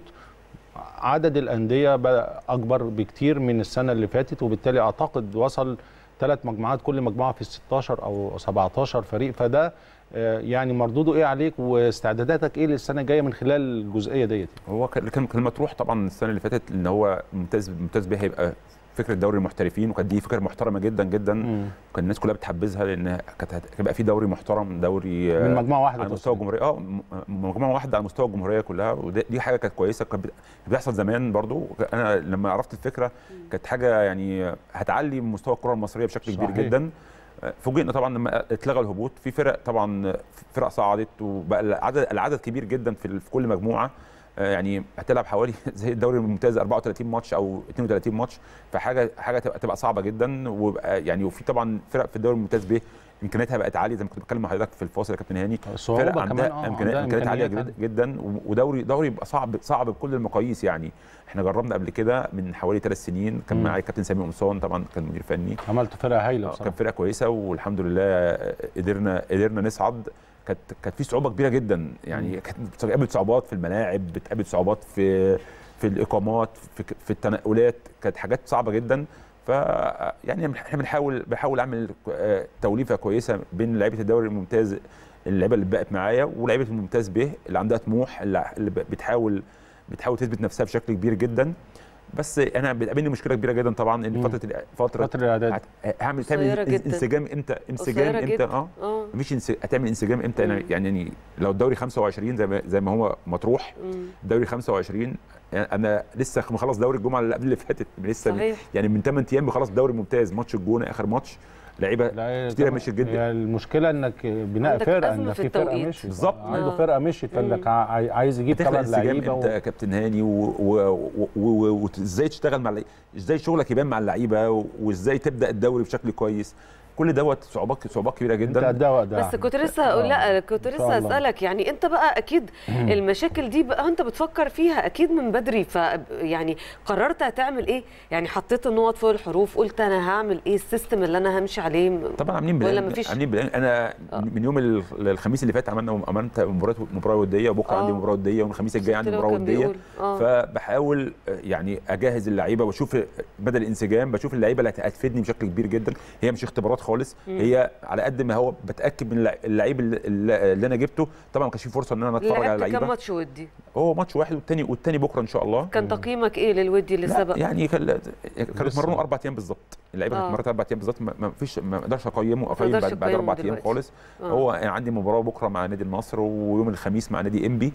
عدد الانديه بقى اكبر بكتير من السنه اللي فاتت وبالتالي اعتقد وصل ثلاث مجموعات كل مجموعه في 16 او 17 فريق فده آه، يعني مردوده ايه عليك واستعداداتك ايه للسنه الجايه من خلال الجزئيه ديت هو كان كان كان مطروح طبعا السنه اللي فاتت ان هو ممتاز ممتاز به هيبقى فكره دوري المحترفين وكانت دي فكره محترمه جدا جدا كان الناس كلها بتحبذها لان كانت هت- هيبقى في دوري محترم دوري من آه، مجموعه واحده على مستوى الجمهوريه اه م- مجموعه واحده على مستوى الجمهوريه كلها ودي حاجه كانت كويسه كانت بت- بتحصل زمان برضو انا لما عرفت الفكره كانت حاجه يعني هتعلي من مستوى الكره المصريه بشكل كبير صحيح. جدا آه، فوجئنا طبعا لما اتلغى الهبوط في فرق طبعا فرق صعدت وبقى العدد العدد كبير جدا في ال- في كل مجموعه آه، يعني هتلعب حوالي زي الدوري الممتاز 34 ماتش او 32 ماتش فحاجه حاجه تبقى تبقى صعبه جدا وبقى يعني وفي طبعا فرق في الدوري الممتاز ب امكانياتها بقت عاليه زي ما كنت بتكلم مع حضرتك في الفاصل يا كابتن هاني صعوبة فرق كمان، عندها آه، امكانيات عندها امكانيات عاليه إمكانيات جدا, جدا و- ودوري دوري يبقى صعب صعب بكل المقاييس يعني احنا جربنا قبل كده من حوالي ثلاث سنين كان مم. معايا كابتن سامي قمصان طبعا كان مدير فني عملت فرقه هايله آه، بصراحه كان فرقه كويسه والحمد لله قدرنا قدرنا نصعد كانت كانت في صعوبه كبيره جدا يعني كانت بتقابل صعوبات في الملاعب بتقابل صعوبات في في الاقامات في في التنقلات كانت حاجات صعبه جدا ف يعني احنا بنحاول بحاول اعمل آه، توليفه كويسه بين لعيبه الدوري الممتاز اللعيبه اللي بقت معايا ولعيبه الممتاز به اللي عندها طموح اللي اللي بتحاول بتحاول تثبت نفسها بشكل كبير جدا بس انا بتقابلني مشكله كبيره جدا طبعا ان مم. فتره فتره فتره الاعداد هت- هعمل قصيرة تعمل جدا. انسجام امتى انسجام قصيرة امتى جدا. اه اه مفيش انس... هتعمل انسجام امتى انا مم. يعني يعني لو الدوري 25 زي ما زي ما هو مطروح مم. الدوري 25 يعني انا لسه مخلص دوري الجمعه اللي قبل اللي فاتت لسه صحيح يعني من 8 ايام بخلص دوري ممتاز ماتش الجونه اخر ماتش لعيبه لا كتيرة طبعاً. مشيت جدا. هي المشكله انك بناء عندك فرقه أزمة ان في في فرقه التوقيت. مشيت بالظبط. عنده آه. فرقه مشيت فانك عاي- عايز يجيب بتخلق طبعا انسجام لعيبه امتى و... يا كابتن هاني و- و- و- و- وازاي تشتغل مع اللعيبه ازاي شغلك يبان مع اللعيبه و- وازاي تبدا الدوري بشكل كويس كل دوت صعوبات صعوبات كبيره انت جدا قدها وقتها بس كنت لسه هقول لا كنت إن شاء لسه الله. اسالك يعني انت بقى اكيد المشاكل دي بقى انت بتفكر فيها اكيد من بدري ف يعني قررت هتعمل ايه يعني حطيت النقط فوق الحروف قلت انا هعمل ايه السيستم اللي انا همشي عليه طبعا عاملين ولا بلان مفيش؟ عاملين بلان انا آه. من يوم ال- الخميس اللي فات عملنا عملت مباراه مباراه وديه وبكره آه. عندي مباراه وديه والخميس الجاي عندي شفت مباراه لو كان وديه بيقول. آه. فبحاول آه، يعني اجهز اللعيبه واشوف مدى الانسجام بشوف اللعيبه اللي هتفيدني بشكل كبير جدا هي مش اختبارات خالص مم. هي على قد ما هو بتاكد من اللع- اللعيب اللي, اللي انا جبته طبعا ما كانش في فرصه ان انا اتفرج على لعبت كام اللعيبه ماتش ودي هو ماتش واحد والتاني والتاني بكره ان شاء الله كان تقييمك ايه للودي اللي لا سبق يعني كان كانوا لسه. اتمرنوا اربع ايام بالظبط اللعيبه آه. كانت اتمرنت اربع ايام بالظبط ما ما فيش ما اقدرش اقيمه اقيم تقدرش بعد, بعد تقيمه اربع ايام دلوقتي. خالص آه. هو يعني عندي مباراه بكره مع نادي النصر ويوم الخميس مع نادي انبي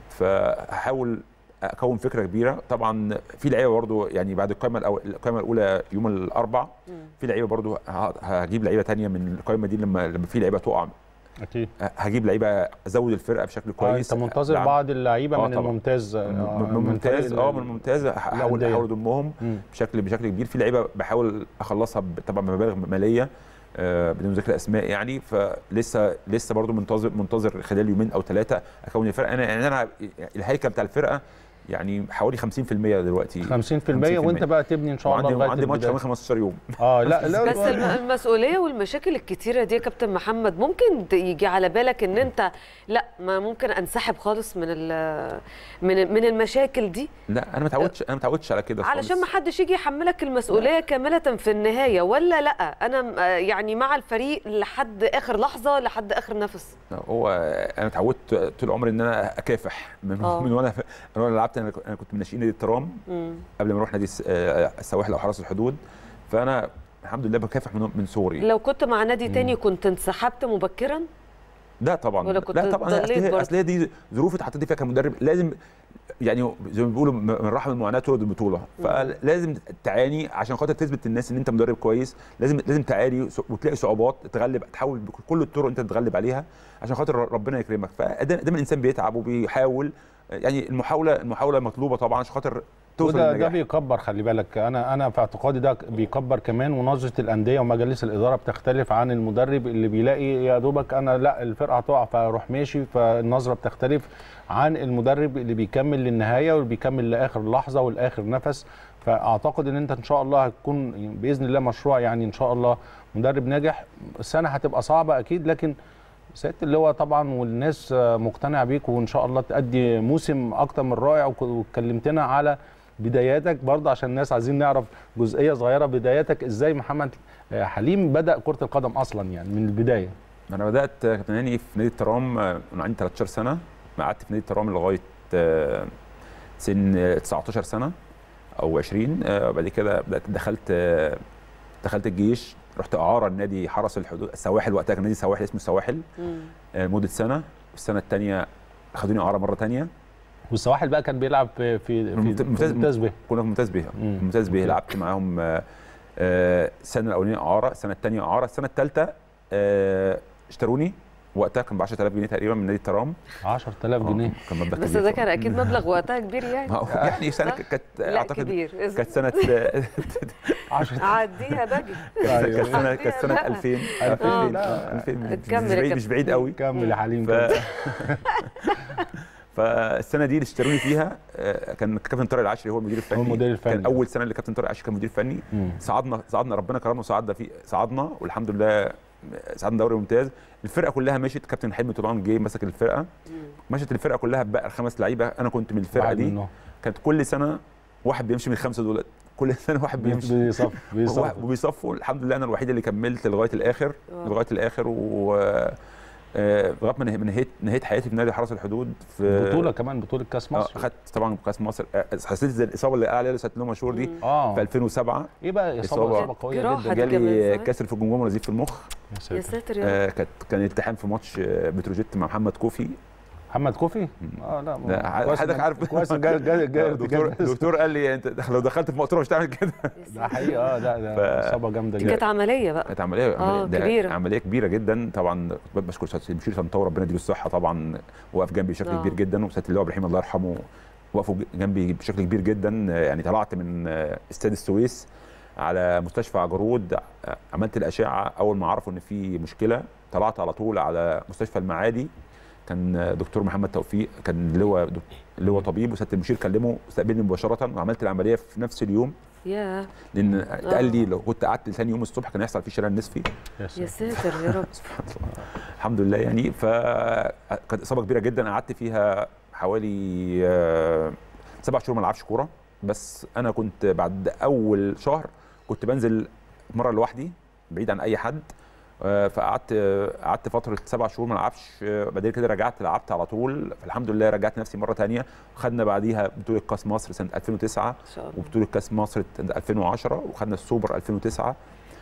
فهحاول اكون فكره كبيره طبعا في لعيبه برضو يعني بعد القائمه الأول القائمه الاولى يوم الاربع مم. في لعيبه برضو ه- هجيب لعيبه تانية من القائمه دي لما لما في لعيبه تقع اكيد هجيب لعيبه ازود الفرقه بشكل آه كويس انت منتظر دعم- بعض اللعيبه آه من طبعاً. الممتاز آه، من من ممتاز فريق اه ال- من ممتاز هحاول الأندية. احاول اضمهم مم. بشكل بشكل كبير في لعيبه بحاول اخلصها ب- طبعا بمبالغ ماليه آه، بدون ذكر اسماء يعني فلسه لسه برضو منتظر منتظر خلال يومين او ثلاثه اكون الفرقه انا يعني انا الهيكل بتاع الفرقه يعني حوالي 50% دلوقتي 50% وانت بقى تبني ان شاء الله وعندي لغايه عندي ماتش البداية. كمان 15 يوم اه لا لا بس الم- المسؤوليه والمشاكل الكتيره دي يا كابتن محمد ممكن ت- يجي على بالك ان انت لا ما ممكن انسحب خالص من ال- من من المشاكل دي لا انا ما اتعودتش انا ما اتعودتش على كده علشان ما خالص. حدش يجي يحملك المسؤوليه كامله في النهايه ولا لا انا م- آه يعني مع الفريق لحد اخر لحظه لحد اخر نفس هو انا اتعودت طول عمري ان انا اكافح من, آه. من وانا من وانا لعبت انا انا كنت من ناشئين نادي الترام مم. قبل ما اروح نادي الس- آه، السواحل او حرس الحدود فانا الحمد لله بكافح من, من صغري لو كنت مع نادي تاني كنت انسحبت مبكرا لا طبعا ولا كنت لا طبعا ضليت اصل هي برضه؟ اصل هي دي ظروف اتحطيت فيها كمدرب لازم يعني زي ما بيقولوا من رحم المعاناه تولد البطوله فلازم تعاني عشان خاطر تثبت للناس ان انت مدرب كويس لازم لازم تعاني وتلاقي صعوبات تغلب تحاول بكل الطرق انت تتغلب عليها عشان خاطر ربنا يكرمك فدايما الانسان بيتعب وبيحاول يعني المحاوله المحاوله مطلوبه طبعا عشان خاطر توصل وده ده للنجاح بيكبر خلي بالك انا انا في اعتقادي ده بيكبر كمان ونظره الانديه ومجالس الاداره بتختلف عن المدرب اللي بيلاقي يا دوبك انا لا الفرقه هتقع فاروح ماشي فالنظره بتختلف عن المدرب اللي بيكمل للنهايه واللي بيكمل لاخر لحظه والاخر نفس فاعتقد ان انت ان شاء الله هتكون باذن الله مشروع يعني ان شاء الله مدرب ناجح السنه هتبقى صعبه اكيد لكن سياده اللواء طبعا والناس مقتنعه بيك وان شاء الله تأدي موسم اكتر من رائع وك- واتكلمتنا على بداياتك برضه عشان الناس عايزين نعرف جزئيه صغيره بداياتك ازاي محمد حليم بدا كره القدم اصلا يعني من البدايه انا بدات كابتن هاني في نادي الترام آه، من عندي 13 سنه قعدت في نادي الترام لغايه آه، سن آه، 19 سنه او 20 آه، بعد كده بدات دخلت آه، دخلت الجيش رحت اعاره لنادي حرس الحدود السواحل وقتها كان نادي سواحل اسمه السواحل مم. آه، لمده سنه والسنه الثانيه خدوني اعاره مره ثانيه والسواحل بقى كان بيلعب في في في ممت- في ممتاز- ممتاز به كنا في ممتاز به مم. ممتاز به لعبت معاهم آه، آه، السنه الاولانيه اعاره السنه الثانيه اعاره السنه الثالثه اشتروني وقتها كان ب 10000 جنيه تقريبا من نادي الترام 10000 جنيه آه، كان مبلغ بس كبير ده طبعاً. كان اكيد مبلغ وقتها كبير يعني ما هو يعني سنه صح؟ كانت لا اعتقد كبير كانت سنه 10 عديها باجي كانت سنه كانت سنه لا. 2000 آه. 2000 لا. 2000 مش- كمل مش يا بعيد كابتن. مش بعيد قوي كمل يا حليم ف... كمل. فالسنه دي اللي اشتروني فيها آه، كان كابتن طارق العشري هو المدير الفني هو المدير الفني. كان اول سنه اللي كابتن طارق العشري كان مدير فني مم. صعدنا صعدنا ربنا كرمنا وصعدنا في صعدنا والحمد لله صعدنا دوري ممتاز الفرقه كلها مشيت كابتن حلمي طولان جه مسك الفرقه مشت الفرقه كلها بقى خمس لعيبه انا كنت من الفرقه واحد دي منهم. كانت كل سنه واحد بيمشي من الخمسه دول كل سنه واحد بيمشي بيصف بيصف وبيصفوا الحمد لله انا الوحيد اللي كملت لغايه الاخر آه. لغايه الاخر و آه، لغايه ما نه- ما نهيت نهيت حياتي في نادي حرس الحدود في بطوله كمان بطوله كاس اه مصر خدت طبعا كاس مصر آه، حسيت زي الاصابه اللي قال عليها لسه لهم مشهور دي اه في 2007 ايه بقى اصابه إصابة. اصابه قويه جراحة جدا دي. كمان، جالي صحيح؟ كسر في الجمجمه ونزيف في المخ يا يا ساتر. ساتر يا رب آه، كانت كان التحام في ماتش آه، بتروجيت مع محمد كوفي محمد كوفي اه لا ده ع- كويس حضرتك إنك- عارف كويس جا جا جا دكتور دكتور قال لي انت لو دخلت في مقطوره مش هتعمل كده ده حقيقي اه لا ده ف- اصابه جامده دي جدا كانت عمليه بقى كانت عمليه آه، عملية- ده كبيرة. عمليه كبيره جدا طبعا كنت بشكر استاذ مشير طنطاوي ربنا يديله الصحه طبعا وقف جنبي بشكل آه. كبير جدا وسياده اللواء ابراهيم الله يرحمه وقفوا جنبي بشكل كبير جدا يعني طلعت من استاد السويس على مستشفى عجرود عملت الاشعه اول ما عرفوا ان في مشكله طلعت على طول على مستشفى المعادي كان دكتور محمد توفيق كان لواء دك- لواء طبيب وسياده المشير كلمه استقبلني مباشره وعملت العمليه في نفس اليوم يا لان اتقال لي لو كنت قعدت ثاني يوم الصبح كان هيحصل فيه شلل نصفي يا يا ساتر. ساتر يا رب سبحان الله الحمد لله يعني فكانت اصابه كبيره جدا قعدت فيها حوالي آه، سبع شهور ما العبش كوره بس انا كنت بعد اول شهر كنت بنزل مره لوحدي بعيد عن اي حد آه، فقعدت آه، قعدت فتره سبع شهور ما العبش آه، بعدين كده رجعت لعبت على طول فالحمد لله رجعت نفسي مره ثانيه خدنا بعديها بطوله كاس مصر سنه 2009 ان شاء الله وبطوله كاس مصر 2010 وخدنا السوبر 2009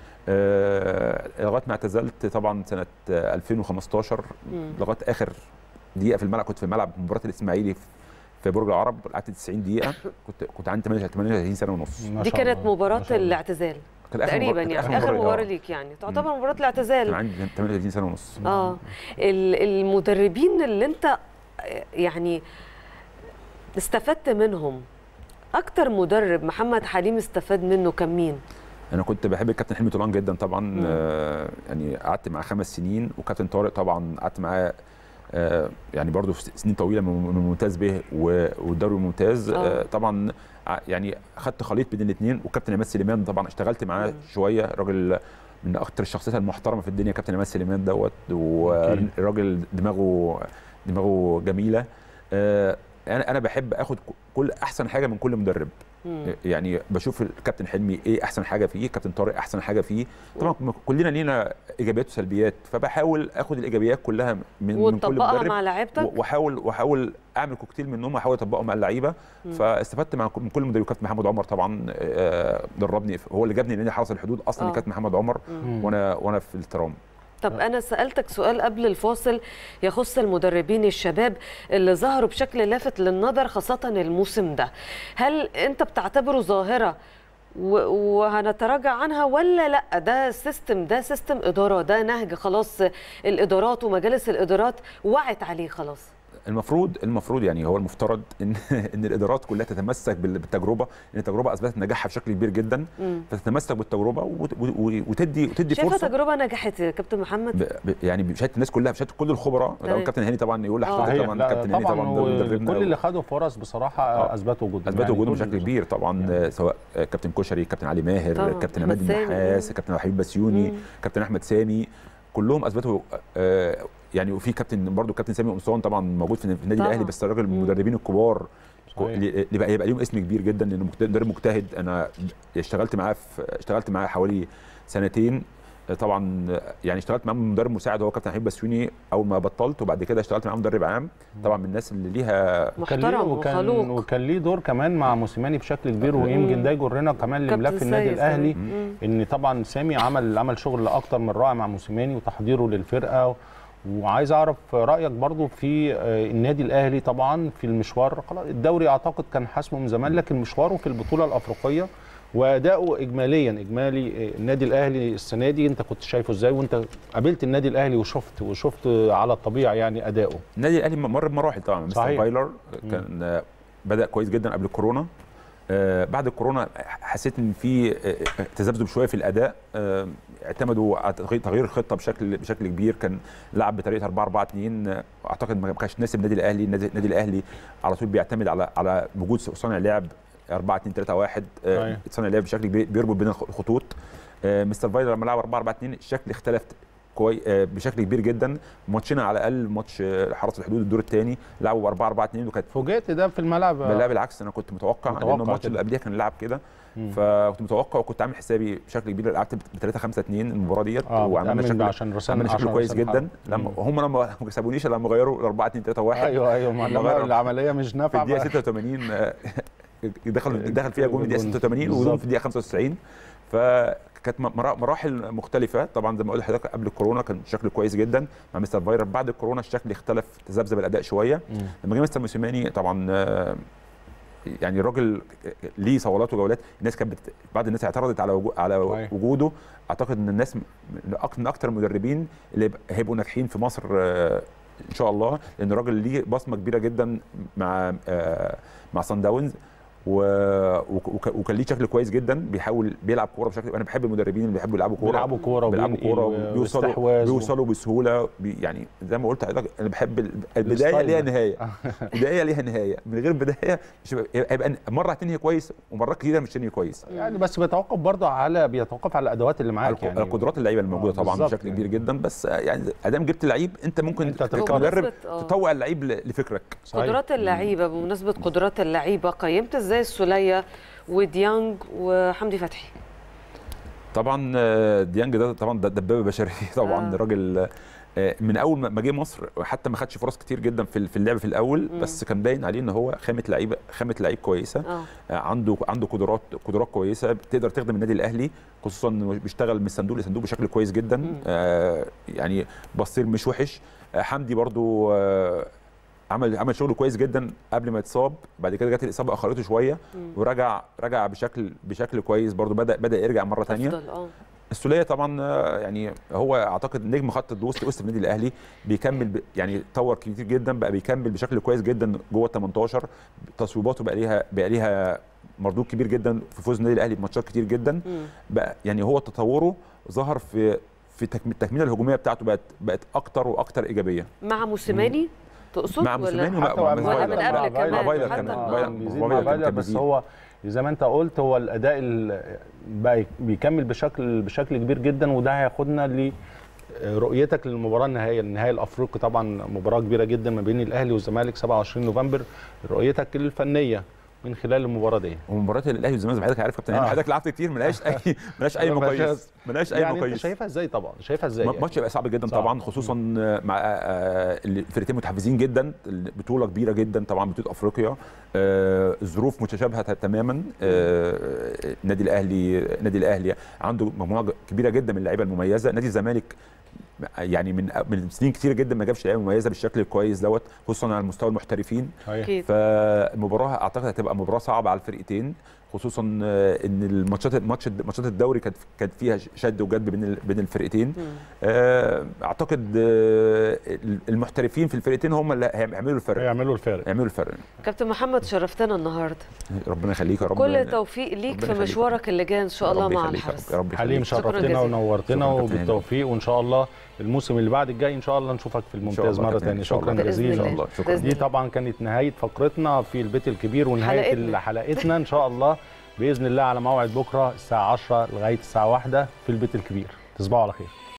آه، لغايه ما اعتزلت طبعا سنه آه، 2015 مم. لغايه اخر دقيقه في الملعب كنت في الملعب في مباراه الاسماعيلي في- في برج العرب قعدت 90 دقيقه كنت كنت عندي 38 سنه ونص ما دي شاء كانت الله، مباراه ما شاء الله. الاعتزال كانت آخر تقريبا مباراة- كانت يعني اخر مباراه آه. ليك يعني تعتبر مباراه كان الاعتزال عندي 38 سنه ونص اه ال- المدربين اللي انت يعني استفدت منهم اكتر مدرب محمد حليم استفاد منه كان مين انا كنت بحب الكابتن حلمي طولان جدا طبعا مم. آه يعني قعدت معاه خمس سنين وكابتن طارق طبعا قعدت معاه آه يعني برضه في سنين طويله من من الممتاز به و- والدوري الممتاز آه. آه طبعا ع- يعني خدت خليط بين الاثنين وكابتن عماد سليمان طبعا اشتغلت معاه مم. شويه راجل من اكتر الشخصيات المحترمه في الدنيا كابتن عماد سليمان دوت أكيد. وراجل دماغه دماغه جميله آه انا انا بحب اخد ك- كل احسن حاجه من كل مدرب مم. يعني بشوف الكابتن حلمي ايه احسن حاجه فيه كابتن طارق احسن حاجه فيه طبعا كلنا لينا ايجابيات وسلبيات فبحاول اخد الايجابيات كلها من من كل وتطبقها مدرب مع لعيبتك و- واحاول واحاول اعمل كوكتيل منهم واحاول اطبقهم مع اللعيبه مم. فاستفدت مع من كل مدرب كابتن محمد عمر طبعا آه، دربني هو اللي جابني لنادي حرس الحدود اصلا آه. كابتن محمد عمر مم. وانا وانا في الترام طب انا سالتك سؤال قبل الفاصل يخص المدربين الشباب اللي ظهروا بشكل لافت للنظر خاصه الموسم ده هل انت بتعتبره ظاهره و- وهنتراجع عنها ولا لا ده سيستم ده سيستم اداره ده نهج خلاص الادارات ومجالس الادارات وعت عليه خلاص المفروض المفروض يعني هو المفترض ان ان الادارات كلها تتمسك بال- بالتجربه لان التجربه اثبتت نجاحها بشكل كبير جدا مم. فتتمسك بالتجربه وت- و- وتدي وتدي شايفه فرصه تجربه نجحت يا كابتن محمد ب- ب- يعني بشهاده الناس كلها بشهاده كل الخبراء تمام. طبعا كابتن هاني طبعا يقول آه. لحضرتك صحيح طبعا لا كابتن هاني طبعا طبعا ده مدربنا كل اللي خدوا فرص بصراحه آه. اثبتوا وجودهم اثبتوا يعني وجودهم كل بشكل اللي- كبير طبعا يعني. سواء كابتن كشري كابتن علي ماهر طبعاً. كابتن أحمد عماد سامي. النحاس مم. كابتن حبيب بسيوني مم. كابتن احمد سامي كلهم اثبتوا آه، يعني وفي كابتن برضو كابتن سامي قمصان طبعا موجود في النادي طبعاً. الاهلي بس الراجل من مم. المدربين الكبار صحيح. اللي اللي بقى يبقى ليهم اسم كبير جدا لانه مجت- مدرب مجتهد انا اشتغلت معاه في اشتغلت معاه حوالي سنتين طبعا يعني اشتغلت معاه مدرب مساعد هو كابتن حبيب بسيوني اول ما بطلت وبعد كده اشتغلت معاه مدرب عام طبعا من الناس اللي ليها وكان ليه محترم وكان وخلوق وكان ليه دور كمان مع موسيماني بشكل كبير ويمكن ده يجرنا كمان كابتن لملف النادي سيد الاهلي كمان. مم. ان طبعا سامي عمل عمل شغل اكتر من رائع مع موسيماني وتحضيره للفرقه وعايز اعرف رايك برضو في آه، النادي الاهلي طبعا في المشوار خلاص الدوري اعتقد كان حسمه من زمان لكن مشواره في البطوله الافريقيه واداؤه اجماليا اجمالي آه، النادي الاهلي السنه دي انت كنت شايفه ازاي وانت قابلت النادي الاهلي وشفت وشفت على الطبيعه يعني اداؤه النادي الاهلي مر بمراحل طبعا مستر صحيح. فايلر كان آه، بدا كويس جدا قبل الكورونا آه، بعد الكورونا حسيت ان في آه، تذبذب شويه في الاداء آه، اعتمدوا على تغيير- تغيير الخطه بشكل بشكل كبير كان لعب بطريقه 4 4 2 آه، اعتقد ما كانش ناسب النادي الاهلي النادي النادي الاهلي على طول بيعتمد على على وجود صانع لعب 4 2 3 1 آه، أيوة. صانع لعب بشكل كبير بيربط بين الخطوط آه، مستر فايلر لما لعب 4 4 2 الشكل اختلف كوي آه، بشكل كبير جدا ماتشنا على الاقل ماتش آه، حرس الحدود الدور الثاني لعبوا 4 4 2 وكانت فوجئت ده في الملعب لا بالعكس انا كنت متوقع, متوقع لان الماتش كده. اللي قبليها كان لعب كده مم. فكنت متوقع وكنت عامل حسابي بشكل كبير لعبت ب 3 5 2 المباراه ديت اه وعملنا بتأمن شكل عشان رسام عملنا شكل عشان كويس رسام جدا حرب. لما مم. هم لما ما كسبونيش إلا لما غيروا ل 4 2 3 1 ايوه ايوه ما لما لما غيروا العمليه مش في نافعه الدقيقه بقى. 86 آه، دخل دخل فيها جول في الدقيقه جول. 86 وجول بالظبط. في الدقيقه 95 فكانت مرا- مراحل مختلفه طبعا زي ما قلت لحضرتك قبل الكورونا كان شكل كويس جدا مع مستر فايرر بعد الكورونا الشكل اختلف تذبذب الاداء شويه مم. لما جه مستر موسيماني طبعا آه، يعني الراجل ليه صولات وجولات الناس كانت بت... بعض الناس اعترضت على وجو... على صحيح. وجوده اعتقد ان الناس م- من أك- من اكتر المدربين اللي يبقى- هيبقوا ناجحين في مصر آه، ان شاء الله لان الراجل ليه بصمه كبيره جدا مع آه، مع سان داونز و... وك- وك- وكان ليه شكل كويس جدا بيحاول بيلعب كوره بشكل انا بحب المدربين اللي بيحبوا يلعبوا كوره بيلعبوا كوره بيلعبوا وبينقل كوره و- وبيوصلوا واستحواذ و- بيوصلوا بسهوله بي يعني زي ما قلت لحضرتك انا بحب ال- البدايه الستايل ليها ده. نهايه بدايه ليها نهايه من غير بدايه مش هيبقى- هيبقى مره هتنهي كويس ومرات كتيره مش هتنهي كويس يعني بس بيتوقف برضه على بيتوقف على الادوات اللي معاك على يعني يعني قدرات اللعيبه اللي موجوده آه، طبعا بالظبط بشكل يعني. كبير جدا بس يعني ادام جبت لعيب انت ممكن أنت أنت تختار. كمدرب بمناسبة- آه. تطوع اللعيب ل- لفكرك صحيح. قدرات اللعيبه بمناسبه قدرات اللعيبه قيمت ازاي السوليه وديانج وحمدي فتحي طبعا آه، ديانج ده طبعا ده دبابه بشريه طبعا آه. راجل آه، من اول ما ما جه مصر حتى ما خدش فرص كتير جدا في في اللعب في الاول مم. بس كان باين عليه ان هو خامه لعيبه خامه لعيب كويسه اه آه، عنده عنده قدرات قدرات كويسه تقدر تخدم النادي الاهلي خصوصا انه بيشتغل من صندوق لصندوق بشكل كويس جدا مم. آه يعني بصير مش وحش آه حمدي برضو آه عمل عمل شغل كويس جدا قبل ما يتصاب بعد كده جت الاصابه اخرته شويه مم. ورجع رجع بشكل بشكل كويس برضو بدا بدا يرجع مره ثانيه افضل اه السوليه طبعا آه، يعني هو اعتقد نجم خط الوسط وسط النادي الاهلي بيكمل ب... يعني طور كتير جدا بقى بيكمل بشكل كويس جدا جوه ال 18 تصويباته بقى ليها بقى ليها مردود كبير جدا في فوز النادي الاهلي بماتشات كتير جدا مم. بقى يعني هو تطوره ظهر في في تكم- التكمله الهجوميه بتاعته بقت بقت اكتر واكتر ايجابيه مع موسيماني تقصد مع موسيماني ومع- حتى مع- مع مع ولا فايلر. من قبل كمان مع فايلر حتى كان آه. فايلر- بيزيد فايلر مع كان- فايلر كان بس بيزيد. هو زي ما انت قلت هو الاداء ال- بقى بيكمل بشكل بشكل كبير جدا وده هياخدنا ل رؤيتك للمباراه النهائيه النهائي الافريقي طبعا مباراه كبيره جدا ما بين الاهلي والزمالك 27 نوفمبر رؤيتك الفنيه من خلال المباراه دي ومباراه الاهلي والزمالك زي ما حضرتك عارف كابتن هاني آه. حضرتك لعبت كتير ملهاش اي ملهاش اي ملهاش- مقاييس ملهاش اي يعني انت مقاييس شايفها ازاي طبعا شايفها ازاي يعني؟ ماتش هيبقى صعب جدا صعب. طبعا خصوصا مع آه، الفرقتين متحفزين جدا البطوله كبيره جدا طبعا بطوله افريقيا آه، الظروف متشابهه تماما آه، النادي الاهلي النادي الاهلي عنده مجموعه كبيره جدا من اللعيبه المميزه نادي الزمالك يعني من من سنين كتير جدا ما جابش لعيبه مميزه بالشكل الكويس دوت خصوصا على مستوى المحترفين صحيح. اكيد فالمباراه اعتقد هتبقى مباراه صعبه على الفرقتين خصوصا آه، ان الماتشات ماتش ماتشات الدوري كانت كانت فيها شد وجذب بين ال- بين الفرقتين آه، اعتقد آه، المحترفين في الفرقتين هم اللي هيعملوا الفرق هيعملوا الفارق يعملوا الفرق كابتن محمد شرفتنا النهارده ربنا يخليك يا رب كل التوفيق ليك ربنا في يخليك. مشوارك اللي جاي ان شاء الله رب مع يخليك يا رب. الحرس يا رب حليم يخليك. شكراً شرفتنا جزيلاً. ونورتنا شكراً كابتن وبالتوفيق وان شاء الله الموسم اللي بعد الجاي ان شاء الله نشوفك في إن شاء الممتاز الله مره كابتن، ثانيه إن شاء الله. شكرا بإذن جزيلا ان شاء الله. الله شكرا بإذن دي طبعا كانت نهايه فقرتنا في البيت الكبير ونهايه حلقتنا. حلقتنا ان شاء الله باذن الله على موعد بكره الساعه 10 لغايه الساعه 1 في البيت الكبير تصبحوا على خير